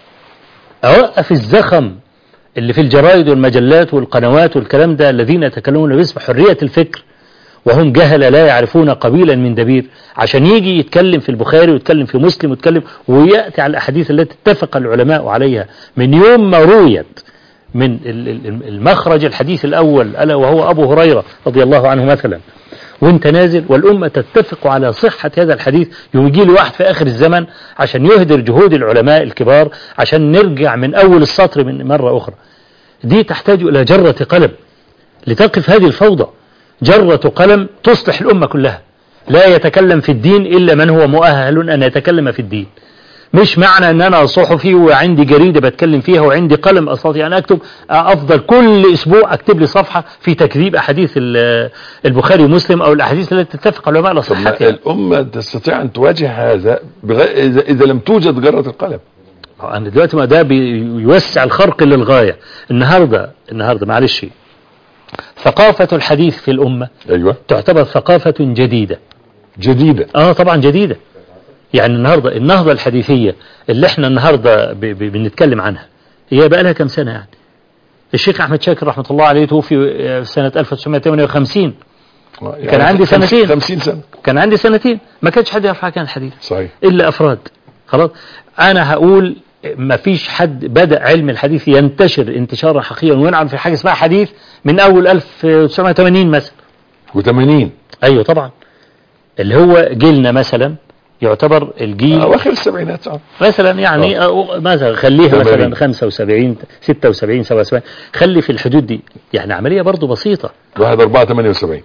أوقف الزخم اللي في الجرائد والمجلات والقنوات والكلام ده الذين يتكلمون باسم حرية الفكر وهم جهلة لا يعرفون قبيلا من دبير عشان يجي يتكلم في البخاري ويتكلم في مسلم ويتكلم ويأتي على الأحاديث التي اتفق العلماء عليها من يوم ما رويت من ال- ال- المخرج الحديث الأول ألا وهو أبو هريرة رضي الله عنه مثلا وانت نازل والأمة تتفق على صحة هذا الحديث يجي لي واحد في آخر الزمن عشان يهدر جهود العلماء الكبار عشان نرجع من أول السطر من مرة أخرى دي تحتاج إلى جرة قلم لتقف هذه الفوضى جرة قلم تصلح الأمة كلها لا يتكلم في الدين إلا من هو مؤهل أن يتكلم في الدين مش معنى ان انا صحفي وعندي جريدة بتكلم فيها وعندي قلم استطيع ان اكتب افضل كل اسبوع اكتب لي صفحة في تكذيب احاديث ال- البخاري ومسلم او الاحاديث التي تتفق العلماء على طب ما صحتها الأمة تستطيع أن تواجه هذا بغ... إذا... إذا لم توجد جرة القلم انا دلوقتي ما ده بيوسع الخرق للغاية النهاردة النهاردة معلش ثقافة الحديث في الأمة أيوة تعتبر ثقافة جديدة جديدة اه طبعا جديدة يعني النهاردة النهضة الحديثية اللي احنا النهاردة ب- ب- بنتكلم عنها هي بقى لها كم سنة يعني الشيخ أحمد شاكر رحمة الله عليه توفي في سنة 1958 يعني كان عندي خمس- سنتين. 50 سنة كان عندي سنتين ما كانش حد يعرف حاجة عن الحديث صحيح إلا أفراد خلاص أنا هقول ما فيش حد بدأ علم الحديث ينتشر انتشارا حقيقيا وينعم في حاجة اسمها حديث من أول 1980 مثلا و80 أيوه طبعا اللي هو جيلنا مثلا يعتبر الجيل أواخر السبعينات آه. مثلا يعني أو مثلا خليها تمانين. مثلا 75 76 77 خلي في الحدود دي يعني عملية برضو بسيطة واحد أربعة 78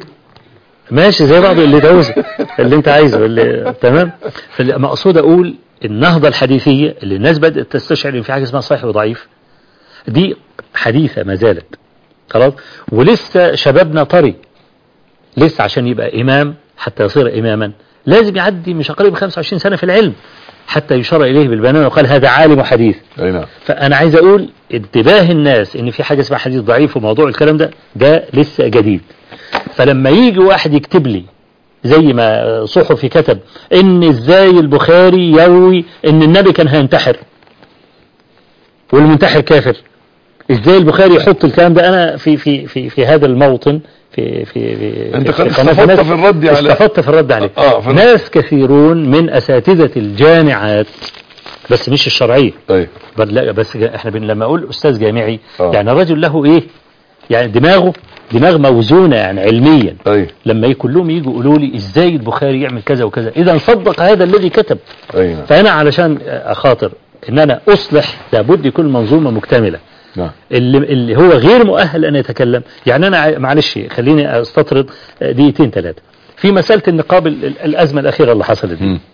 ماشي زي بعض اللي تعوزه اللي انت عايزه اللي تمام فالمقصود اقول النهضة الحديثية اللي الناس بدأت تستشعر ان في حاجة اسمها صحيح وضعيف دي حديثة ما زالت خلاص ولسه شبابنا طري لسه عشان يبقى إمام حتى يصير إماما لازم يعدي مش أقل من 25 سنة في العلم حتى يشار إليه بالبنان وقال هذا عالم حديث اي نعم فأنا عايز أقول انتباه الناس إن في حاجة اسمها حديث ضعيف وموضوع الكلام ده ده لسه جديد فلما يجي واحد يكتب لي زي ما صحفي كتب إن إزاي البخاري يروي إن النبي كان هينتحر والمنتحر كافر إزاي البخاري يحط الكلام ده أنا في في في في هذا الموطن في في في أنت في قد قناة استفدت الناس في الرد على- استفدت في الرد عليه آه، في الرد. ناس كثيرون من أساتذة الجامعات بس مش الشرعية طيب بل لا بس جا- احنا بن لما اقول استاذ جامعي آه. يعني الرجل له ايه يعني دماغه دماغ موزونة يعني علميا اي لما كلهم يجوا يقولوا لي ازاي البخاري يعمل كذا وكذا اذا صدق هذا الذي كتب اي نعم فانا علشان اخاطر ان انا اصلح لابد يكون المنظومة مكتملة نعم اللي, اللي هو غير مؤهل ان يتكلم يعني انا ع- معلش خليني استطرد دقيقتين ثلاثة في مسألة النقاب ال- ال- الأزمة الأخيرة اللي حصلت دي مم.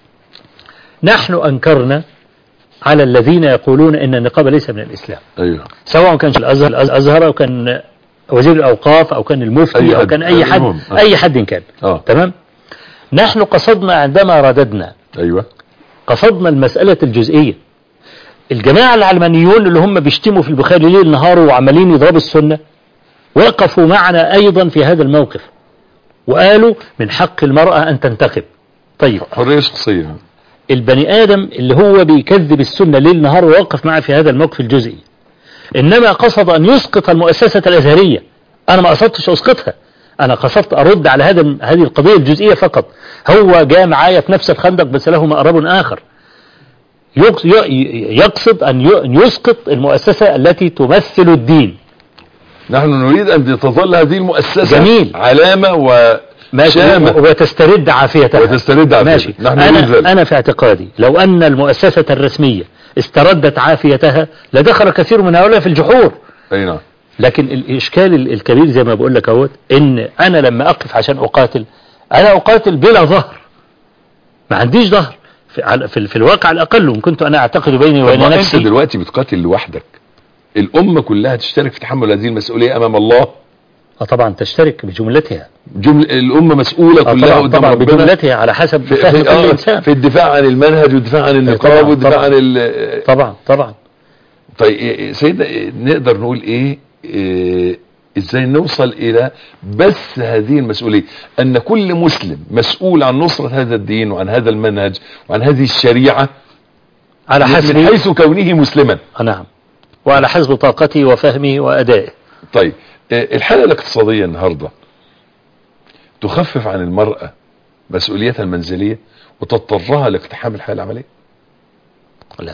نحن أنكرنا على الذين يقولون ان النقاب ليس من الإسلام ايوه سواء كان في الأزهر الأزهر أو كان وزير الأوقاف أو كان المفتي أي أو حد. كان أي حد المهم. آه. أي حد كان اه تمام نحن قصدنا عندما رددنا ايوه قصدنا المسألة الجزئية الجماعة العلمانيون اللي هم بيشتموا في البخاري ليل نهار وعمالين يضربوا السنة وقفوا معنا أيضا في هذا الموقف وقالوا من حق المرأة أن تنتخب طيب حريه شخصيه البني آدم اللي هو بيكذب السنة ليل نهار ووقف معه في هذا الموقف الجزئي إنما قصد أن يسقط المؤسسة الأزهرية أنا ما قصدتش أسقطها أنا قصدت أرد على هذا هذه القضية الجزئية فقط هو جاء معايا في نفس الخندق بس له مأرب آخر يقص- ي- يقصد أن ي- أن يسقط المؤسسة التي تمثل الدين نحن نريد ان تظل هذه المؤسسه جميل. علامه و ماشي شامة. وتسترد عافيتها وتسترد عافيتها. ماشي نحن نريد ذلك. أنا, أنا في اعتقادي لو أن المؤسسة الرسمية استردت عافيتها لدخل كثير من هؤلاء في الجحور اي نعم لكن الإشكال ال- الكبير زي ما بقول لك اهوت إن أنا لما أقف عشان أقاتل أنا أقاتل بلا ظهر ما عنديش ظهر في, على- في, في الواقع الأقل وإن كنت أنا أعتقد بيني طب وبين ما انت نفسي دلوقتي بتقاتل لوحدك الامه كلها تشترك في تحمل هذه المسؤوليه امام الله آه طبعا تشترك بجملتها جمل الامه مسؤوله آه كلها طبعا, قدام طبعا ربنا بجملتها على حسب في, فهم في, كل آه إنسان في الدفاع عن المنهج والدفاع عن النقاب طبعا، والدفاع طبعا. عن ال طبعا طبعا طيب إيه- سيدنا إيه، نقدر نقول ايه, إيه ازاي نوصل الى بس هذه المسؤولية ان كل مسلم مسؤول عن نصرة هذا الدين وعن هذا المنهج وعن هذه الشريعة على من حسب حيث كونه مسلما آه نعم وعلى حسب طاقته وفهمه وأدائه طيب إيه، الحالة الاقتصادية النهاردة تخفف عن المرأة مسؤوليتها المنزلية وتضطرها لاقتحام الحياة العملية لا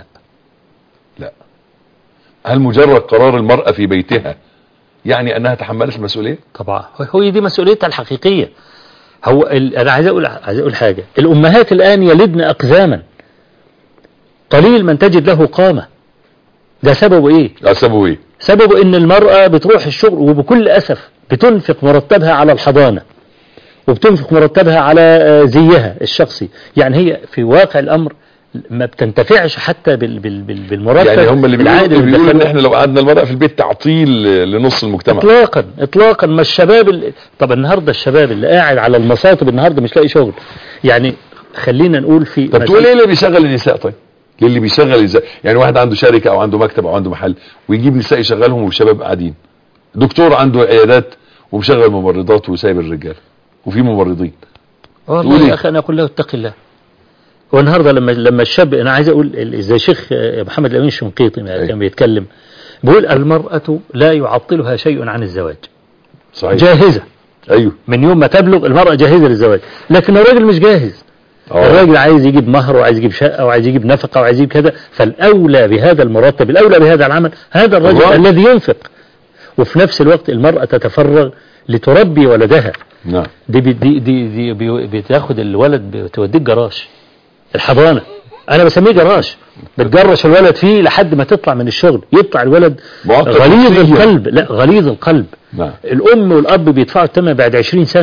هل مجرد قرار المرأة في بيتها يعني انها تحملت المسؤولية طبعا هو دي مسؤوليتها الحقيقية هو ال... انا عايز اقول عايز اقول حاجة الامهات الان يلدن اقزاما قليل من تجد له قامة ده سببه ايه سببه ايه سببه ان المرأة بتروح الشغل وبكل اسف بتنفق مرتبها على الحضانة وبتنفق مرتبها على آه، زيها الشخصي يعني هي في واقع الامر ما بتنتفعش حتى بال... بال... بال... بالمرتب يعني هم اللي العائد بيقولوا, بيقولوا ان بتدخله. احنا لو قعدنا المرأة في البيت تعطيل لنص المجتمع اطلاقا اطلاقا ما الشباب اللي... طب النهارده الشباب اللي قاعد على المصاطب النهارده مش لاقي شغل يعني خلينا نقول في طب تقول ايه اللي بيشغل النساء طيب ليه اللي بيشغل النساء يعني واحد عنده شركة او عنده مكتب او عنده محل ويجيب نساء يشغلهم والشباب قاعدين دكتور عنده عيادات ومشغل ممرضات وسايب الرجال وفي ممرضين تقول والله إيه؟ يا اخي انا اقول له اتق الله والنهارده لما لما الشاب انا عايز اقول ال- زي شيخ آه، محمد الامين الشنقيطي ما أيوة. كان بيتكلم بيقول المرأة لا يعطلها شيء عن الزواج صحيح جاهزة ايوه من يوم ما تبلغ المرأة جاهزة للزواج لكن الراجل مش جاهز اه الراجل عايز يجيب مهر وعايز يجيب شقة وعايز يجيب نفقة وعايز يجيب كذا فالأولى بهذا المرتب الأولى بهذا العمل هذا الرجل الراجل. الذي ينفق وفي نفس الوقت المرأة تتفرغ لتربي ولدها نعم دي بي دي دي, دي بي بتاخد الولد بتوديه الجراج الحضانة أنا بسميه جراج بتجرش الولد فيه لحد ما تطلع من الشغل يطلع الولد معقد غليظ نفسياً. القلب لا غليظ القلب نعم الأم والأب بيدفعوا الثمن بعد 20 سنة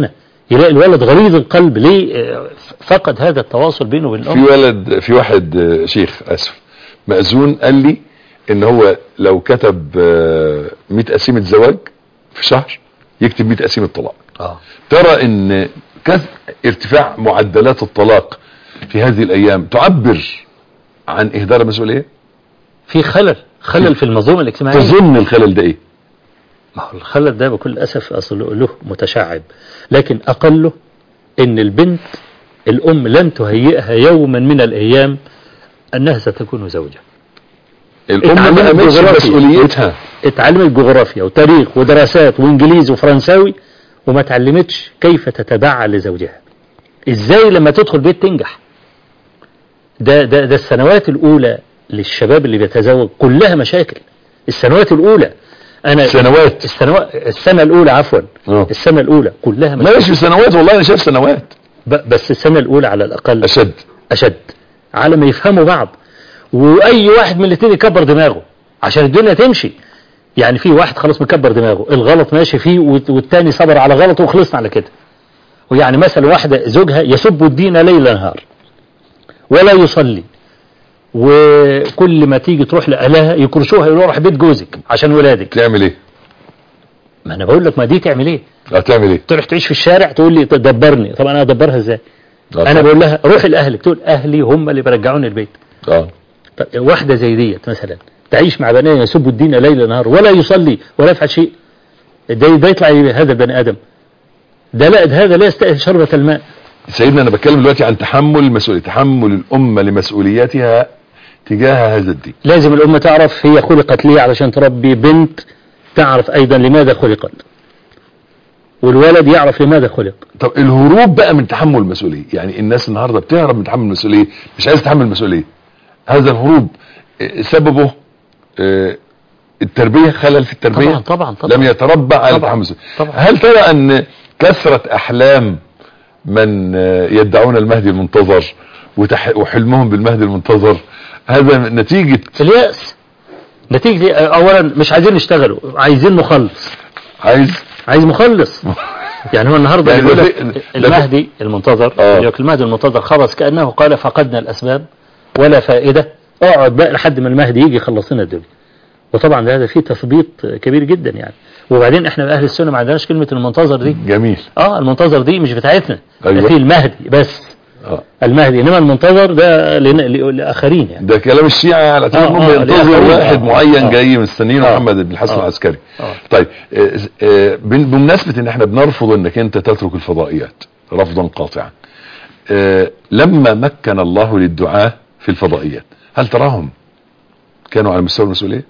يلاقي الولد غليظ القلب ليه آه، فقد هذا التواصل بينه وبين في الام ولد في واحد آه، شيخ اسف مأذون قال لي ان هو لو كتب آه، 100 قسيمة زواج في شهر يكتب 100 قسيمة طلاق اه ترى ان كث ارتفاع معدلات الطلاق في هذه الايام تعبر عن اهدار المسؤولية في خلل خلل في المنظومه الاجتماعيه تظن الخلل ده ايه ما هو الخلل ده بكل اسف اصل له متشعب لكن اقله ان البنت الام لم تهيئها يوما من الايام انها ستكون زوجة الام ما اتعلمت قامتش جغرافيا. مسؤوليتها اتعلمت جغرافيا وتاريخ ودراسات وانجليزي وفرنساوي وما اتعلمتش كيف تتبع لزوجها ازاي لما تدخل بيت تنجح ده ده ده السنوات الاولى للشباب اللي بيتزوج كلها مشاكل السنوات الاولى انا سنوات السنوات السنه الاولى عفوا اه. السنه الاولى كلها مشاكل ماشي سنوات والله انا شايف سنوات ب- بس السنه الاولى على الاقل اشد اشد على ما يفهموا بعض واي واحد من الاثنين يكبر دماغه عشان الدنيا تمشي يعني في واحد خلاص مكبر دماغه الغلط ماشي فيه والت- والتاني صبر على غلطه وخلصنا على كده ويعني مثلا واحدة زوجها يسب الدين ليل نهار ولا يصلي وكل ما تيجي تروح لأهلها يكرشوها يقولوا روح بيت جوزك عشان ولادك تعمل ايه ما انا بقول لك ما دي تعمل ايه هتعمل ايه تروح تعيش في الشارع تقول لي دبرني طب انا ادبرها ازاي آه، انا بقول لها روحي لاهلك تقول اهلي هم اللي بيرجعوني البيت اه طب واحدة زي ديت مثلا تعيش مع بني يسب الدين ليل نهار ولا يصلي ولا يفعل شيء ده ده يطلع إيه هذا البني آدم ده لا ده هذا لا يستأهل شربة الماء سيدنا انا بتكلم دلوقتي عن تحمل المسؤولية تحمل الامة لمسؤولياتها تجاه هذا الدين لازم الأمة تعرف هي خلقت ليه علشان تربي بنت تعرف أيضا لماذا خلقت والولد يعرف لماذا خلق طب الهروب بقى من تحمل المسؤولية يعني الناس النهاردة بتهرب من تحمل المسؤولية مش عايز تحمل المسؤولية هذا الهروب آه، سببه آه، التربية خلل في التربية طبعا طبعا طبعا لم يتربى على طبعاً، تحمل المسؤولية طبعا. هل ترى ان كثرة احلام من آه، يدعون المهدي المنتظر وتح- وحلمهم بالمهدي المنتظر هذا نتيجة اليأس نتيجة أولا مش عايزين يشتغلوا عايزين مخلص عايز عايز مخلص يعني هو النهارده يعني بيقول ده لك في- ده في- المهدي المنتظر آه. يقول لك المهدي المنتظر خلص كأنه قال فقدنا الأسباب ولا فائدة اقعد بقى لحد ما المهدي يجي يخلص لنا الدنيا وطبعا هذا فيه تثبيط كبير جدا يعني وبعدين احنا اهل السنه ما عندناش كلمه المنتظر دي جميل اه المنتظر دي مش بتاعتنا أيوة. ده في المهدي بس آه. المهدي انما المنتظر ده لنا- لاخرين يعني ده كلام الشيعة على اعتبار آه، انهم آه، ينتظروا لآخرين. واحد آه، معين آه. جاي مستنيين آه. محمد بن الحسن آه. العسكري آه. طيب آه، آه، بن- بمناسبة ان احنا بنرفض انك انت تترك الفضائيات رفضا قاطعا آه، لما مكن الله للدعاة في الفضائيات هل تراهم كانوا على مستوى المسؤولية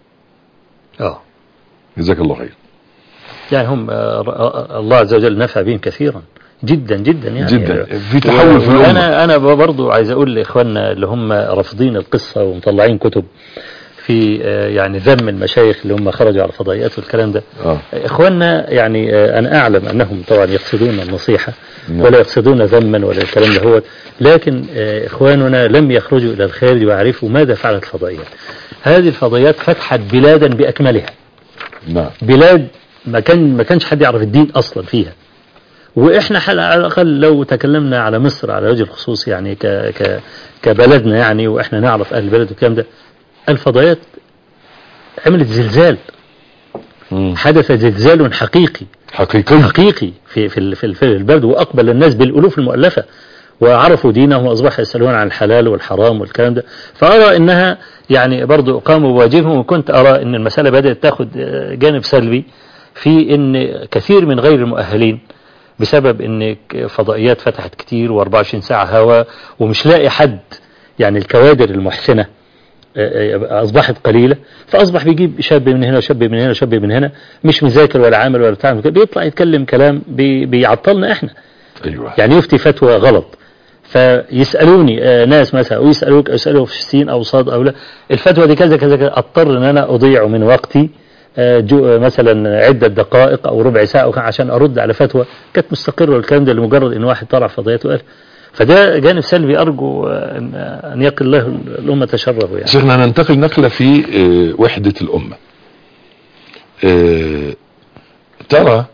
اه جزاك الله خير يعني هم آه، آه، الله عز وجل نفع بهم كثيرا جدا جدا يعني جدا في تحول في الامة انا انا برضو عايز اقول لاخواننا اللي هم رافضين القصه ومطلعين كتب في آه، يعني ذم المشايخ اللي هم خرجوا على الفضائيات والكلام ده اه اخواننا يعني آه، انا اعلم انهم طبعا يقصدون النصيحه نعم. ولا يقصدون ذما ولا الكلام ده هو لكن آه، اخواننا لم يخرجوا الى الخارج ويعرفوا ماذا فعلت الفضائيات هذه الفضائيات فتحت بلادا باكملها نعم بلاد ما كان ما كانش حد يعرف الدين اصلا فيها واحنا حل- على الاقل لو تكلمنا على مصر على وجه الخصوص يعني ك ك كبلدنا يعني واحنا نعرف اهل البلد والكلام ده الفضائيات عملت زلزال مم. حدث زلزال حقيقي حقيقي حقيقي في في ال- في ال- في البلد واقبل الناس بالالوف المؤلفه وعرفوا دينهم واصبحوا يسالون عن الحلال والحرام والكلام ده فارى انها يعني برضو قاموا بواجبهم وكنت ارى ان المساله بدات تاخذ آه، جانب سلبي في ان كثير من غير المؤهلين بسبب ان ك- فضائيات فتحت كتير و24 ساعه هوا ومش لاقي حد يعني الكوادر المحسنه آه، آه، اصبحت قليله فاصبح بيجيب شاب من هنا وشاب من هنا وشاب من هنا مش مذاكر ولا عامل ولا بتاع بيطلع يتكلم كلام بي بيعطلنا احنا ايوه يعني يفتي فتوى غلط فيسالوني آه، ناس مثلا ويسالوك يسالوا في سين او صاد او لا الفتوى دي كذا كذا كذا اضطر ان انا اضيع من وقتي آه، جو آه، مثلا عده دقائق او ربع ساعه أو عشان ارد على فتوى كانت مستقره والكلام ده لمجرد ان واحد طلع فضيات وقال فده جانب سلبي ارجو آه، ان آه، ان يقي الله الامه شره يعني شيخنا ننتقل نقلة في آه، وحدة الأمة آه، ترى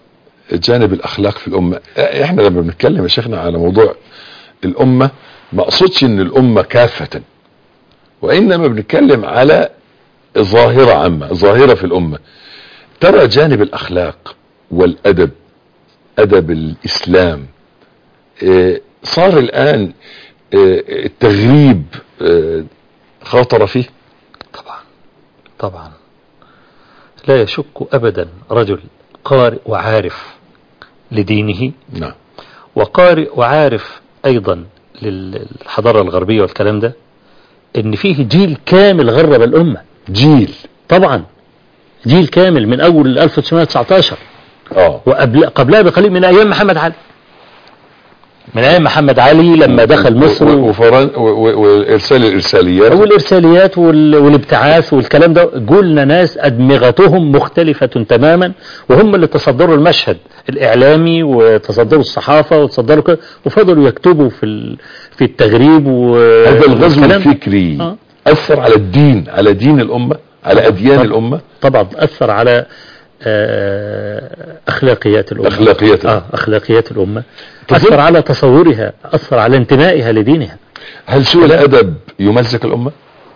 جانب الاخلاق في الامه احنا لما بنتكلم يا شيخنا على موضوع الامه ما اقصدش ان الامه كافه وانما بنتكلم على ظاهره عامه ظاهره في الامه ترى جانب الاخلاق والادب ادب الاسلام آه، صار الان آه، التغريب آه، خاطر فيه طبعا طبعا لا يشك أبدا رجل قارئ وعارف لدينه نعم وقارئ وعارف أيضا للحضارة الغربية والكلام ده إن فيه جيل كامل غرب الأمة جيل طبعا جيل كامل من أول 1919 اه وقبل قبلها بقليل من أيام محمد علي من أيام محمد علي لما دخل مصر و- وفرن و- و- وارسال الارساليات والإرساليات وال- والابتعاث والكلام ده قلنا ناس أدمغتهم مختلفة تماما وهم اللي تصدروا المشهد الإعلامي وتصدروا الصحافة وتصدروا كده وفضلوا يكتبوا في ال- في التغريب و هذا الغزو والكلام. الفكري آه. اثر على الدين على دين الامه على اديان طبعا. الامه طبعا أثر على آه، أخلاقيات الأمة أخلاقيات الأمة. آه أخلاقيات الأمة طب أثر ليه؟ على تصورها أثر على انتمائها لدينها هل سوء الادب يمزق الامه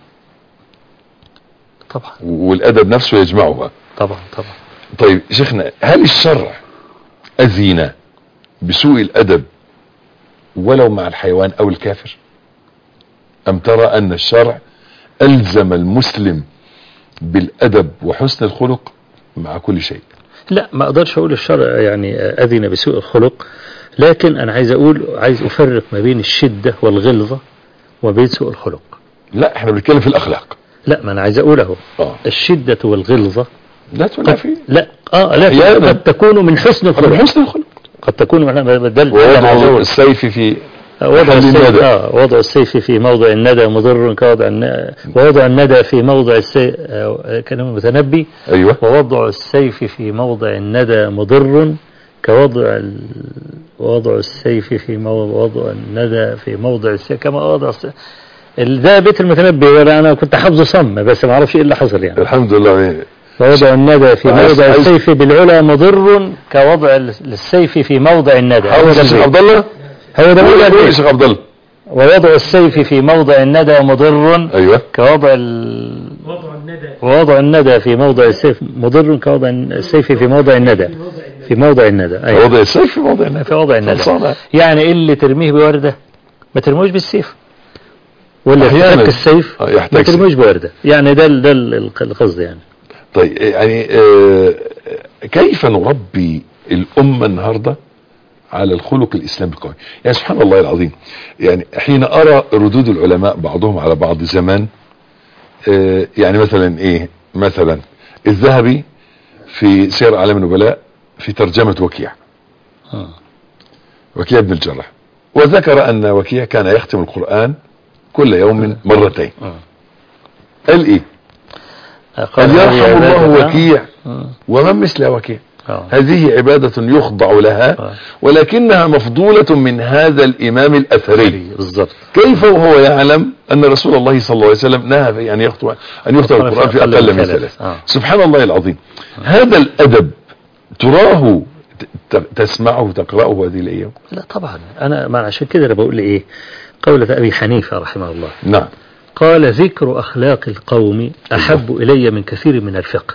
طبعا والادب نفسه يجمعها طبعا طبعا طيب شيخنا هل الشرع اذن بسوء الادب ولو مع الحيوان او الكافر ام ترى ان الشرع الزم المسلم بالادب وحسن الخلق مع كل شيء لا ما اقدرش اقول الشرع يعني اذن بسوء الخلق لكن انا عايز اقول عايز افرق ما بين الشده والغلظه وما بين سوء الخلق لا احنا بنتكلم في الاخلاق لا ما انا عايز اقول اهو اه الشده والغلظه لا تنافي لا اه لا أحياناً. قد تكون من حسن من الخلق حسن الخلق قد تكون من ده ده اللي أنا عايز ووضع أقوله. السيف في وضع محل السيف الندى. آه وضع السيف في موضع الندى مضر كوضع الن... ووضع الندى في موضع السيف آه كلام المتنبي ايوه ووضع السيف في موضع الندى مضر كوضع ال... ووضع السيف في موضع وضع الندى في موضع السيف كما وضع السيف ال- ده بيت المتنبي ولا انا كنت حافظه صم بس ما اعرفش ايه اللي حصل يعني الحمد لله ووضع الندى في عايز- موضع عايز- السيف بالعلا مضر كوضع ال- السيف في موضع الندى هو حافظ ده يا شيخ البيت. عبد الله هو ده قول بيقول قول يا البيت. شيخ عبد الله ووضع السيف في موضع الندى مضر ايوه كوضع ال... ووضع الندى في موضع السيف مضر كوضع السيف في موضع الندى في موضع الندى أيوة. وضع السيف في موضع النفس في وضع الندى خلصانة. يعني اللي ترميه بوردة ما ترموش بالسيف واللي أحياناً. يحتاج السيف آه، ما يحتاج سيف. ترموش بوردة يعني ده ال- ده ال- القصد يعني طيب يعني آه، كيف نربي الأمة النهاردة على الخلق الإسلامي القوي يعني سبحان الله العظيم يعني حين أرى ردود العلماء بعضهم على بعض زمان آه، يعني مثلا إيه مثلا الذهبي في سير أعلام النبلاء في ترجمة وكيع آه. وكيع بن الجراح وذكر أن وكيع كان يختم القرآن كل يوم مرتين آه. قال إيه قال يرحم الله وكيع ومن مثل وكيع آه. هذه عبادة يخضع لها آه. ولكنها مفضولة من هذا الإمام الأثري بالظبط كيف وهو يعلم أن رسول الله صلى الله عليه وسلم نهى في أن يخطب أن يخطب القرآن في أقل من ثلاث آه. سبحان الله العظيم هذا الأدب تراه ت- ت- تسمعه تقرأه هذه الأيام لا طبعا انا ما عشان كده انا بقول ايه قولة ابي حنيفة رحمه الله نعم قال ذكر أخلاق القوم أحب إلي من كثير من الفقه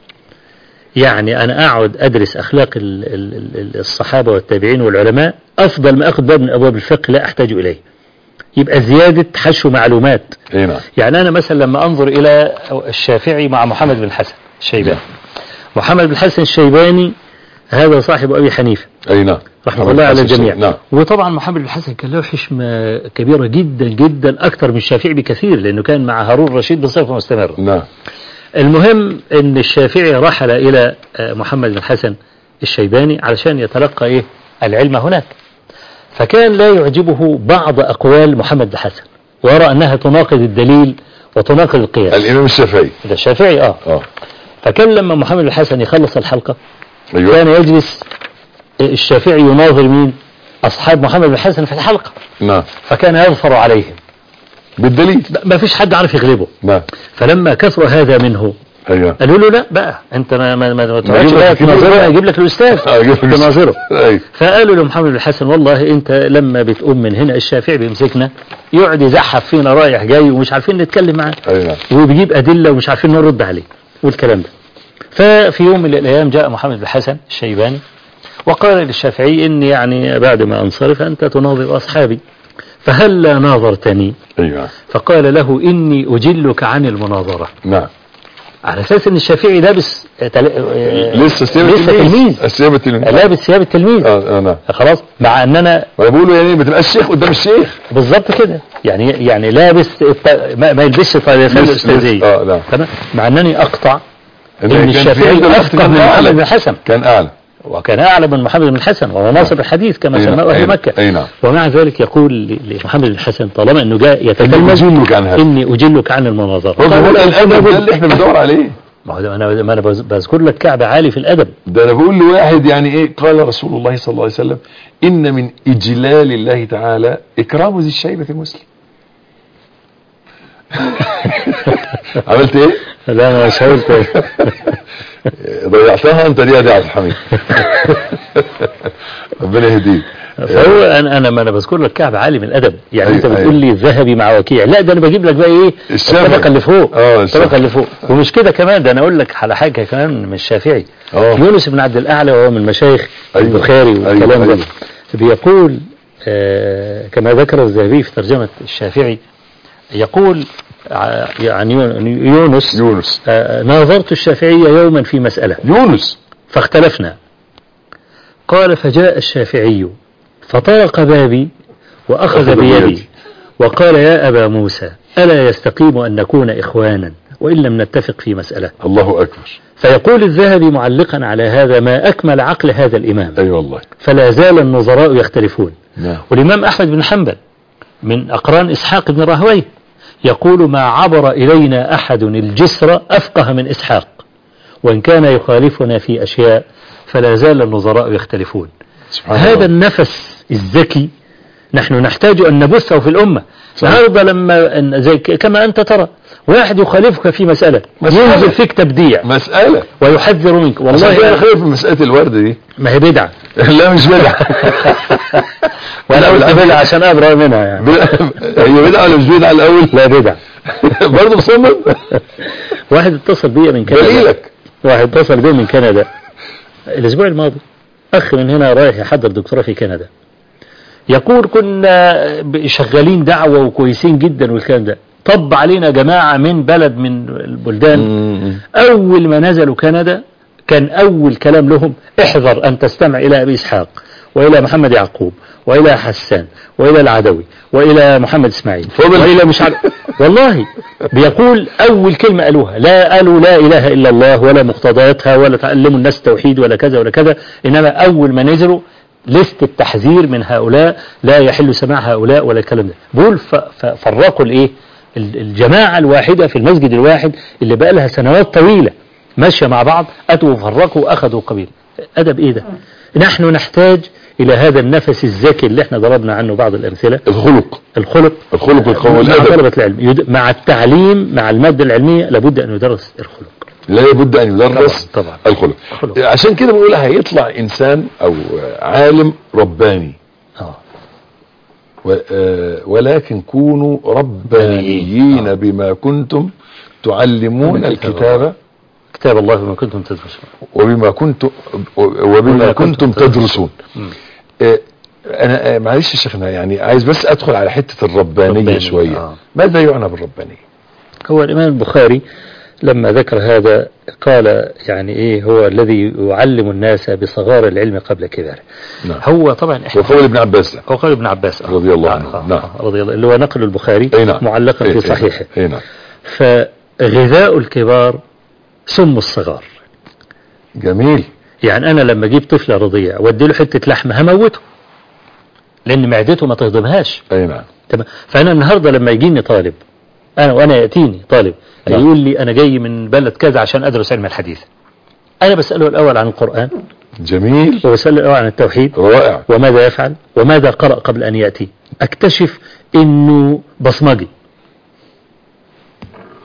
يعني أنا أقعد أدرس أخلاق ال- ال- ال- الصحابة والتابعين والعلماء أفضل ما أخذ باب من أبواب الفقه لا أحتاج إليه يبقى زيادة حشو معلومات اي نعم يعني أنا مثلا لما أنظر إلى الشافعي مع محمد بن الحسن الشيباني محمد بن الحسن الشيباني هذا صاحب أبي حنيفة اي نعم رحمه الله على حسن الجميع الشيخ. نعم وطبعا محمد بن الحسن كان له حشمة كبيرة جدا جدا أكثر من الشافعي بكثير لأنه كان مع هارون الرشيد بصفة مستمرة نعم المهم أن الشافعي رحل إلى آه، محمد بن الحسن الشيباني علشان يتلقى إيه العلم هناك فكان لا يعجبه بعض أقوال محمد بن الحسن ويرى أنها تناقض الدليل وتناقض القياس الإمام الشافعي ده الشافعي آه اه فكان لما محمد بن الحسن يخلص الحلقة ايوه كان يجلس الشافعي يناظر مين أصحاب محمد بن الحسن في الحلقة نعم فكان يظفر عليهم بالدليل ما فيش حد عارف يغلبه نعم فلما كثر هذا منه ايوه قالوا له لا بقى انت ما ما ما ما تقعدش أجيب لك بقى الكبير تناظره بقى. اجيب لك الاستاذ آه، أجيب لك الأستاذ. تناظره ايوه فقالوا لمحمد بن الحسن والله انت لما بتقوم من هنا الشافعي بيمسكنا يقعد يزحف فينا رايح جاي ومش عارفين نتكلم معاه ايوه وبيجيب ادله ومش عارفين نرد عليه والكلام ده ففي يوم من الايام جاء محمد بن الحسن الشيباني وقال للشافعي اني يعني بعد ما انصرف انت تناظر اصحابي فهل لا ناظرتني ايوه فقال له اني اجلك عن المناظره نعم على اساس ان الشافعي لابس تل... آه، لسه ثياب لسه تلميذ ثياب التلميذ لابس ثياب التلميذ اه آه، نعم خلاص مع ان انا وانا بقول له يعني ما تبقاش شيخ قدام الشيخ بالظبط كده يعني يعني لابس الت... ما, ما يلبسش طالسان لسه- الاستاذيه لسه، اه لا تمام مع انني اقطع إن ان كان في الشافعي عند الأخت افقه كان من محمد أعلى. بن الحسن كان اعلى وكان اعلم من محمد بن الحسن وهو ناصر الحديث كما أي نعم، سماه أي اهل نعم، مكه أي نعم. ومع ذلك يقول ل- لمحمد بن الحسن طالما انه جاء إني يتكلم أجلك عن هذا. اني اجلك عن المناظره هو قال بقول له الادب أنا ده اللي احنا بندور عليه ما هو ده انا ما انا بز- بذكر لك كعب عالي في الادب ده انا بقول لواحد يعني ايه قال رسول الله صلى الله عليه وسلم ان من اجلال الله تعالى اكرام ذي الشيبة المسلم عملت ايه لا انا مش قلت ضيعتها انت دي يا دي عبد الحميد ربنا يهديك فهو انا انا ما انا بذكر لك كعب عالي من الادب يعني أيوة، انت بتقول لي الذهبي مع وكيع لا ده انا بجيب لك بقى ايه الشافعي. الطبقه اللي فوق اه، الطبقه الشافعي. اللي فوق ومش كده كمان ده انا اقول لك على حاجه كمان من الشافعي اه. يونس بن عبد الاعلى وهو من مشايخ أيوة. البخاري والكلام أيوة، ده أيوة. بيقول آه كما ذكر الذهبي في ترجمه الشافعي يقول ع- عن يون- يونس يونس آه ناظرت الشافعي يوما في مساله يونس فاختلفنا قال فجاء الشافعي فطرق بابي وأخذ أخذ بيدي بيدي. وقال يا أبا موسى ألا يستقيم أن نكون إخوانا وإن لم نتفق في مسألة الله اكبر فيقول الذهبي معلقا على هذا ما أكمل عقل هذا الإمام اي والله فلا زال النظراء يختلفون نعم والإمام أحمد بن حنبل من أقران إسحاق بن راهويه يقول ما عبر إلينا أحد الجسر أفقه من إسحاق وإن كان يخالفنا في أشياء فلا زال النظراء يختلفون سبحان هذا الله النفس الذكي نحن نحتاج أن نبثه في الأمة صحيح. النهارده لما إن- زي ك- كما أنت ترى واحد يخالفك في مسألة مسألة. ينزل فيك تبديع مسألة ويحذر منك والله انا والله خايف من مسألة الورد دي ما هي بدعة لا مش بدعة وأنا لا، قلت بالعكس. بدعة عشان أبرأ منها يعني بدعة- هي بدعة ولا مش بدعة الاول لا بدعة برضه مصمم واحد اتصل بيا من كندا دليلك واحد اتصل بي من كندا الاسبوع الماضي اخ من هنا رايح يحضر دكتوراه في كندا يقول كنا ب- شغالين دعوة وكويسين جدا والكلام ده طب علينا جماعة من بلد من البلدان اول ما نزلوا كندا كان اول كلام لهم احذر ان تستمع الى ابي اسحاق والى محمد يعقوب والى حسان والى العدوي والى محمد اسماعيل فضل. والى مش عارف والله بيقول اول كلمه قالوها لا قالوا لا اله الا الله ولا مقتضياتها ولا تعلموا الناس التوحيد ولا كذا ولا كذا انما اول ما نزلوا لست التحذير من هؤلاء لا يحل سماع هؤلاء ولا الكلام ده بيقول ف- ف- فرقوا الايه ال- الجماعه الواحده في المسجد الواحد اللي بقى لها سنوات طويله ماشيه مع بعض اتوا وفرقوا واخذوا قبيل ادب ايه ده نحن نحتاج الى هذا النفس الذكي اللي احنا ضربنا عنه بعض الامثله الخلق الخلق الخلق والقول مع والادب طلبة العلم يد... مع التعليم مع المادة العلمية لابد أن يدرس الخلق لا بد ان يدرس طبعا طبعا الخلق الخلق. عشان كده بقول هيطلع انسان او عالم رباني آه. و- آه، ولكن كونوا ربانيين بما كنتم تعلمون الكتاب كتاب الله بما كنتم تدرسون وبما كنتم وبما كنتم تدرسون مم. آه، انا آه، معلش يا شيخنا يعني عايز بس ادخل على حته الربانيه رباني، شويه آه. ماذا يعنى بالربانيه هو الإمام البخاري لما ذكر هذا قال يعني إيه هو الذي يعلم الناس بصغار العلم قبل كباره نعم هو طبعا إحنا وقول ابن عباس ده هو قال ابن عباس آه. رضي الله آه، عنه. آه، نعم. آه، رضي الله اللي هو نقل البخاري اي نعم معلقا إيه، في إيه، صحيحه اي نعم فغذاء الكبار سم الصغار جميل يعني انا لما اجيب طفل رضيع وادي له حته لحمه هموته لان معدته ما تهضمهاش اي نعم تمام فانا النهارده لما يجيني طالب انا وانا ياتيني طالب نعم. يقول لي انا جاي من بلد كذا عشان ادرس علم الحديث انا بساله الاول عن القران جميل وبساله الاول عن التوحيد رائع وماذا يفعل وماذا قرأ قبل أن يأتي أكتشف أنه بصمجي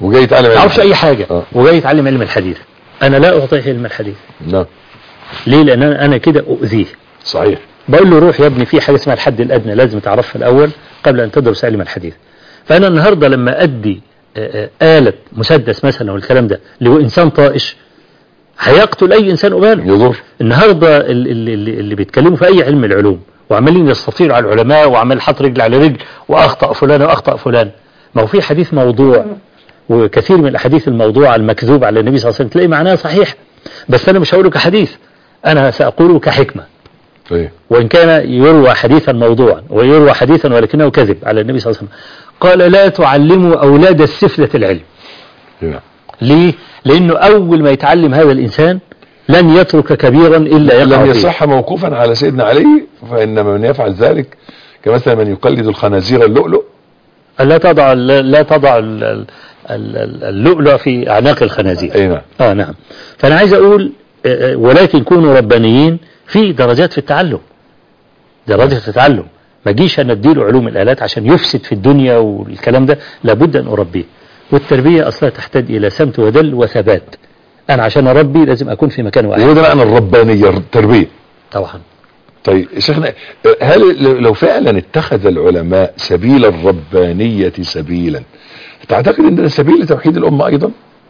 وجاي يتعلم ما علم يعرفش اي حاجة آه. وجاي يتعلم علم الحديث انا لا اعطيه علم الحديث نعم ليه لان انا أنا كده اؤذيه صحيح بقول له روح يا ابني في حاجة اسمها الحد الأدنى لازم تعرفها الأول قبل أن تدرس علم الحديث فأنا النهاردة لما أدي آه، آه، آلة مسدس مثلا والكلام ده اللي هو إنسان طائش هيقتل أي إنسان أباله يضر النهاردة ال- ال- اللي, اللي بيتكلموا في أي علم العلوم وعمالين يستطيلوا على العلماء وعمال حط رجل على رجل وأخطأ فلان وأخطأ فلان ما هو في حديث موضوع وكثير من الأحاديث الموضوعة المكذوب على النبي صلى الله عليه وسلم تلاقي معناها صحيح بس أنا مش هقوله كحديث أنا سأقوله كحكمة طيب وإن كان يروى حديثا موضوعا ويروى حديثا ولكنه كذب على النبي صلى الله عليه وسلم قال لا تعلموا أولاد السفلة العلم نعم ليه؟ لأنه أول ما يتعلم هذا الإنسان لن يترك كبيرا إلا يقع لم فيه يصح موقوفا على سيدنا علي فإن من يفعل ذلك كمثل من يقلد الخنازير اللؤلؤ لا تضع لا تضع ال- ال- ال- اللؤلؤ في أعناق الخنازير أي نعم آه نعم فأنا عايز أقول آه، آه، ولكن كونوا ربانيين في درجات في التعلم درجات في التعلم ما جيش أنا أديله علوم الآلات عشان يفسد في الدنيا والكلام ده لابد أن أربيه والتربية أصلا تحتاج إلى سمت ودل وثبات أنا عشان أربي لازم أكون في مكان واحد وهو ده معنى الربانية التربية طبعا طيب شيخنا هل لو فعلا اتخذ العلماء سبيل الربانية سبيلا تعتقد ان ده سبيل لتوحيد الأمة أيضا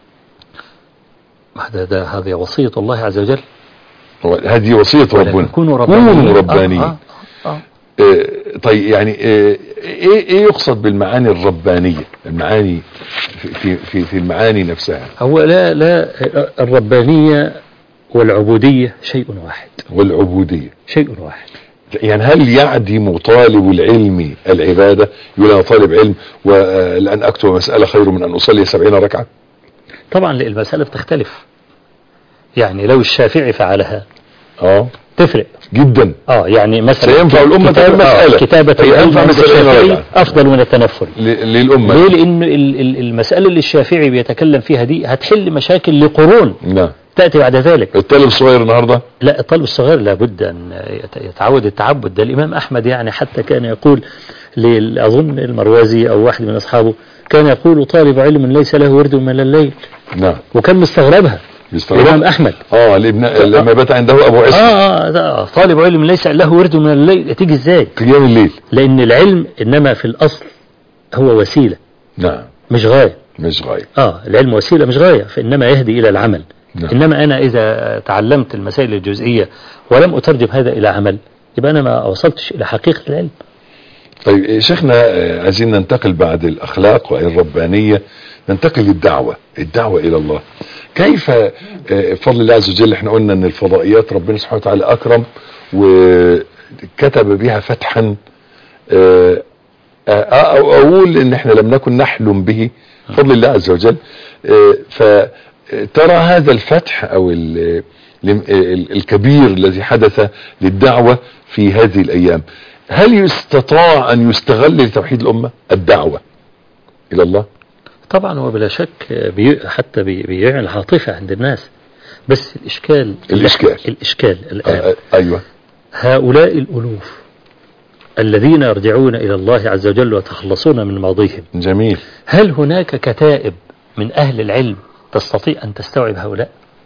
هذا ده هذه وصية الله عز وجل هو هذه وصية ولكن ربنا كونوا ربانيين كونوا ربانيين آه آه آه. آه، طيب يعني آه، ايه ايه يقصد بالمعاني الربانية المعاني في في في, في المعاني نفسها هو لا لا الربانية والعبودية شيء واحد والعبودية شيء واحد يعني هل يعدم طالب العلم العبادة يقول انا طالب علم ولان اكتب مسألة خير من ان اصلي سبعين ركعة طبعا المسألة بتختلف يعني لو الشافعي فعلها اه تفرق جدا اه يعني مثلا سينفع الأمة كتاب- في المسألة. آه، كتابة فينفع العلم عند مسألة الشافعي رجعة. أفضل من التنفل ل- للأمة ليه لأن ال- ال- المسألة اللي الشافعي بيتكلم فيها دي هتحل مشاكل لقرون نعم تأتي بعد ذلك الطالب الصغير النهاردة لا الطالب الصغير لابد أن يت- يتعود التعبد ده الإمام أحمد يعني حتى كان يقول لل- أظن المروزي أو واحد من أصحابه كان يقول طالب علم ليس له ورد من الليل نعم وكان مستغربها بيستغرب الإمام أحمد اه الابن لما بات عنده ابو عصر آه, آه ده طالب علم ليس له ورد من الليل تيجي إزاي قيام الليل لأن العلم إنما في الأصل هو وسيلة نعم مش غاية مش غاية آه العلم وسيلة مش غاية فإنما يهدي إلى العمل نعم. إنما أنا إذا تعلمت المسائل الجزئية ولم أترجم هذا إلى عمل يبقى أنا ما وصلتش إلى حقيقة العلم طيب إيه شيخنا آه، عايزين ننتقل بعد الاخلاق والربانية ننتقل للدعوة الدعوة الى الله كيف آه، بفضل الله عز وجل احنا قلنا ان الفضائيات ربنا سبحانه وتعالى اكرم وكتب بها فتحا آه، آه، او اقول ان احنا لم نكن نحلم به بفضل الله عز وجل آه، فترى هذا الفتح او ال- الم- ال- الكبير الذي حدث للدعوة في هذه الايام هل يستطاع ان يستغل لتوحيد الامة الدعوة الى الله طبعا هو بلا شك بي حتى بي بيعمل عاطفة عند الناس بس الإشكال الإشكال. الإشكال الآن آه، ايوه هؤلاء الألوف الذين يرجعون إلى الله عز وجل ويتخلصون من ماضيهم جميل هل هناك كتائب من أهل العلم تستطيع أن تستوعب هؤلاء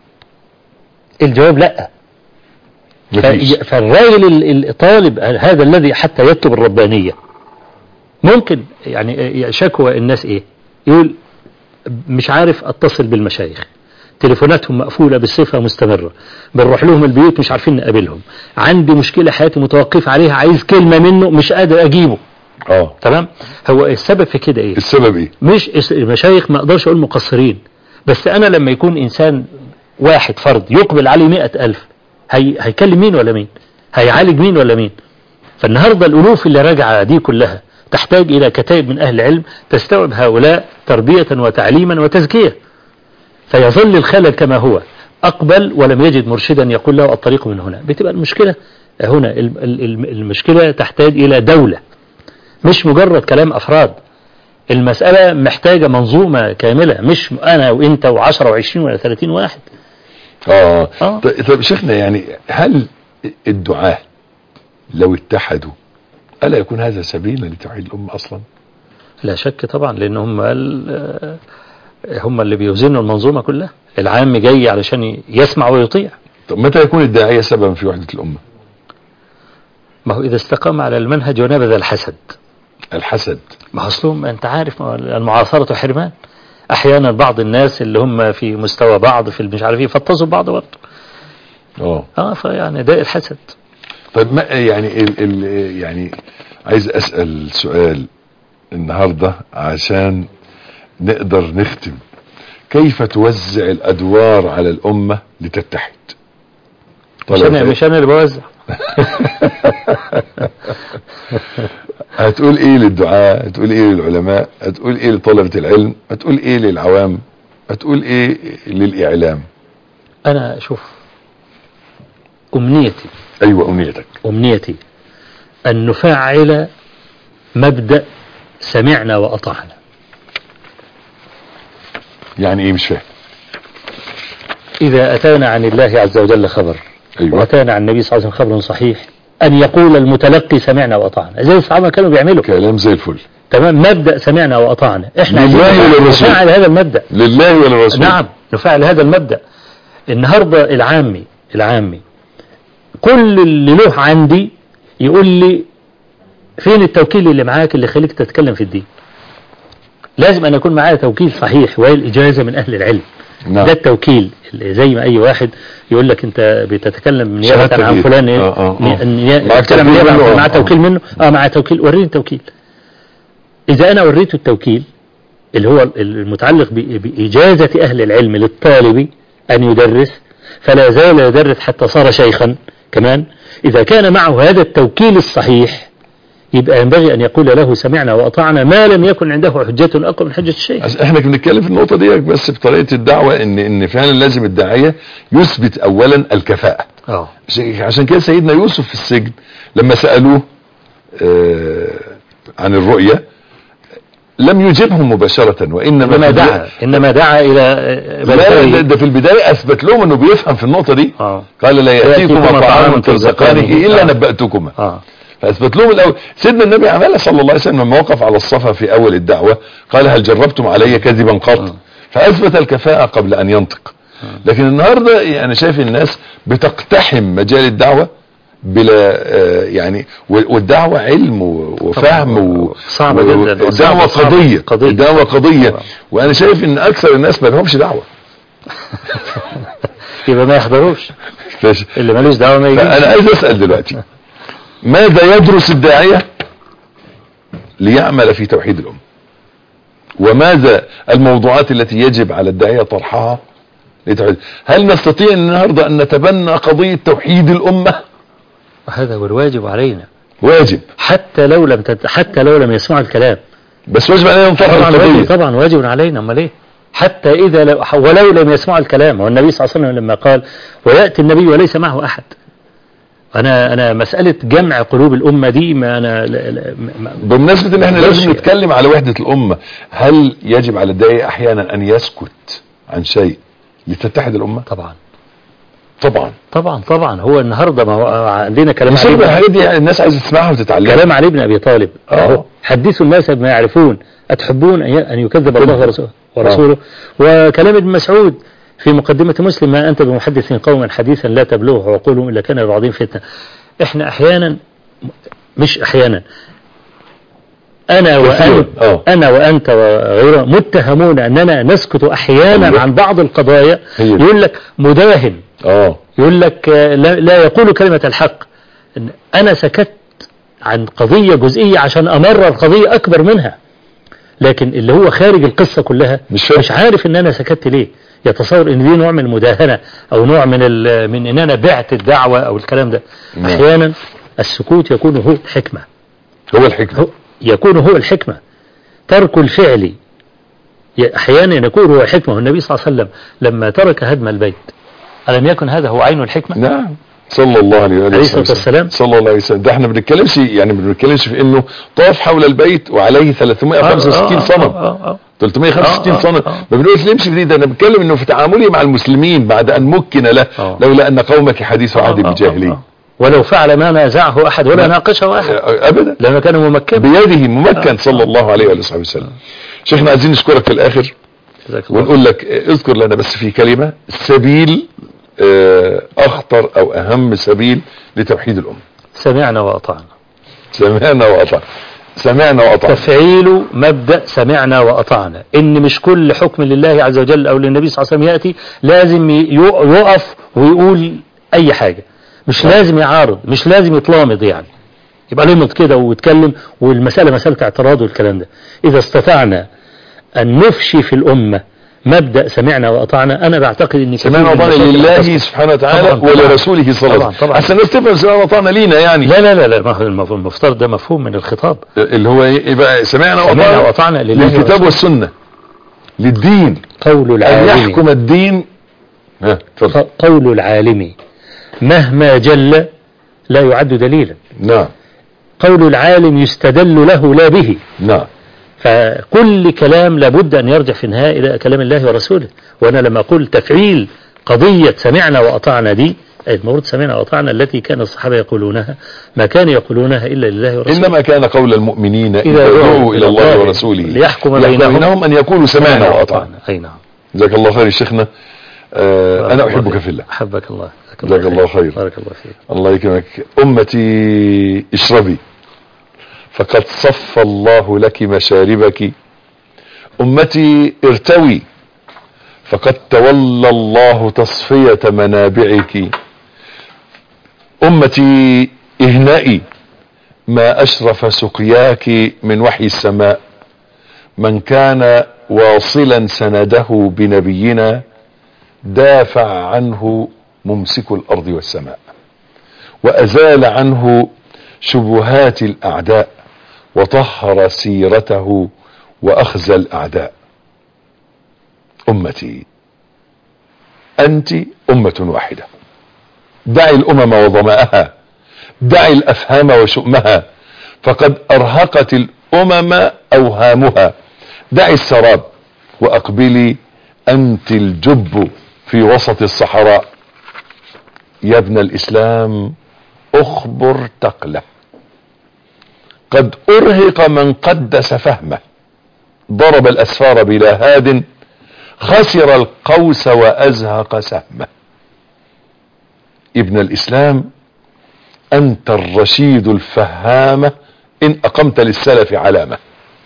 الجواب لا مفيش في- فالراجل ال- الطالب هذا الذي حتى يكتب الربانية ممكن يعني شكوى الناس ايه يقول مش عارف اتصل بالمشايخ تليفوناتهم مقفولة بصفة مستمرة بنروح لهم البيوت مش عارفين نقابلهم عندي مشكلة حياتي متوقف عليها عايز كلمة منه مش قادر اجيبه اه تمام هو السبب في كده ايه السبب ايه مش اس- المشايخ ما اقدرش اقول مقصرين بس انا لما يكون انسان واحد فرد يقبل عليه مئة الف هي هيكلم مين ولا مين هيعالج مين ولا مين فالنهاردة الالوف اللي راجعة دي كلها تحتاج الى كتائب من اهل العلم تستوعب هؤلاء تربية وتعليما وتزكية فيظل الخلل كما هو اقبل ولم يجد مرشدا يقول له الطريق من هنا بتبقى المشكلة هنا الم- الم- المشكلة تحتاج الى دولة مش مجرد كلام افراد المسألة محتاجة منظومة كاملة مش أنا وإنت وعشرة وعشرين ولا ثلاثين واحد اه آه. طيب طيب شيخنا يعني هل الدعاة لو اتحدوا ألا يكون هذا سبيلا لتوحيد الأمة أصلا لا شك طبعا لأن هم قال آه، هم اللي بيوزنوا المنظومة كلها العام جاي علشان يسمع ويطيع طب متى يكون الداعية سببا في وحدة الأمة ما هو إذا استقام على المنهج ونبذ الحسد الحسد ما هو أصلهم أنت عارف ما هو المعاصرة حرمان أحيانا بعض الناس اللي هم في مستوى بعض في مش عارف ايه فطزوا بعض برضه اه اه فيعني ده الحسد طيب ما يعني ال ال يعني عايز اسال سؤال النهارده عشان نقدر نختم كيف توزع الادوار على الامه لتتحد مش انا مش انا اللي بوزع هتقول ايه للدعاء هتقول ايه للعلماء هتقول ايه لطلبة العلم هتقول ايه للعوام هتقول ايه للاعلام انا شوف امنيتي ايوه امنيتك امنيتي ان نفعل مبدأ سمعنا واطعنا يعني ايه مش فاهم اذا اتانا عن الله عز وجل خبر ايوه واتانا عن النبي صلى الله عليه وسلم خبر صحيح ان يقول المتلقي سمعنا واطعنا زي الصحابه كانوا بيعملوا كلام زي الفل تمام مبدأ سمعنا واطعنا احنا لله عايزين وللرسول. نفعل هذا المبدأ لله وللرسول نعم نفعل هذا المبدأ النهاردة العامي العامي كل اللي له عندي يقول لي فين التوكيل اللي معاك اللي خليك تتكلم في الدين لازم أن يكون معايا توكيل صحيح وهي الإجازة من أهل العلم نعم ده التوكيل اللي زي ما أي واحد يقول لك أنت بتتكلم شهادتك نيابة عن إيه؟ فلان إيه؟ آه، آه، آه. ني- معاك تتكلم توكيل نيابة عن منه؟ فلان، آه، معاه آه. توكيل منه اه معاه توكيل وريني التوكيل إذا أنا وريته التوكيل اللي هو المتعلق ب- بإجازة أهل العلم للطالب أن يدرس فلا زال يدرس حتى صار شيخا كمان إذا كان معه هذا التوكيل الصحيح يبقى ينبغي أن يقول له سمعنا وأطعنا ما لم يكن عنده حجة أقوى من حجة الشيخ أصل احنا كنا بنتكلم في النقطة دي بس بطريقة الدعوة ان ان فعلا لازم الداعية يثبت اولا الكفاءة اه عشان- عشان كده سيدنا يوسف في السجن لما سألوه آه عن الرؤية لم يجبهم مباشرة وانما إنما في دعا إنما دعا إلى لا ده, بلده ده في البداية اثبت لهم انه بيفهم في النقطة دي اه قال لا يأتيكما يأتيكما طعام طعام ترزقانه ترزقانه. الا آه. نبأتكما اه فاثبت لهم الاول سيدنا النبي عملها صلى الله عليه وسلم لما وقف على الصفا في اول الدعوة قال هل جربتم علي كذبا قط فاثبت الكفاءة قبل ان ينطق لكن النهاردة انا شايف الناس بتقتحم مجال الدعوة بلا آه، يعني و- والدعوة علم و- وفهم و- صعبة و- جدا. الدعوة صعبة- صعبة. قضية قضية. الدعوة قضية طبعا. وانا شايف ان اكثر الناس ما لهمش دعوة يبقى ما يحضروش فش- اللي ملوش دعوة ما يجيش فانا عايز اسال دلوقتي ماذا يدرس الداعيه ليعمل في توحيد الامه وماذا الموضوعات التي يجب على الداعيه طرحها لتوحيد هل نستطيع النهارده ان نتبنى قضيه توحيد الامه هذا هو الواجب علينا واجب حتى لو لم تت... حتى لو لم يسمعوا الكلام بس واجب علينا نطرح طبعا واجب القضيه طبعا واجب علينا امال ايه حتى اذا لو ولو لم يسمعوا الكلام والنبي صلى الله عليه وسلم لما قال وياتي النبي وليس معه احد انا انا مساله جمع قلوب الامه دي ما انا لا لا ما بمناسبه ان احنا ماشي. لازم نتكلم على وحده الامه هل يجب على الداعيه احيانا ان يسكت عن شيء لتتحد الامه طبعا طبعا طبعا طبعا هو النهارده ما هو عندنا كلام مش علي بن- الحاجات دي الناس عايزه تسمعها وتتعلمها كلام علي بن ابي طالب آه. أهو. حدثوا الناس بما يعرفون اتحبون ان ي- ان يكذب الله ورسوله ورسوله وكلام ابن مسعود في مقدمة مسلم ما أنت بمحدث قوما حديثا لا تبلغه عقولهم إلا كان لبعضهم فتنة إحنا أحيانا مش أحيانا أنا كثيراً. وأنت آه. أنا وأنت وغيره متهمون أننا نسكت أحيانا أيوة. عن بعض القضايا هي دي. يقول لك مداهن اه يقول لك آه، لا, لا يقول كلمة الحق إن أنا سكت عن قضية جزئية عشان أمرر قضية أكبر منها لكن اللي هو خارج القصة كلها مش فاهم. مش عارف إن أنا سكت ليه يتصور إن دي نوع من المداهنة أو نوع من ال- من إن أنا بعت الدعوة أو الكلام ده نعم. أحيانا السكوت يكون هو الحكمة هو الحكمه هو يكون هو الحكمة ترك الفعل ي- أحيانا يكون هو الحكمة والنبي صلى الله عليه وسلم لما ترك هدم البيت ألم يكن هذا هو عين الحكمة نعم صلى الله عليه وآله عليه الصلاة وسلم. والسلام. صلى الله عليه وسلم ده احنا بنتكلمش يعني ما بنتكلمش في انه طاف حول البيت وعليه 365 صنم آه آه آه 365 آه، آه، صنم آه. ما بنقولش نمشي في دي ده انا بتكلم انه في تعاملي مع المسلمين بعد ان مكن له آه. لولا ان قومك حديث عهد آه، آه، بجاهلين آه. ولو فعل ما نازعه أحد ولا لا. ناقشه أحد ابدا لأنه كان ممكنا بيده ممكن صلى الله عليه وآله وصحبه وسلم شيخنا عايزين نشكرك في الاخر جزاك الله ونقول لك آه، اذكر لنا بس في كلمة سبيل آه، اخطر او اهم سبيل لتوحيد الامة سمعنا وأطعنا سمعنا وأطعنا سمعنا وأطعنا تفعيل مبدأ سمعنا وأطعنا إن مش كل حكم لله عز وجل أو للنبي صلى الله عليه وسلم يأتي لازم يق- يقف ويقول أي حاجة مش لازم يعارض مش لازم يتلامض يعني يبقى لمض كده ويتكلم والمسألة مسألة اعتراض والكلام ده إذا استطعنا أن نفشي في الأمة مبدأ سمعنا وأطعنا أنا بعتقد إن كثير سمعنا من وأطعنا المشاكل لله هتسقط. سبحانه وتعالى طبعاً، طبعاً. ولرسوله صلى الله عليه طبعاً، وسلم طبعاً. عشان الناس تفهم سمعنا وأطعنا لينا يعني لا لا لا لا ما هو المف- المفترض ده مفهوم من الخطاب اللي هو إيه؟ يبقى سمعنا سمعنا وأطعنا وأطعنا لله للكتاب ورسوله. والسنة للدين قول أن العالم يحكم الدين ها اتفضل ق- قول العالم مهما جل لا يعد دليلا نعم قول العالم يستدل له لا به نعم فكل كلام لابد أن يرجع في النهاية إلى كلام الله ورسوله وأنا لما أقول تفعيل قضية سمعنا وأطعنا دي المفروض سمعنا وأطعنا التي كان الصحابة يقولونها ما كانوا يقولونها إلا لله ورسوله إنما كان قول المؤمنين إذا دعوا إلى الله ورسوله ليحكم يحكم بينهم بينهم أن يقولوا سمعنا وأطعنا أي نعم جزاك الله خير يا شيخنا آه أنا أحبك في الله أحبك الله جزاك الله خير. بارك الله فيك الله يكرمك أمتي اشربي فقد صف الله لك مشاربك أمتي ارتوي فقد تولى الله تصفية منابعك أمتي اهنئي ما أشرف سقياك من وحي السماء من كان واصلا سنده بنبينا دافع عنه ممسك الأرض والسماء وأزال عنه شبهات الأعداء وطهر سيرته وأخزى الأعداء أمتي أنت أمة واحدة دعي الأمم وظمأها دعي الأفهام وشؤمها فقد أرهقت الأمم أوهامها دعي السراب وأقبلي أنت الجب في وسط الصحراء يا ابن الإسلام أخبر تقلة قد أرهق من قدس فهمه ضرب الأسفار بلا هاد خسر القوس وأزهق سهمه ابن الإسلام أنت الرشيد الفهامة إن أقمت للسلف علامة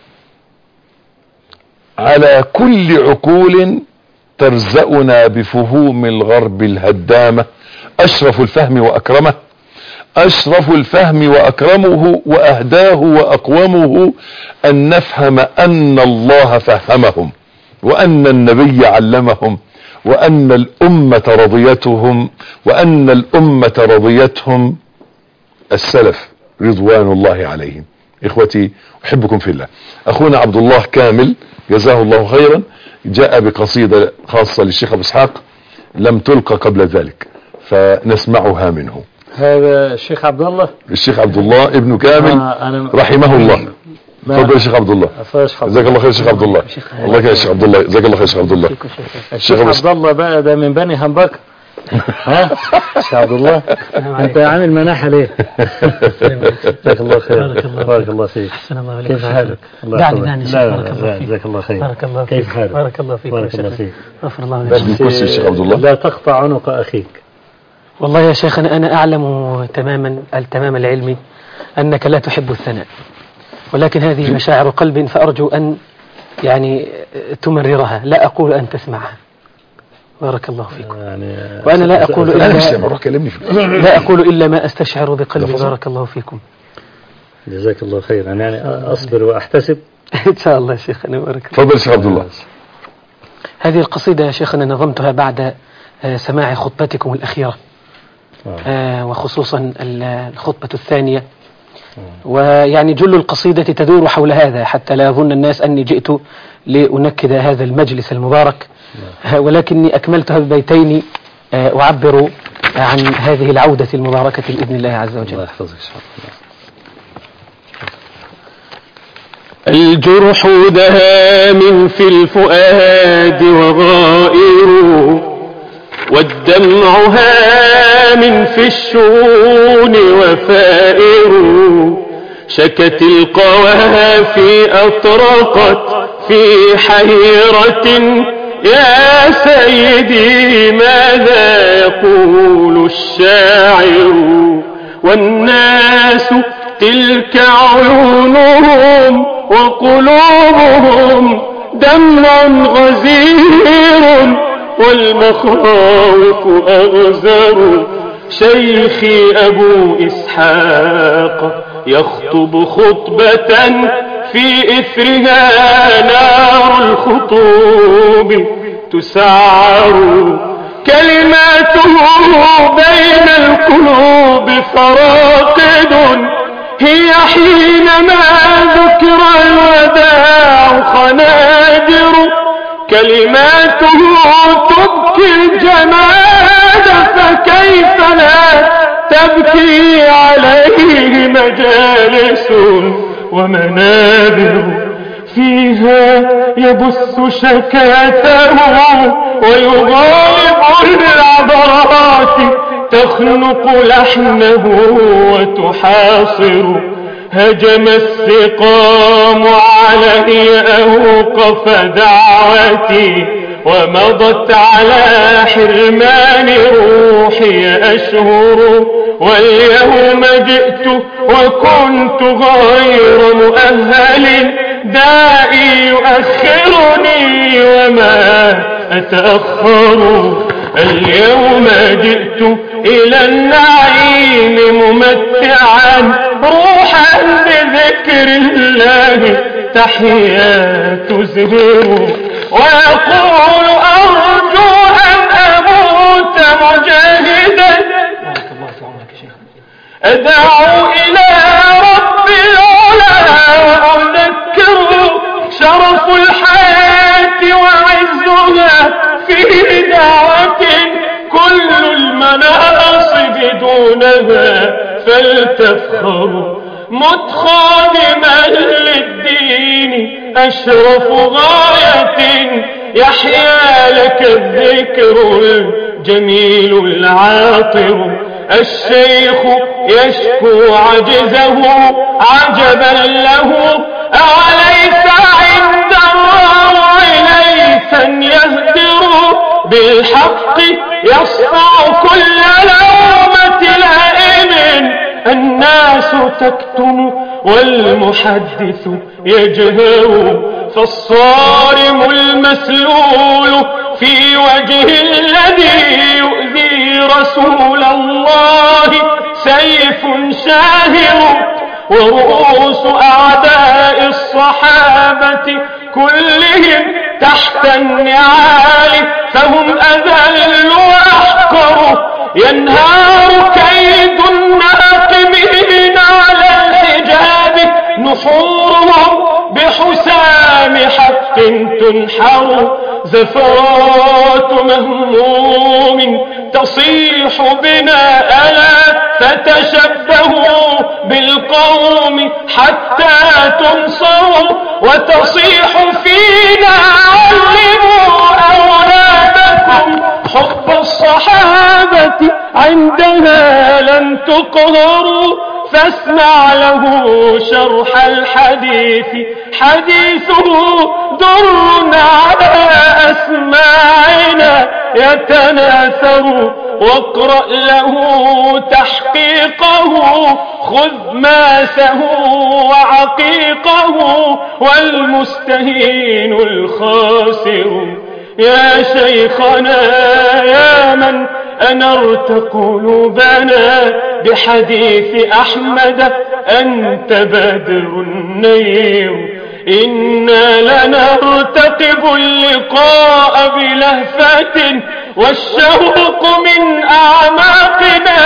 على كل عقول ترزأنا بفهوم الغرب الهدامة أشرف الفهم وأكرمه أشرف الفهم وأكرمه وأهداه وأقومه أن نفهم أن الله فهمهم وأن النبي علمهم وأن الأمة رضيتهم وأن الأمة رضيتهم السلف رضوان الله عليهم إخوتي أحبكم في الله أخونا عبد الله كامل جزاه الله خيرا جاء بقصيدة خاصة للشيخ أبو إسحاق لم تلقى قبل ذلك فنسمعها منه هذا الشيخ عبد الله الشيخ عبد الله ابن كامل آه، أنا رحمه الله ما- تفضل يا شيخ عبد الله أفاش حضر. جزاك الله خير يا شيخ عبد الله الله يكرمك يا شيخ عبد الله جزاك الله خير يا شيخ عبد الله الشيخ أبو عبد الله بقى ده من بني همبكة ها الشيخ عبد الله انت عامل مناحة ليه جزاك الله خير بارك الله بارك الله فيك أحسن الله عليك كيف حالك الله دعني يحفظك. دعني شيخ لا بارك لا الله لا فيك جزاك الله خير بارك الله كيف فيك حالك بارك الله فيك بارك يا الله شيخ. فيك غفر الله بس لك الكرسي يا شيخ عبد الله لا تقطع عنق أخيك والله يا شيخنا أنا أعلم تماما التمام العلمي أنك لا تحب الثناء ولكن هذه مشاعر قلب فأرجو أن يعني تمررها لا أقول أن تسمعها بارك الله فيكم يعني وأنا لا أقول انا إلا مش سامع روح كلمني في لا أقول إلا ما أستشعر بقلبي لفظة. بارك الله فيكم جزاك الله خير يعني يعني أصبر وأحتسب إن شاء الله يا شيخنا بارك الله تفضل يا شيخ عبد الله هذه القصيدة يا شيخنا نظمتها بعد آه، سماع خطبتكم الأخيرة آه، وخصوصا ال- الخطبة الثانية ويعني جل القصيدة تدور حول هذا حتى لا يظن الناس أني جئت لأنكد هذا المجلس المبارك آه، ولكني أكملتها ببيتين آه، أعبر عن هذه العودة المباركة بإذن الله عز الله وجل يحفظك إن شاء الله الجرح دهام في الفؤاد وغائر والدمع هام في الشؤون وفائر شكت القوافي أطرقت في حيرة يا سيدي ماذا يقول الشاعر والناس تلك عيونهم وقلوبهم دمع غزير والمخاوف أغزر شيخي أبو إسحاق يخطب خطبة في إثرها نار الخطوب تسعر كلماته بين القلوب فراقد هي حينما ذكر الوداع خناجر كلماته تبكي الجماد فكيف لا تبكي عليه مجالس ومنابر فيها يبث شكاته ويغالب العبرات تخنق لحمه وتحاصر هجم السقام علي أوقف دعوتي ومضت على حرمان روحي أشهر واليوم جئت وكنت غير مؤهل دائي يؤخرني وما أتأخر اليوم جئت إلى النعيم ممتعا روحا بذكر الله تحيات زهور ويقول أرجو أن أموت مجاهدا أدعو إلى رب العلا وأذكر شرف الحياة وعزها في دعوة كل المناصب دونها فلتفخر مت خادما للدين أشرف غاية يحيا لك الذكر الجميل العاطر الشيخ يشكو عجزه عجبا له أوليس عند الله ليسا يهدر بالحق يصفع كل لومة لائم الناس تكتم والمحدث يجهر فالصارم المسلول في وجه الذي يؤذي رسول الله سيف شاهر ورؤوس أعداء الصحابة كلهم تحت النعال فهم أذل وأحقر ينهار كيد الناقمين على الحجاب نحورهم بحسام حق تنحر زفرات مهموم تصيح بنا ألا فتشبهوا بالقوم حتى تنصروا وتصيح فينا علموا أولادكم حب الصحابة عندها لن تقهروا فاسمع له شرح الحديث حديثه در على أسماعنا يتناثر واقرأ له تحقيقه خذ ماسه وعقيقه والمستهين الخاسر يا شيخنا يا من أنرت قلوبنا بحديث أحمد أنت بدر النير إنا لنرتقب اللقاء بلهفة والشوق من أعماقنا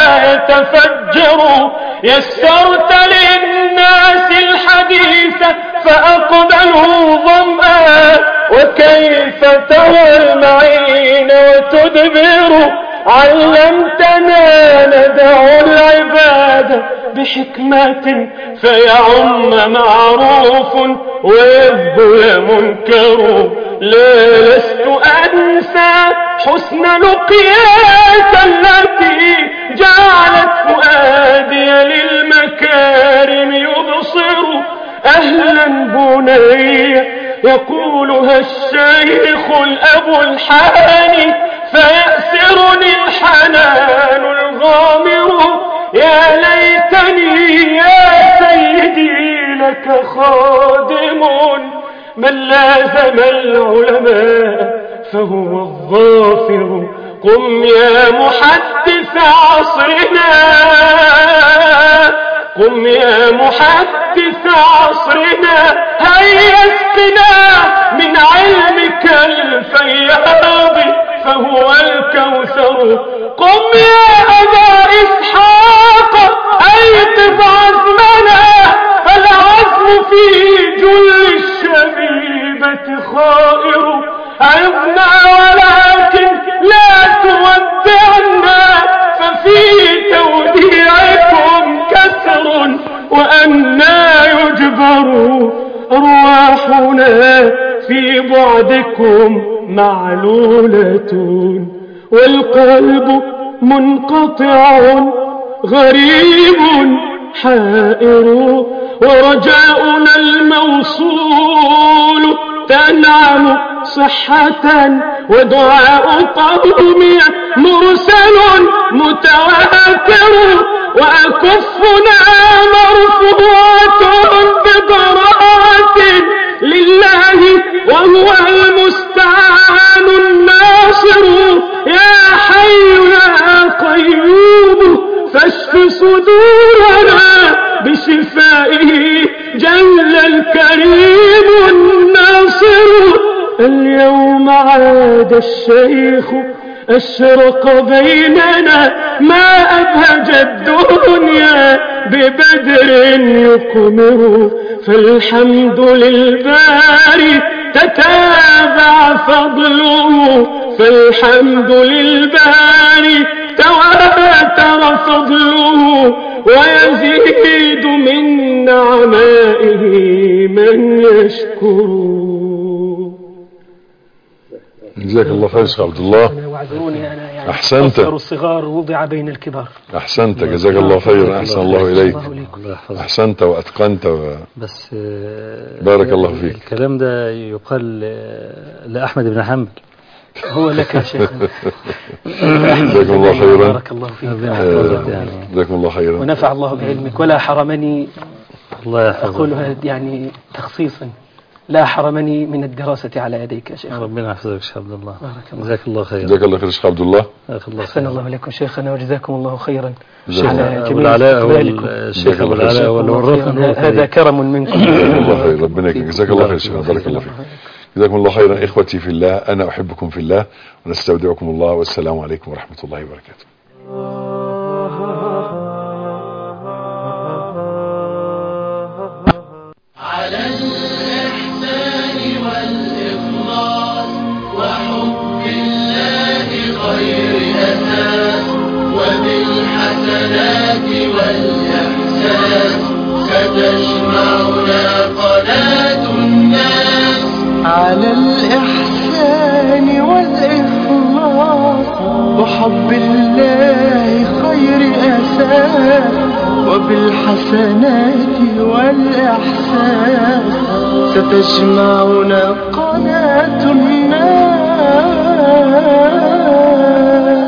يتفجر يسرت للناس الحديث فأقبلوا ظمآ وكيف ترى المعين وتدبر علمتنا ندع العباد بحكمة فيعم معروف ويبذل منكر لا لست أنسى حسن لقياك التي جعلت فؤادي للمكارم يبصر أهلا بني يقولها الشيخ الأب الحاني فيأسرني الحنان الغامر يا ليتني يا سيدي لك خادم من لازم العلماء فهو الظافر قم يا محدث عصرنا قم يا محدث عصرنا هيا اسقنا من علمك الفياض فهو الكوثر قم يا أبا إسحاق أيقظ عزمنا فالعزم في جل الشبيبة خائر عظنا ولكن لا تودعنا ففي توديعكم كسر وأنا يجبر أرواحنا في بعدكم معلولة والقلب منقطع غريب حائر ورجاؤنا الموصول تنعم صحة ودعاء قوم مرسل متواتر وأكفنا مرفوعة بضراعة لله وهو المستعان الناصر يا حي يا قيوم فاشف صدورنا بشفائه جل الكريم الناصر اليوم عاد الشيخ أشرق بيننا ما أبهج الدنيا ببدر يقمر فالحمد للباري تتابع فضله فالحمد للباري تواتر فضله ويزيد من نعمائه من يشكر جزاك الله خير شيخ عبد الله أنا واعذروني أنا يعني أحسنت. أصغر الصغار وضع بين الكبار أحسنت جزاك الله خير أحسن الله إليك الله إليكم الله يحفظك أحسنت وأتقنت و... بس آه، بارك الله فيك. الكلام ده يقال آه، لأحمد بن حنبل هو لك يا شيخ جزاكم الله خيرا بارك الله فيك ربنا آه، يحفظك يعني جزاكم الله خيرا ونفع الله بعلمك ولا حرمني الله يحفظك أقولها يعني تخصيصا لا حرمني من الدراسة على يديك يا شيخ ربنا يحفظك شيخ عبد الله بارك الله جزاك الله خير جزاك الله خير شيخ عبد الله جزاك الله أحسن خير الله إليكم شيخنا وجزاكم الله خيرا جزاك على الله أبو جميل العلاء هو استقبالكم. الشيخ أبو العلاء هو اللي جزاكم الله ورثنا خيراً. هذا كرم منكم جزاك الله خير ربنا يكرمك جزاك الله خير شيخ بارك الله فيك جزاكم الله خيرا إخوتي في الله أنا أحبكم في الله ونستودعكم الله والسلام عليكم ورحمة الله وبركاته على الإحسان والإخلاص وحب الله خير أساس وبالحسنات والإحسان ستجمعنا قناة الناس على الإحسان والإخلاص وحب الله خير أساس وبالحسنات والإحسان ستجمعنا قناة الناس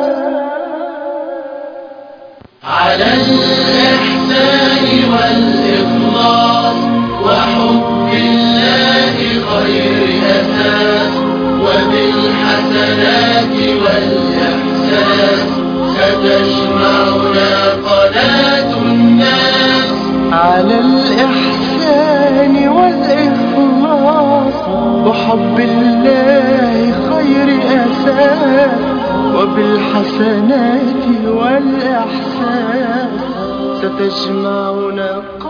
على الإحسان والإخلاص وحب الله خير أساس وبالحسنات والإحسان ستجمعنا قناة الناس على الإحسان والإخلاص وحب الله خير أساس وبالحسنات والإحسان ستجمعنا